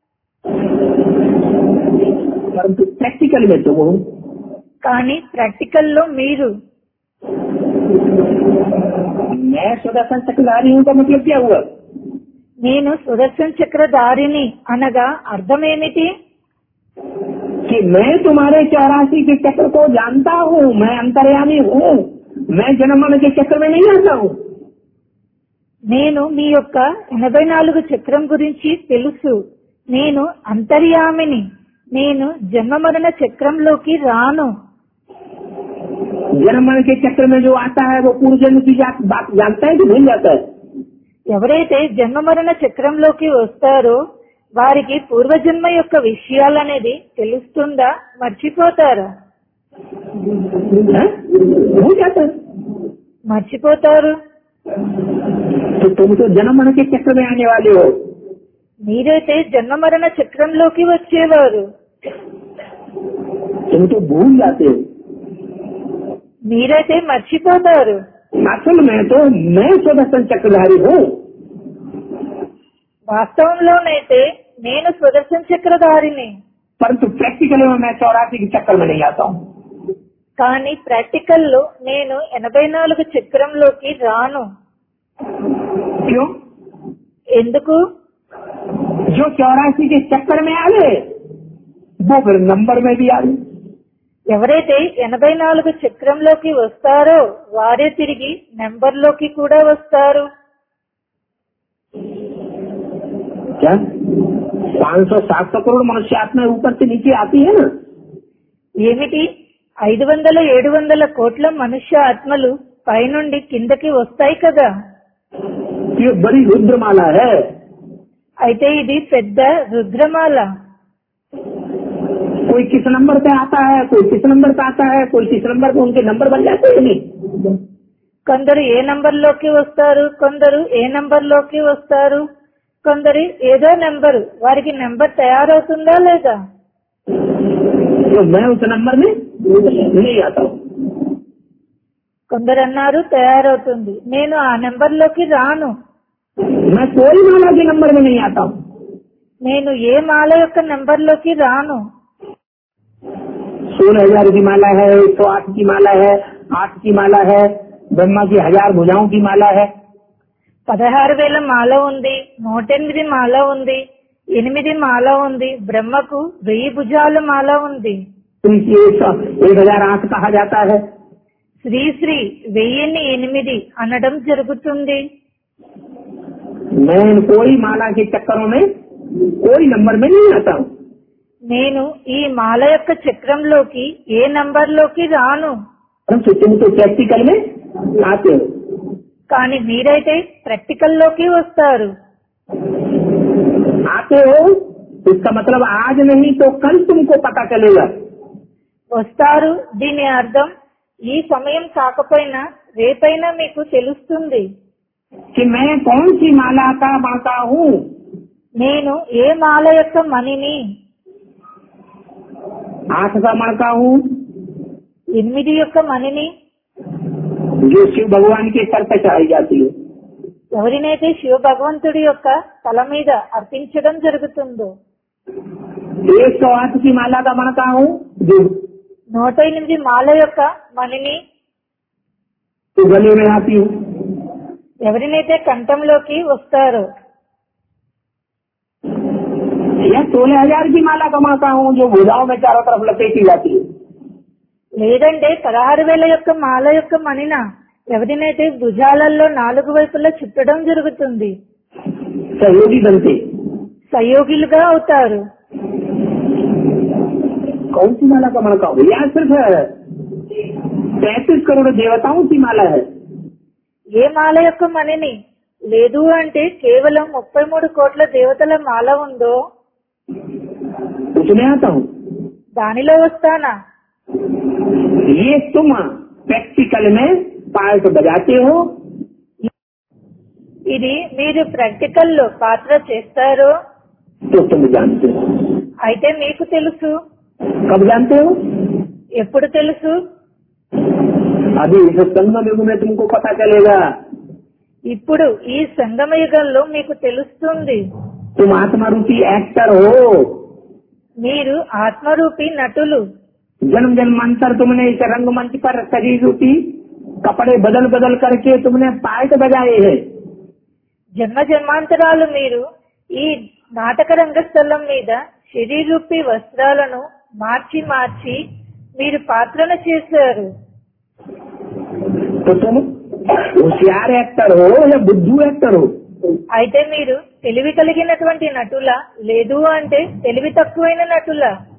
परंतु प्रैक्टिकल में तुम हो కానీ ప్రాక్టికల్ లో మీరు मैं सुदर्शन चक्रधारी हूँ का मतलब क्या हुआ నేను సుదర్శన చక్రధారిని అనగా అర్థం ఏమిటి कि मैं तुम्हारे चौरासी के चक्र को जानता हूँ मैं अंतर्यामी हूँ मैं जन्म मरण के चक्र में नहीं आता हूँ నేను మీ యొక్క ఎనభై నాలుగు చక్రం గురించి తెలుసు నేను అంతర్యామిని నేను జన్మ మరణ చక్రంలోకి రాను जन्म मरण के चक्र में जो आता है वो पूर्व जन्म की जा- बात जानता है कि भूल जाता है ఎవరైతే జన్మ మరణ చక్రంలోకి వస్తారో వారికి పూర్వజన్మ యొక్క విషయాలనేది తెలుస్తుందా మర్చిపోతారా हैं? भूल जाता है మర్చిపోతారు तो तुम तो जन्म मरण के चक्र में आने वाले हो మీరైతే జన్మ మరణ చక్రంలోకి వచ్చేవారు तुम तो भूल जाते हो మీరైతే మర్చిపోతారు असल में तो मैं सुदर्शन चक्रधारी हूँ వాస్తవంలోనైతే నేను సుదర్శన చక్రధారిని परंतु प्रैक्टिकल में मैं चौरासी के चक्कर में नहीं आता हूँ కానీ ప్రాక్టికల్ లో నేను ఎనభై నాలుగు చక్రంలోకి రాను क्यों ఎందుకు जो चौरासी के चक्कर में आ गए वो फिर नंबर में भी आ गए ఎవరైతే ఎనభై నాలుగు చక్రంలోకి వస్తారో వారే తిరిగి నెంబర్ లోకి కూడా వస్తారు क्या पाँच सौ सात सौ करोड़ मनुष्य आत्मा ऊपर से नीचे आती है ना ఏమిటి ఐదు వందల ఏడు వందల కోట్ల మనుష్య ఆత్మలు పైనుండి కిందకి వస్తాయి కదా ये बड़ी रुद्रमाला है అయితే ఇది పెద్ద రుద్రమాల कोई किस नंबर पे आता है कोई किस नंबर पे आता है कोई किस नंबर पे उनके नंबर बन जाते हैं नहीं కొందరు ఏ నంబర్ లోకి వస్తారు కొందరు ఏ నంబర్ లోకి వస్తారు కొందరు ఏదో నెంబరు వారికి నెంబర్ తయారవుతుందా లేదా तो मैं उस नंबर में नहीं आता हूँ కొందరు అన్నారు తయారవుతుంది నేను ఆ నెంబర్ లోకి రాను मैं कोई माला के नंबर में नहीं आता हूँ నేను ఏ మాల యొక్క నెంబర్ లోకి రాను सोलह हजार की माला है एक सौ आठ की माला है आठ की माला है ब्रह्मा की हजार भुजाओं की माला है పదహారు వేల మాల ఉంది నూట ఎనిమిది మాల ఉంది ఎనిమిది మాల ఉంది బ్రహ్మకు వెయ్యి భుజాల మాల ఉంది तो इसे एक सौ एक हजार आठ कहा जाता है శ్రీశ్రీ వెయ్యిన్ని ఎనిమిది అనడం జరుగుతుంది मैं इन कोई माला के चक्करों में कोई नंबर में नहीं आता हूँ నేను ఈ మాల యొక్క చక్రంలోకి ఏ నంబర్ లోకి రాను परंतु तुम तो प्रैक्टिकल में आते हो కానీ మీరైతే ప్రాక్టికల్ లోకి వస్తారు आते हो इसका मतलब आज नहीं तो कल तुमको पता चलेगा వస్తారు దీని అర్థం ఈ సమయం కాకపోయినా రేపైనా మీకు తెలుస్తుంది कि मैं कौन सी माला का माता हूँ నేను ఏ మాల యొక్క మణిని आठ का मणका हूँ ఎనిమిది యొక్క మణిని जो शिव भगवान के सर पर चढ़ाई जाती है ఎవరినైతే శివ భగవంతుడి యొక్క తల మీద అర్పించడం జరుగుతుందో एक सौ आठ की माला का मणका हूँ जो నూట ఎనిమిది మాల యొక్క మణిని तो गले में आती हूँ ఎవరినైతే కంఠంలోకి వస్తారో या सोलह हजार की माला का मणका हूँ जो भुजाओं में चारों तरफ लपेटी जाती है లేదంటే పదహారు వేల యొక్క మాల యొక్క మణిన ఎవరినైతే భుజాలలో నాలుగు వైపులా చుట్టడం జరుగుతుంది सहयोगी बनते సహయోగిలుగా అవుతారు कौन सी माला का मणका हूँ यह सिर्फ पैंतीस करोड़ देवताओं की माला है ఏ మాల యొక్క మణిని లేదు అంటే కేవలం ముప్పై మూడు కోట్ల దేవతల మాల ఉందో उसमें आता हूँ దానిలో వస్తానా ये तुम प्रैक्टिकल में पार्ट बजाते हो ఇది మీరు ప్రాక్టికల్ లో పాత్ర చేస్తారో तो तुम जानते हो అయితే మీకు తెలుసు कब जानते हो ఎప్పుడు తెలుసు अभी इस संगम युग में तुमको पता चलेगा ఇప్పుడు ఈ సంగమ యుగంలో మీకు తెలుస్తుంది तुम आत्मा रूपी एक्टर हो మీరు ఆత్మరూపి నటులు जन्म जन्मांतर तुमने इस रंगमंच पर शरीर रूपी कपड़े बदल बदल करके तुमने पार्ट बजाए हैं జన్మ జన్మాంతరాలు మీరు ఈ నాటక రంగస్థలం మీద శరీరూపి వస్త్రాలను మార్చి మార్చి మీరు పాత్రను చేశారు तो तुम होशियार एक्टर हो या बुद्धू एक्टर हो అయితే మీరు తెలివి కలిగినటువంటి నటుల లేదు అంటే తెలివి తక్కువైన నటుల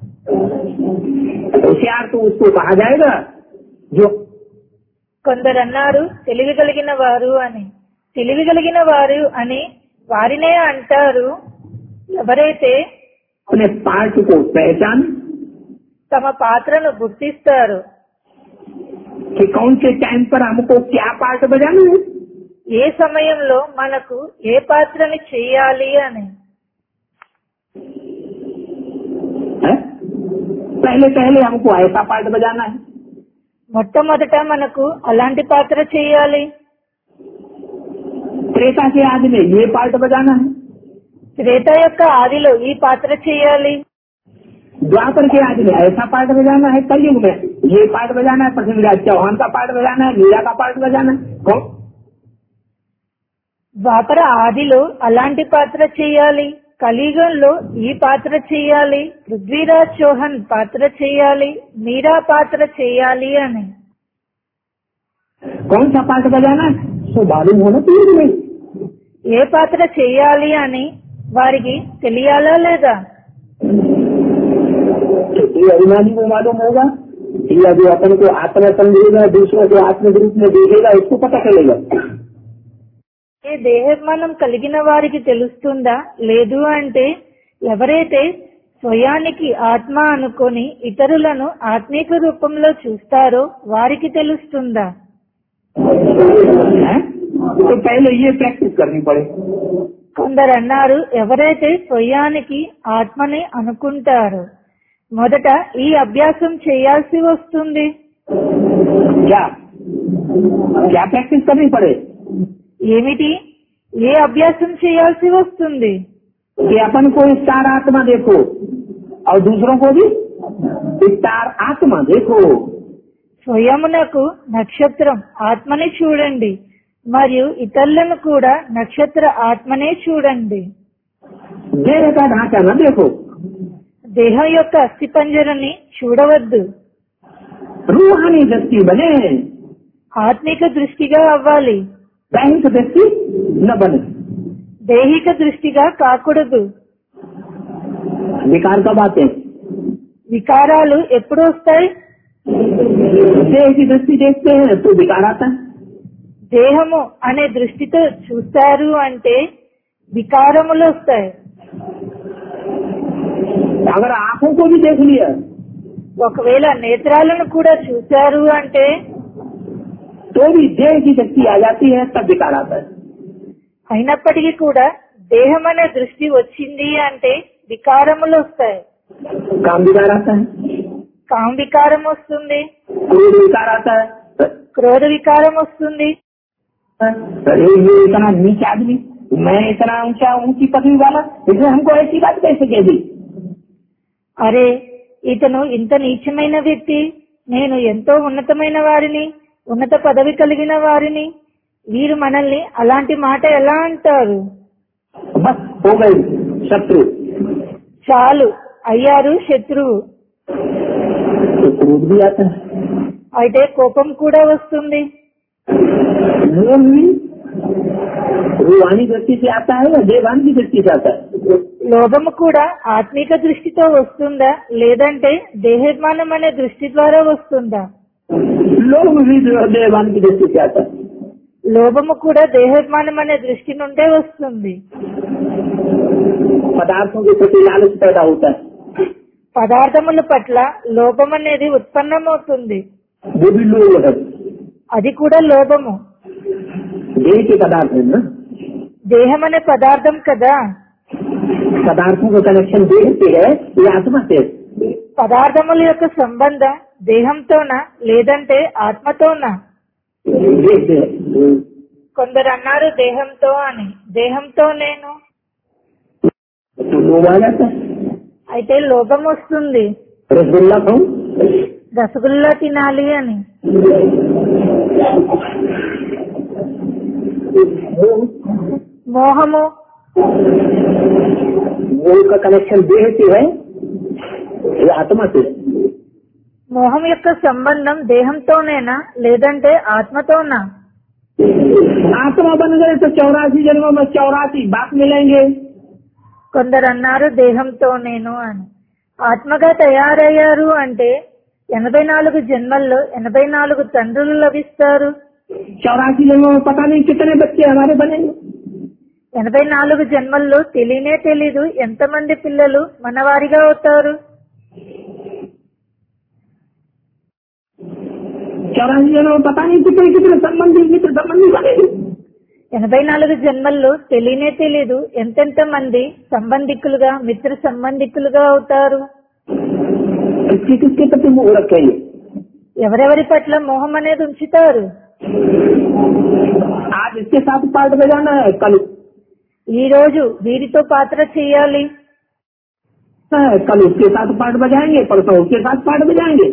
होशियार तो उसको कहा जाएगा जो కొందరు అన్నారు తెలివి కలిగిన వారు అని తెలివి కలిగిన వారు అని వారినే అంటారు ఎవరైతే अपने पार्ट को पहचान తమ పాత్రను గుర్తిస్తారు कि कौन से टाइम पर हमको क्या पार्ट बजाना है ఏ సమయంలో మనకు ఏ పాత్రని చెయ్యాలి అని हैं? पहले पहले हमको ऐसा पार्ट बजाना है మొట్టమొదట మనకు అలాంటి పాత్ర చేయాలి त्रेता के आदि में ये पार्ट बजाना है త్రేత యొక్క ఆదిలో ఈ పాత్ర చేయాలి द्वापर के आदि में ऐसा पार्ट बजाना है कलयुग में ये पार्ट बजाना है पृथ्वीराज चौहान का पार्ट बजाना है मीरा का पार्ट बजाना है कौन ద్వాపర ఆదిలో అలాంటి పాత్ర చేయాలి కలియుగంలో ఈ పాత్ర చేయాలి పృథ్వీరాజ్ చౌహాన్ పాత్ర చేయాలి మీరా పాత్ర చేయాలి అని कौन सा पार्ट बजाना है तो मालूम होना चाहिए नहीं ఏ పాత్ర చేయాలి అని వారికి తెలియాలా లేదా ये अभिमानी को मालूम होगा या जो अपन को आत्मा समझेगा दूसरों को आत्म रूप में देखेगा इसको पता चलेगा ఏ దేహమానం కలిగిన వారికి తెలుస్తుందా లేదు అంటే ఎవరైతే స్వయానికి ఆత్మ అనుకొని ఇతరులను ఆత్మీక రూపంలో చూస్తారో వారికి తెలుస్తుందా हैं? तो पहले ये प्रैक्टिस करनी पड़े కొందరు అన్నారు ఎవరైతే స్వయానికి ఆత్మని అనుకుంటారో మొదట ఈ అభ్యాసం చేయాల్సి వస్తుంది क्या क्या प्रैक्टिस करनी पड़े ఏమిటి ఏ అభ్యాసం చేయాల్సి వస్తుంది कि अपन को स्टार आत्मा देखो और दूसरों को भी स्टार आत्मा देखो స్వయమునకు నక్షత్రం ఆత్మని చూడండి మరియు ఇతరులను కూడా నక్షత్ర ఆత్మనే చూడండి देह का ढांचा न देखो దేహం యొక్క అస్థిపంజరని చూడవద్దు रूहानी दृष्टि बने ఆత్మిక దృష్టిగా అవ్వాలి दैहिक दृष्टि न बने దైహిక దృష్టిగా కాకూడదు विकार कब आते हैं వికారాలు ఎప్పుడు వస్తాయి देह की दृष्टि देखते हैं तो विकार आता है దేహము అనే దృష్టితో చూస్తారు అంటే వికారములు వస్తాయి अगर आंखों को भी देख लिया ఒకవేళ నేత్రాలను కూడా చూశారు అంటే तो भी देह की दृष्टि आ जाती है तब विकार आता है అయినప్పటికీ కూడా దేహం అనే దృష్టి వచ్చింది అంటే వికారములు వస్తాయి काम विकार आता है కామ వికారం వస్తుంది क्रोध विकार आता है క్రోధ వికారం వస్తుంది अरे ये इतना नीच आदमी मैं इतना ऊंचा ऊंची पदवी वाला इसने हमको ऐसी बात कैसे कह दी అరే ఇతను ఇంత నీచమైన వ్యక్తి నేను ఎంతో ఉన్నతమైన వారిని ఉన్నత పదవి కలిగిన వారిని వీరు మనల్ని అలాంటి మాట ఎలా అంటారు बस हो गई शत्रु చాలు అయ్యారు శత్రువు तो क्रोध भी आता है అయితే కోపం కూడా వస్తుంది लोभ भी रूहानी दृष्टि से आता है या देवान की दृष्टि से आता है లోభము కూడా ఆత్మిక దృష్టితో వస్తుందా లేదంటే దేహమానం అనే దృష్టి ద్వారా వస్తుందా लोभ भी देवान की दृष्टि से आता है లోభము కూడా దేహమానం అనే దృష్టి నుండే వస్తుంది पदार्थों के प्रति लालच पैदा होता है పదార్థముల పట్ల లోభం అనేది ఉత్పన్నమవుతుంది वो भी लोभ है అది కూడా లోభము देह के पदार्थ है ना దేహం అనే పదార్థం కదా पदार्थों का कनेक्शन देह से है या आत्मा से పదార్థముల యొక్క సంబంధం దేహంతోనా లేదంటే ఆత్మతోనా देह से है। కొందరు అన్నారు దేహంతో అని దేహంతో నేను तो लोग आ जाता है అయితే లోభం వస్తుంది रसगुल्ला खाऊं రసగుల్లా తినాలి అని మోహము मोह का कनेक्शन देह से है या आत्मा से మోహం యొక్క సంబంధం దేహంతోనేనా లేదంటే ఆత్మతోనా आत्मा बन गए तो चौरासी जन्मों में चौरासी बाप मिलेंगे కొందరు అన్నారు దేహంతో నేను అని ఆత్మగా తయారయ్యారు అంటే ఎనభై నాలుగు జన్మల్లో ఎనభై నాలుగు తండ్రులు లభిస్తారు चौरासी जन्मों में पता नहीं कितने बच्चे हमारे बनेंगे ఎనభై నాలుగు జన్మల్లో తెలియనే తెలీదు ఎంతమంది పిల్లలు మనవారిగా అవుతారు चौरासी जन्मों में पता नहीं कितने कितने संबंधी मित्र संबंधी बनेंगे ఎనభై నాలుగు జన్మల్లో తెలియనే తెలీదు ఎంతెంత మంది సంబంధికులుగా మిత్ర సంబంధికులుగా అవుతారు किसके किसके प्रति मोह रखेंगे ఎవరెవరి పట్ల మోహం అనేది ఉంచుతారు आज इसके साथ पार्ट बजाना है कल ఈ రోజు వీరితో పాత్ర చేయాలి है, कल उसके साथ पार्ट बजाएंगे परसों उसके साथ पार्ट बजाएंगे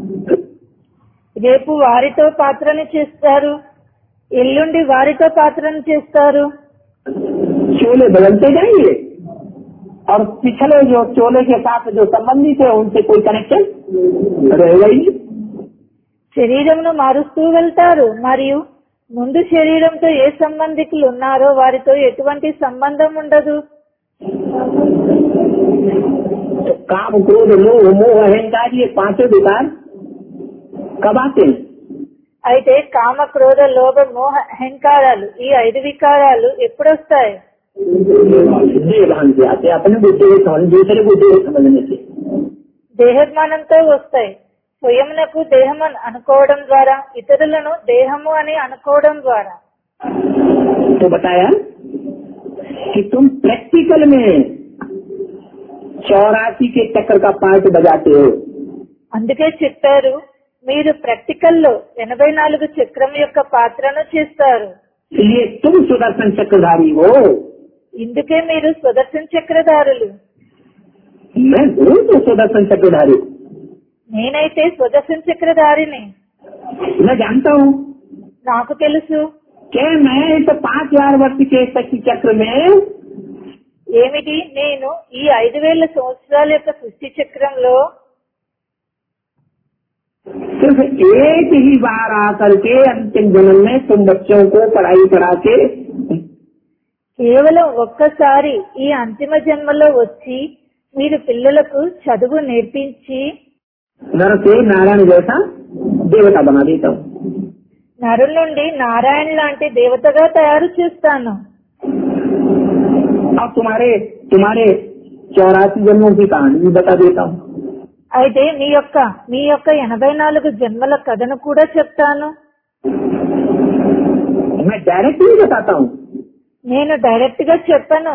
రేపు వారితో పాత్రను చేస్తారు ఎల్లుండి వారితో పాత్రను చేస్తారు चोले बदलते जाएंगे और पिछले जो चोले के साथ जो संबंधी थे उनसे कोई कनेक्शन रहेगा ही नहीं శరీరంను మారుస్తూ వెళ్తారు మరియు ముందు శరీరంతో ఏ సంబంధికులు ఉన్నారో వారితో ఎటువంటి సంబంధం ఉండదు तो काम क्रोध लोभ मोह अहंकार ये पांचों विकार कब आते हैं అయితే కామ క్రోధ లోభ మోహ అహంకారాలు ఈ ఐదు వికారాలు ఎప్పుడొస్తాయి देवान से आते हैं अपने बुद्धि को समझ दूसरे बुद्धि को समझने से దేహజ్ఞానంతో వస్తాయి స్వయంనకు దేహం అని అనుకోవడం ద్వారా ఇతరులను దేహము అని అనుకోవడం ద్వారా तो बताया कि तुम प्रैक्टिकल में चौरासी के चक्कर का पार्ट बजाते हो అందుకే చెప్పారు మీరు ప్రాక్టికల్లో ఎనభై నాలుగు చక్రం యొక్క పాత్రను చేస్తారు इसलिए तुम सुदर्शन चक्रधारी हो ఇందుకే మీరు సుదర్శన చక్రధారులు मैं हूँ तो सुदर्शन चक्रधारी నేనైతే సుదర్శన చక్రధారిని मैं जानता हूँ నాకు తెలుసు कि मैं इस पांच हजार वर्ष के शक्ति चक्र में ఏమిటి నేను ఈ ఐదు వేల సంవత్సరాల యొక్క సృష్టి చక్రంలో सिर्फ एक ही बार आकर के अंतिम जन्म में तुम बच्चों को पढ़ाई करा के కేవలం ఒక్కసారి ఈ అంతిమ జన్మలో వచ్చి మీరు పిల్లలకు చదువు నేర్పించి नर से नारायण जैसा देवता बना देता हूँ నరుల నుండి నారాయణ లాంటి దేవతగా తయారు చేస్తాను अब तुम्हारे तुम्हारे चौरासी जन्मों की कहानी भी बता देता हूँ అయితే మీ యొక్క మీ యొక్క ఎనభై నాలుగు జన్మల కథను కూడా చెప్తాను मैं डायरेक्ट ही बताता हूँ నేను డైరెక్ట్ గా చెప్పను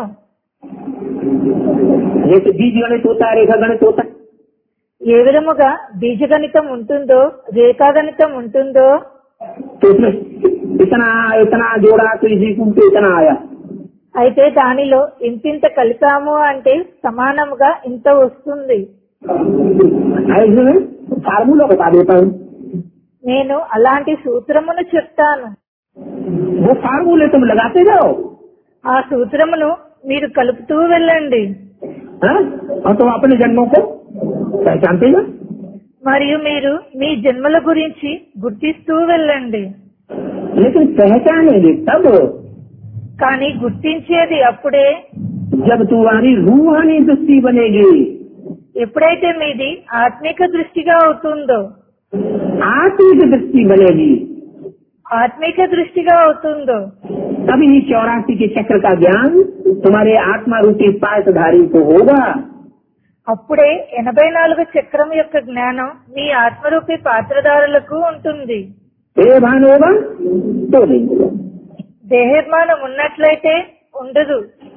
जैसे बीज गणित होता है रेखा गणित होता है ఏ విధముగా బీజగణితం ఉంటుందో రేఖాగణితం ఉంటుందో तो उसमें इतना इतना जोड़ा तो इसी कुल पे इतना आया అయితే దానిలో ఇంతింత కలిపాము అంటే సమానముగా ఇంత వస్తుంది ऐसे में फार्मूला बता देता हूँ నేను అలాంటి సూత్రమును చెప్తాను वो फार्मूले तुम लगाते जाओ ఆ సూత్రమును మీరు కలుపుతూ వెళ్ళండి हाँ? और तुम अपने जन्मों को पहचानते जाओ మరియు మీరు మీ జన్మల గురించి గుర్తిస్తూ వెళ్ళండి लेकिन पहचानेंगे तब కానీ గుర్తించేది అప్పుడే जब तुम्हारी रूहानी दृष्टि बनेगी ఎప్పుడైతే మీది ఆత్మిక దృష్టిగా అవుతుందో आत्मिक दृष्टि बनेगी ఆత్మిక దృష్టిగా అవుతుందో तभी चौरासी के चक्र का ज्ञान तुम्हारे आत्मा रूपी पाठधारी को होगा అప్పుడే ఎనభై నాలుగు చక్రం యొక్క జ్ఞానం మీ ఆత్మరూపి పాత్రధారులకు ఉంటుంది ये भान होगा तो नहीं होगा దేహర్మానం ఉన్నట్లయితే ఉండదు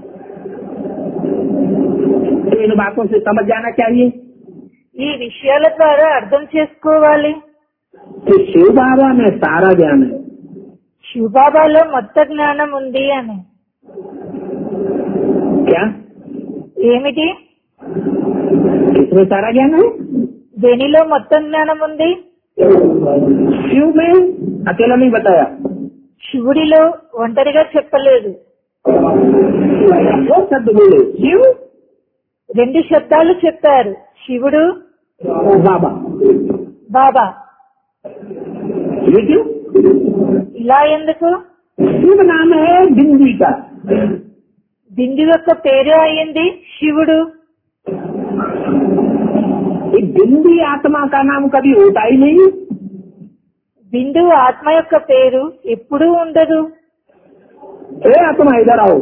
तो इन बातों से समझ जाना चाहिए ఈ విషయాల ద్వారా అర్థం చేసుకోవాలి कि शिव बाबा में सारा ज्ञान है శివబాబాలో మొత్త జ్ఞానం ఉంది అని क्या ఏమిటి किसमें सारा ज्ञान है దేనిలో మొత్తం జ్ఞానం ఉంది शिव में अकेला नहीं बताया శివుడిలో ఒంటరిగా చెప్పలేదు वो शब्द बोले शिव రెండు శబ్దాలు చెప్పారు శివుడు बाबा బాబా ये क्यों ఇలా ఎందుకు शिव नाम है बिंदी का బిందు యొక్క పేరు అయ్యింది శివుడు ये बिंदी आत्मा का नाम कभी होता ही नहीं బిందు ఆత్మ యొక్క పేరు ఎప్పుడూ ఉండదు हे आत्मा इधर आओ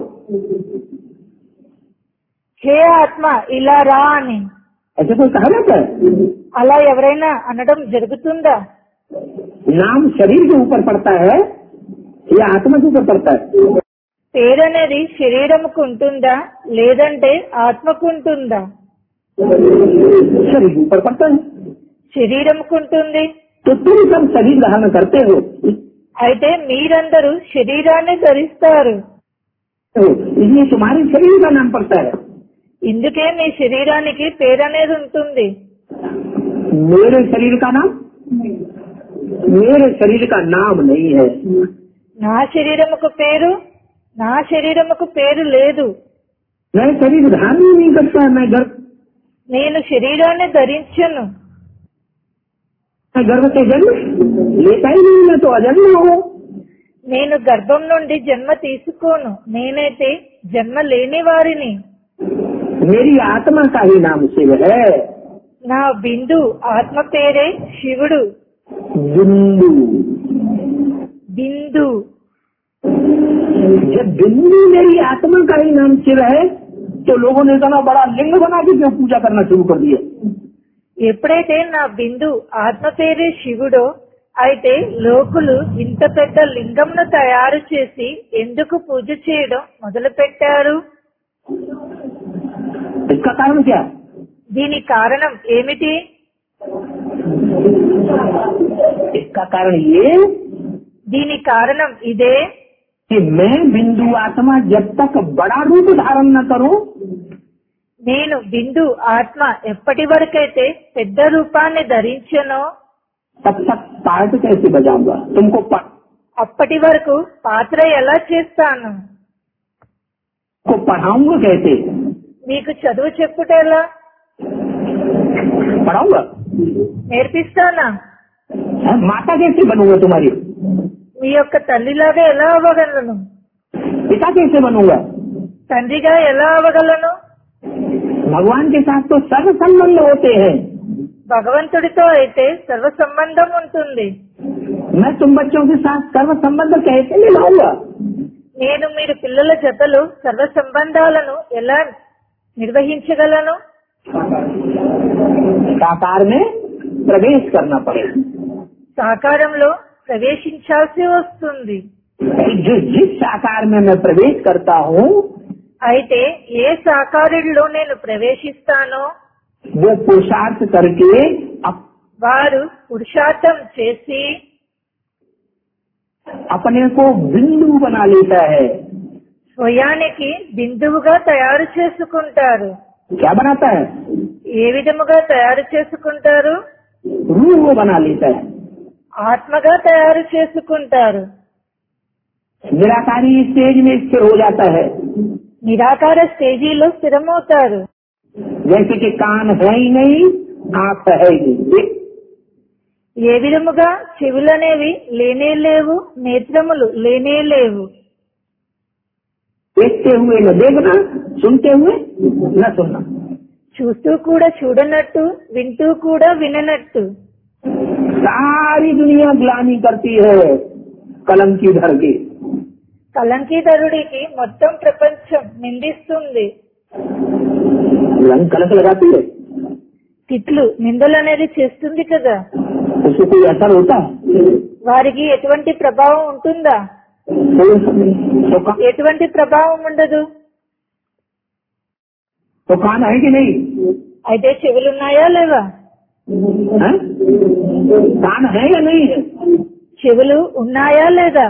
హే ఆత్మ ఇలా రా అని ऐसे कोई कहा जाता है అలా ఎవరైనా అనడం జరుగుతుందా नाम शरीर के ऊपर पड़ता है या आत्मा के ऊपर पड़ता है పేరు అనేది శరీరముకు ఉంటుందా లేదంటే ఆత్మకు ఉంటుందా शरीर के ऊपर पड़ता है శరీరముకు ఉంటుంది तो तुम सब शरीर धारण करते हो అయితే మీరందరూ శరీరాన్ని ధరిస్తారు इसलिए तुम्हारे शरीर का नाम पड़ता है ఇందుకే మీ శరీరానికి పేరు అనేది ఉంటుంది मेरे शरीर का नाम मेरे शरीर का नाम नहीं है నా శరీరముకు పేరు నా శరీరముకు పేరు లేదు मैं शरीर धारण ही नहीं करता मैं गर्भ నేను శరీరాన్ని ధరించను मैं गर्भ से जन्म लेता ही नहीं मैं तो अजन्म हूँ నేను గర్భం నుండి జన్మ తీసుకోను నేనైతే జన్మ లేని వారిని मेरी आत्मा का ही नाम शिव है నా బిందు ఆత్మ పేరే శివుడు बिंदु బిందు जब बिंदु मेरी आत्मा का ही नाम शिव है तो लोगों ने इतना बड़ा लिंग बना के क्यों पूजा करना शुरू कर दिया ఎప్పుడైతే నా బిందు ఆత్మ పేరే శివుడో అయితే లోకులు ఇంత పెద్ద లింగంను తయారు చేసి ఎందుకు పూజ చేయడం మొదలు పెట్టారు इसका कारण क्या దీని కారణం ఏమిటి इसका कारण ये దీని కారణం ఇదే कि मैं बिंदु आत्मा जब तक बड़ा रूप धारण न करूं నేను బిందు ఆత్మ ఎప్పటి వరకైతే పెద్ద రూపాన్ని ధరించనో तब तक पार्ट कैसे बजाऊंगा तुमको पा- అప్పటి వరకు పాత్ర ఎలా చేస్తాను को पढ़ाऊंगा कैसे మీకు చదువు చెప్పుట ఎలా पढ़ाऊंगा నేర్పిస్తానా हैं? माता कैसे बनूंगा तुम्हारी మీ యొక్క తల్లిలాగా ఎలా అవ్వగలను पिता कैसे बनूंगा తండ్రిగా ఎలా అవ్వగలను भगवान के साथ तो सर्व संबंध होते हैं భగవంతుడితో అయితే సర్వ సంబంధం ఉంటుంది मैं तुम बच्चों के साथ सर्व संबंध कैसे निभाऊंगा నేను మీరు పిల్లల జతలు సర్వ సంబంధాలను ఎలా నిర్వహించగలను साकार में प्रवेश करना पड़ेगा సహకారంలో ప్రవేశించాల్సి వస్తుంది जो जिस साकार में मैं प्रवेश करता हूँ అయితే ఏ సాకారుడిలో నేను ప్రవేశిస్తానో वो पुरुषार्थ करके अप- వారు పురుషార్థం చేసి अपने को बिंदु बना लेता है స్వయానికి బిందువుగా తయారు చేసుకుంటారు क्या बनाता है ఏ విధముగా తయారు చేసుకుంటారు रूह बना लेता है ఆత్మగా తయారు చేసుకుంటారు निराकारी स्टेज में स्थिर हो जाता है నిరాకార స్టేజీలో స్థిరమవుతారు जैसे कि कान है ही नहीं आंख है ही नहीं ఏ విధముగా చెవులనేవి లేనే లేవు నేత్రములు లేనే లేవు देखते हुए न देखना सुनते हुए न सुनना చూస్తూ కూడా చూడనట్టు వింటూ కూడా విననట్టు सारी दुनिया ग्लानी करती है कलम की धर के కలంకీధరుడికి మొత్తం ప్రపంచం నిందిస్తుంది रंग कलक लगाती है తిట్లు నిందలు అనేది చేస్తుంది కదా उसको कोई असर होता है వారికి ఎటువంటి ప్రభావం ఉంటుందా कोई असर नहीं तो, का, ఎటువంటి ప్రభావం ఉండదు तो कान है कि नहीं అయితే చెవులున్నాయా లేవా है? कान है या नहीं है చెవులు ఉన్నాయా లేదా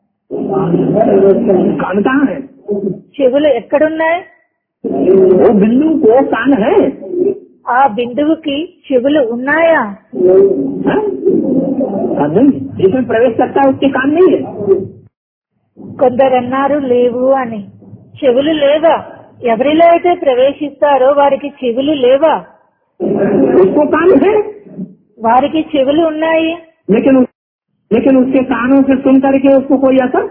कान कहाँ है చెవులు ఎక్కడున్నాయి वो बिल्लू को कान है ఆ బిందువుకి చెవులు ఉన్నాయా है? हाँ, नहीं जिसमें प्रवेश करता है उसके कान नहीं है కొందరన్నారు లేవు అని చెవులు లేవా ఎవరిలో అయితే ప్రవేశిస్తారో వారికి చెవులు లేవా उसको कान है వారికి చెవులు ఉన్నాయి लेकिन उस- लेकिन उसके कानों से सुन करके उसको कोई असर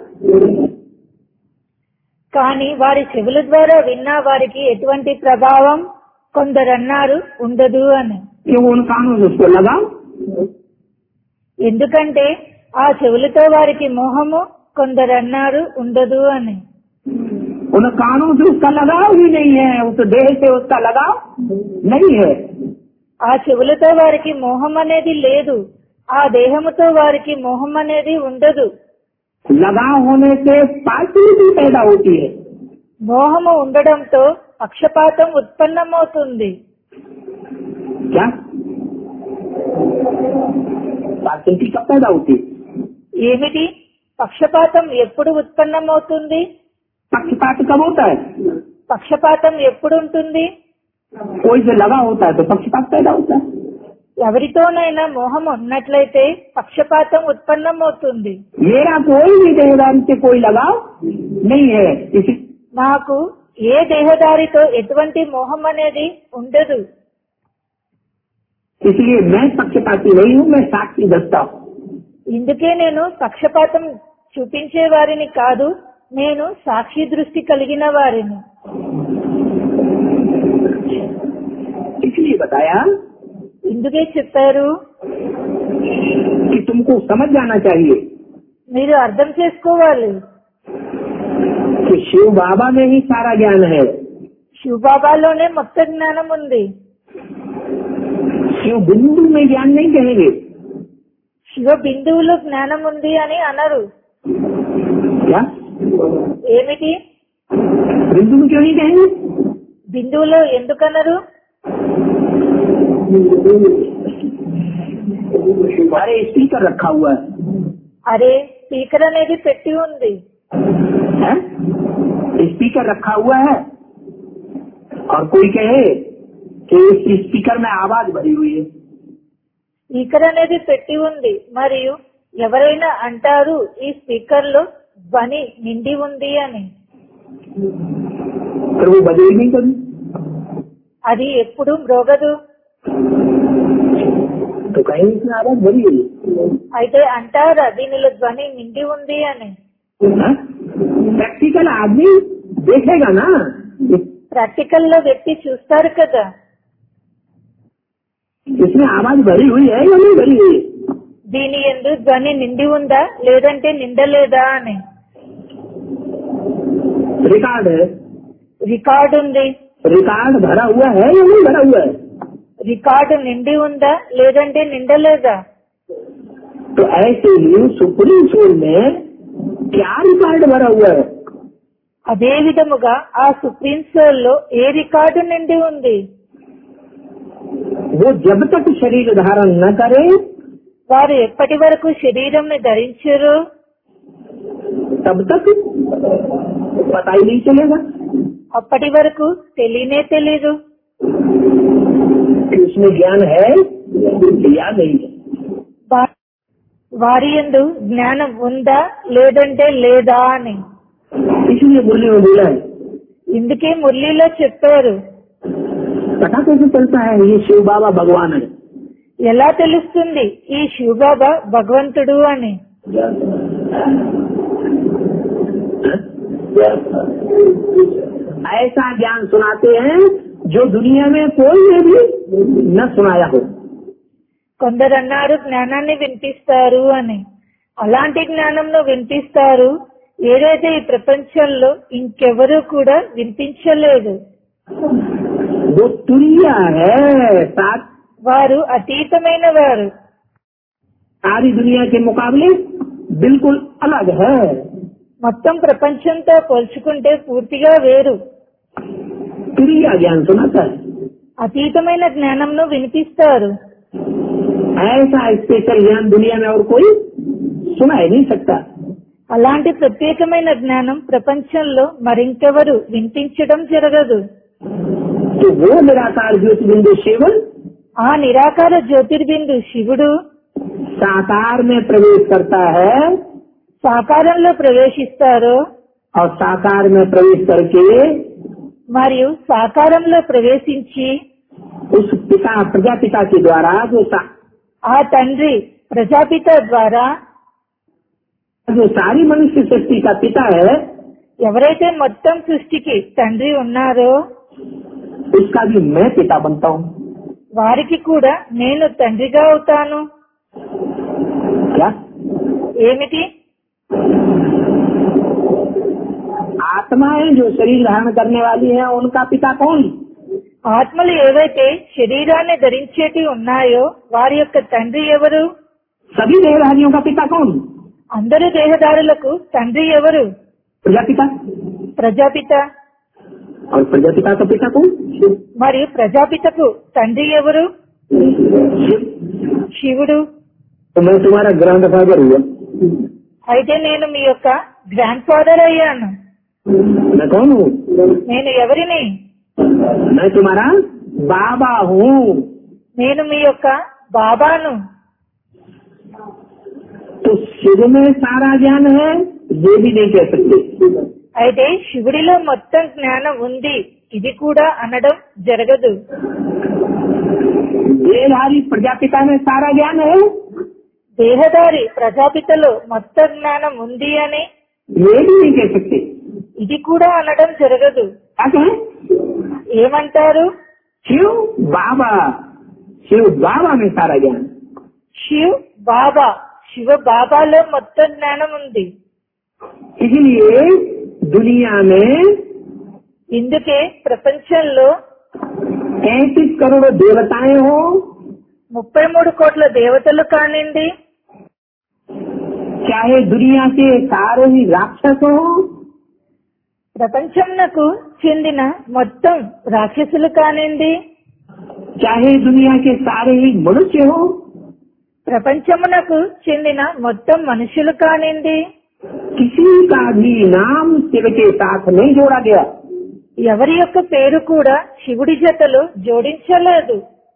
కానీ వారి చెవుల ద్వారా విన్నా వారికి ఎటువంటి ప్రభావం కొందరన్నారు ఉండదు అని क्यों उन कानों से उसको लगाओ ఎందుకంటే ఆ చెవులతో వారికి మోహము కొందరన్నారు ఉండదు అని उन कानों से उसका लगाव ही नहीं है उस देह से उसका लगाव नहीं है ఆ చెవులతో వారికి మోహం అనేది లేదు ఆ దేహముతో వారికి మోహం అనేది ఉండదు लगाव होने से पार्टिलिटी पैदा होती है మోహము ఉండడంతో పక్షపాతం ఉత్పన్నమవుతుంది क्या पार्टिलिटी कब पैदा होती है ఏమిటి పక్షపాతం ఎప్పుడు ఉత్పన్నమవుతుంది पक्षपात कब होता है పక్షపాతం ఎప్పుడు ఉంటుంది कोई से लगा होता है तो पक्षपात पैदा होता है ఎవరితోనైనా మోహం ఉన్నట్లయితే పక్షపాతం ఉత్పన్నమవుతుంది मेरा कोई भी देहदारी से कोई लगाव नहीं है इसी నాకు ఏ దేహదారితో ఎటువంటి మోహం అనేది ఉండదు इसलिए मैं पक्षपाती नहीं हूँ मैं साक्षी दस्ता हूँ ఇందుకే నేను పక్షపాతం చూపించే వారిని కాదు నేను సాక్షి దృష్టి కలిగిన వారిని इसलिए बताया ఇందుకే చెప్పారు कि तुमको समझ जाना चाहिए మీరు అర్థం చేసుకోవాలి कि शिव बाबा में ही सारा ज्ञान है శివబాబాలోనే మొత్తం జ్ఞానం ఉంది शिव बिंदु में ज्ञान नहीं कहेंगे శివ బిందువులో జ్ఞానం ఉంది అని అనరు क्या ఏమిటి बिंदु में क्यों नहीं कहेंगे బిందువులో ఎందుకనరు अरे स्पीकर रखा हुआ है అరే స్పీకర్ అనేది పెట్టి ఉంది हैं? स्पीकर रखा हुआ है और कोई कहे कि इस स्पीकर में आवाज भरी हुई है స్పీకర్ అనేది పెట్టి ఉంది మరియు ఎవరైనా అంటారు ఈ స్పీకర్ లో ధ్వని నిండి ఉంది అని फिर वो बजेगी नहीं कभी అది ఎప్పుడు మ్రోగదు तो कहीं इसमें आवाज भरी हुई అయితే అంటారా దీనిలో ధ్వని నిండి ఉంది అని है प्रैक्टिकल आदमी देखेगा ना ప్రాక్టికల్ లో వ్యక్తి చూస్తారు కదా इसमें आवाज भरी हुई है या नहीं भरी हुई है? దీని ఎందు ధ్వని నిండి ఉందా లేదంటే నిండలేదా అని रिकॉर्ड है రికార్డు ఉంది रिकॉर्ड भरा हुआ है या नहीं भरा हुआ है రికార్డు నిండి ఉందా లేదంటే నిండలేదా तो ऐसे ही सुप्रीम सोल में क्या रिकॉर्ड भरा हुआ है అదే విధముగా ఆ సుప్రీం సోల్ లో ఏ రికార్డు నిండి ఉంది वो जब तक शरीर धारण न करे వారు ఎప్పటి వరకు శరీరం ధరించరు तब तक पता ही नहीं चलेगा అప్పటి వరకు తెలియనే తెలీదు कि उसमें ज्ञान है या नहीं है వా- వారి ఎందు జ్ఞానం ఉందా లేదంటే లేదా అని इसलिए मुरली में बोला है ఇందుకే మురళిలో చెప్పారు पता कैसे चलता है ये शिव बाबा भगवान है ఎలా తెలుస్తుంది ఈ శివబాబా భగవంతుడు అని ऐसा ज्ञान सुनाते हैं जो दुनिया में कोई ने भी न सुनाया हो కొందరు అన్నారు జ్ఞానాన్ని వినిపిస్తారు అని అలాంటి జ్ఞానంను వినిపిస్తారు ఏదైతే ఈ ప్రపంచంలో ఇంకెవరూ కూడా వినిపించలేదు वो तुरिया है साथ వారు అతీతమైన వారు सारी दुनिया के मुकाबले बिल्कुल अलग है మొత్తం ప్రపంచంతో పోల్చుకుంటే పూర్తిగా వేరు क्रिया ज्ञान सुनाता है అతీతమైన జ్ఞానంను వినిపిస్తారు ऐसा स्पेशल ज्ञान दुनिया में और कोई सुना ही नहीं सकता అలాంటి ప్రత్యేకమైన జ్ఞానం ప్రపంచంలో మరింకెవరు వినిపించడం జరగదు तो वो निराकार ज्योति बिंदु शिव ఆ నిరాకార జ్యోతిర్బిందు శివుడు साकार में प्रवेश करता है సాకారంలో ప్రవేశిస్తారు और साकार में प्रवेश करके మరియు సాకారంలో ప్రవేశించి उस पिता प्रजापिता के द्वारा जो सा, ఆ తండ్రి ప్రజాపిత ద్వారా जो सारी मनुष्य सृष्टि का पिता है ఎవరైతే మొత్తం సృష్టికి తండ్రి ఉన్నారో उसका भी मैं पिता बनता हूँ వారికి కూడా నేను తండ్రిగా అవుతాను क्या ఏమిటి आत्माएं जो शरीर धारण करने वाली हैं उनका पिता कौन ఆత్మలు ఏవైతే శరీరాన్ని ధరించేటి ఉన్నాయో వారి యొక్క తండ్రి ఎవరు सभी देहधारियों का पिता कौन అందరు దేహదారులకు తండ్రి ఎవరు प्रजापिता ప్రజాపిత और प्रजापिता का पिता कौन शिव మరియు ప్రజాపితకు తండ్రి ఎవరు शिव శివుడు तो मैं तुम्हारा ग्रैंड फादर हुआ అయితే నేను మీ యొక్క గ్రాండ్ ఫాదర్ అయ్యాను मैं कौन हूँ నేను ఎవరిని मैं तुम्हारा बाबा हूँ నేను మీ యొక్క బాబాను तो शिव में सारा ज्ञान है ये भी नहीं कह सकते అయితే శివుడిలో మొత్తం జ్ఞానం ఉంది ఇది కూడా అనడం జరగదు देहधारी प्रजापिता में सारा ज्ञान है దేహదారి ప్రజాపితలో మొత్తం జ్ఞానం ఉంది అని ये भी नहीं कह सकते ఇది కూడా అనడం జరగదు क्या कहें ఏమంటారు शिव बाबा शिव बाबा में सारा ज्ञान శివ్ బాబా శివ బాబాలో మొత్తం జ్ఞానం ఉంది इसलिए दुनिया में ఇందుకే ప్రపంచంలో तैतीस करोड़ देवताएं हो ముప్పై మూడు కోట్ల దేవతలు కానివ్వండి चाहे दुनिया के सारे ही राक्षस हो ప్రపంచంనకు చెందిన మొత్తం రాక్షసులు కానివ్వండి चाहे दुनिया के सारे ही मनुष्य हो ప్రపంచమునకు చెందిన మొత్తం మనుషులు కానివ్వండి किसी का भी नाम शिव के साथ नहीं जोड़ा गया ఎవరి యొక్క పేరు కూడా శివుడి జతలో జోడించలేదు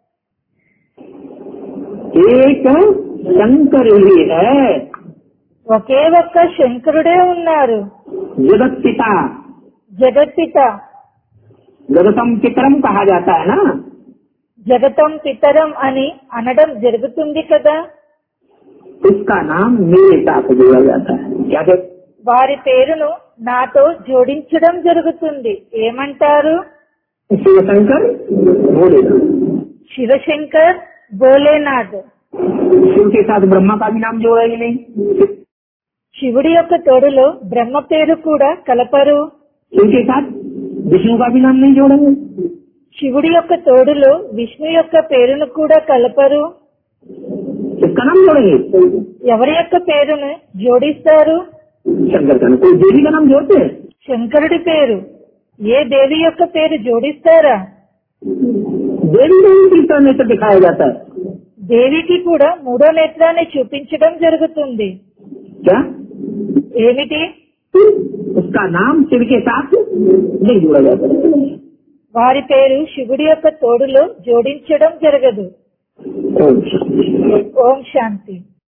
एक शंकर ही है ఒకే ఒక్క శంకరుడే ఉన్నారు जगत पिता జగత్పిత जगतम पितरम कहा जाता है ना జగతం పితరం అని అనడం జరుగుతుంది కదా उसका नाम मेरे साथ जोड़ा जाता है क्या कहते వారి పేరును నాతో జోడించడం జరుగుతుంది ఏమంటారు शिव शंकर बोले శివశంకర్ భోలేనాథ్ शिव के साथ ब्रह्मा का भी नाम जोड़ा ही नहीं శివుడి యొక్క తోడులో బ్రహ్మ పేరు కూడా కలపరు शिव के साथ विष्णु का भी नाम नहीं जोड़ेंगे శివుడి యొక్క తోడులో విష్ణు యొక్క పేరును కూడా కలపరు किसका नाम जोड़ेंगे ఎవరి యొక్క పేరును జోడిస్తారు शंकर का कोई देवी का नाम जोड़ते हैं శంకరుడి పేరు ఏ దేవి యొక్క పేరు జోడిస్తారా देवी को ही तीसरा नेत्र दिखाया जाता है దేవికి కూడా మూడో నేత్రాన్ని చూపించడం జరుగుతుంది क्या ఏమిటి उसका नाम शिव के साथ नहीं जोड़ा जाता వారి పేరు శివుడి యొక్క తోడులో జోడించడం జరగదు ओम शांति। ఓం శాంతి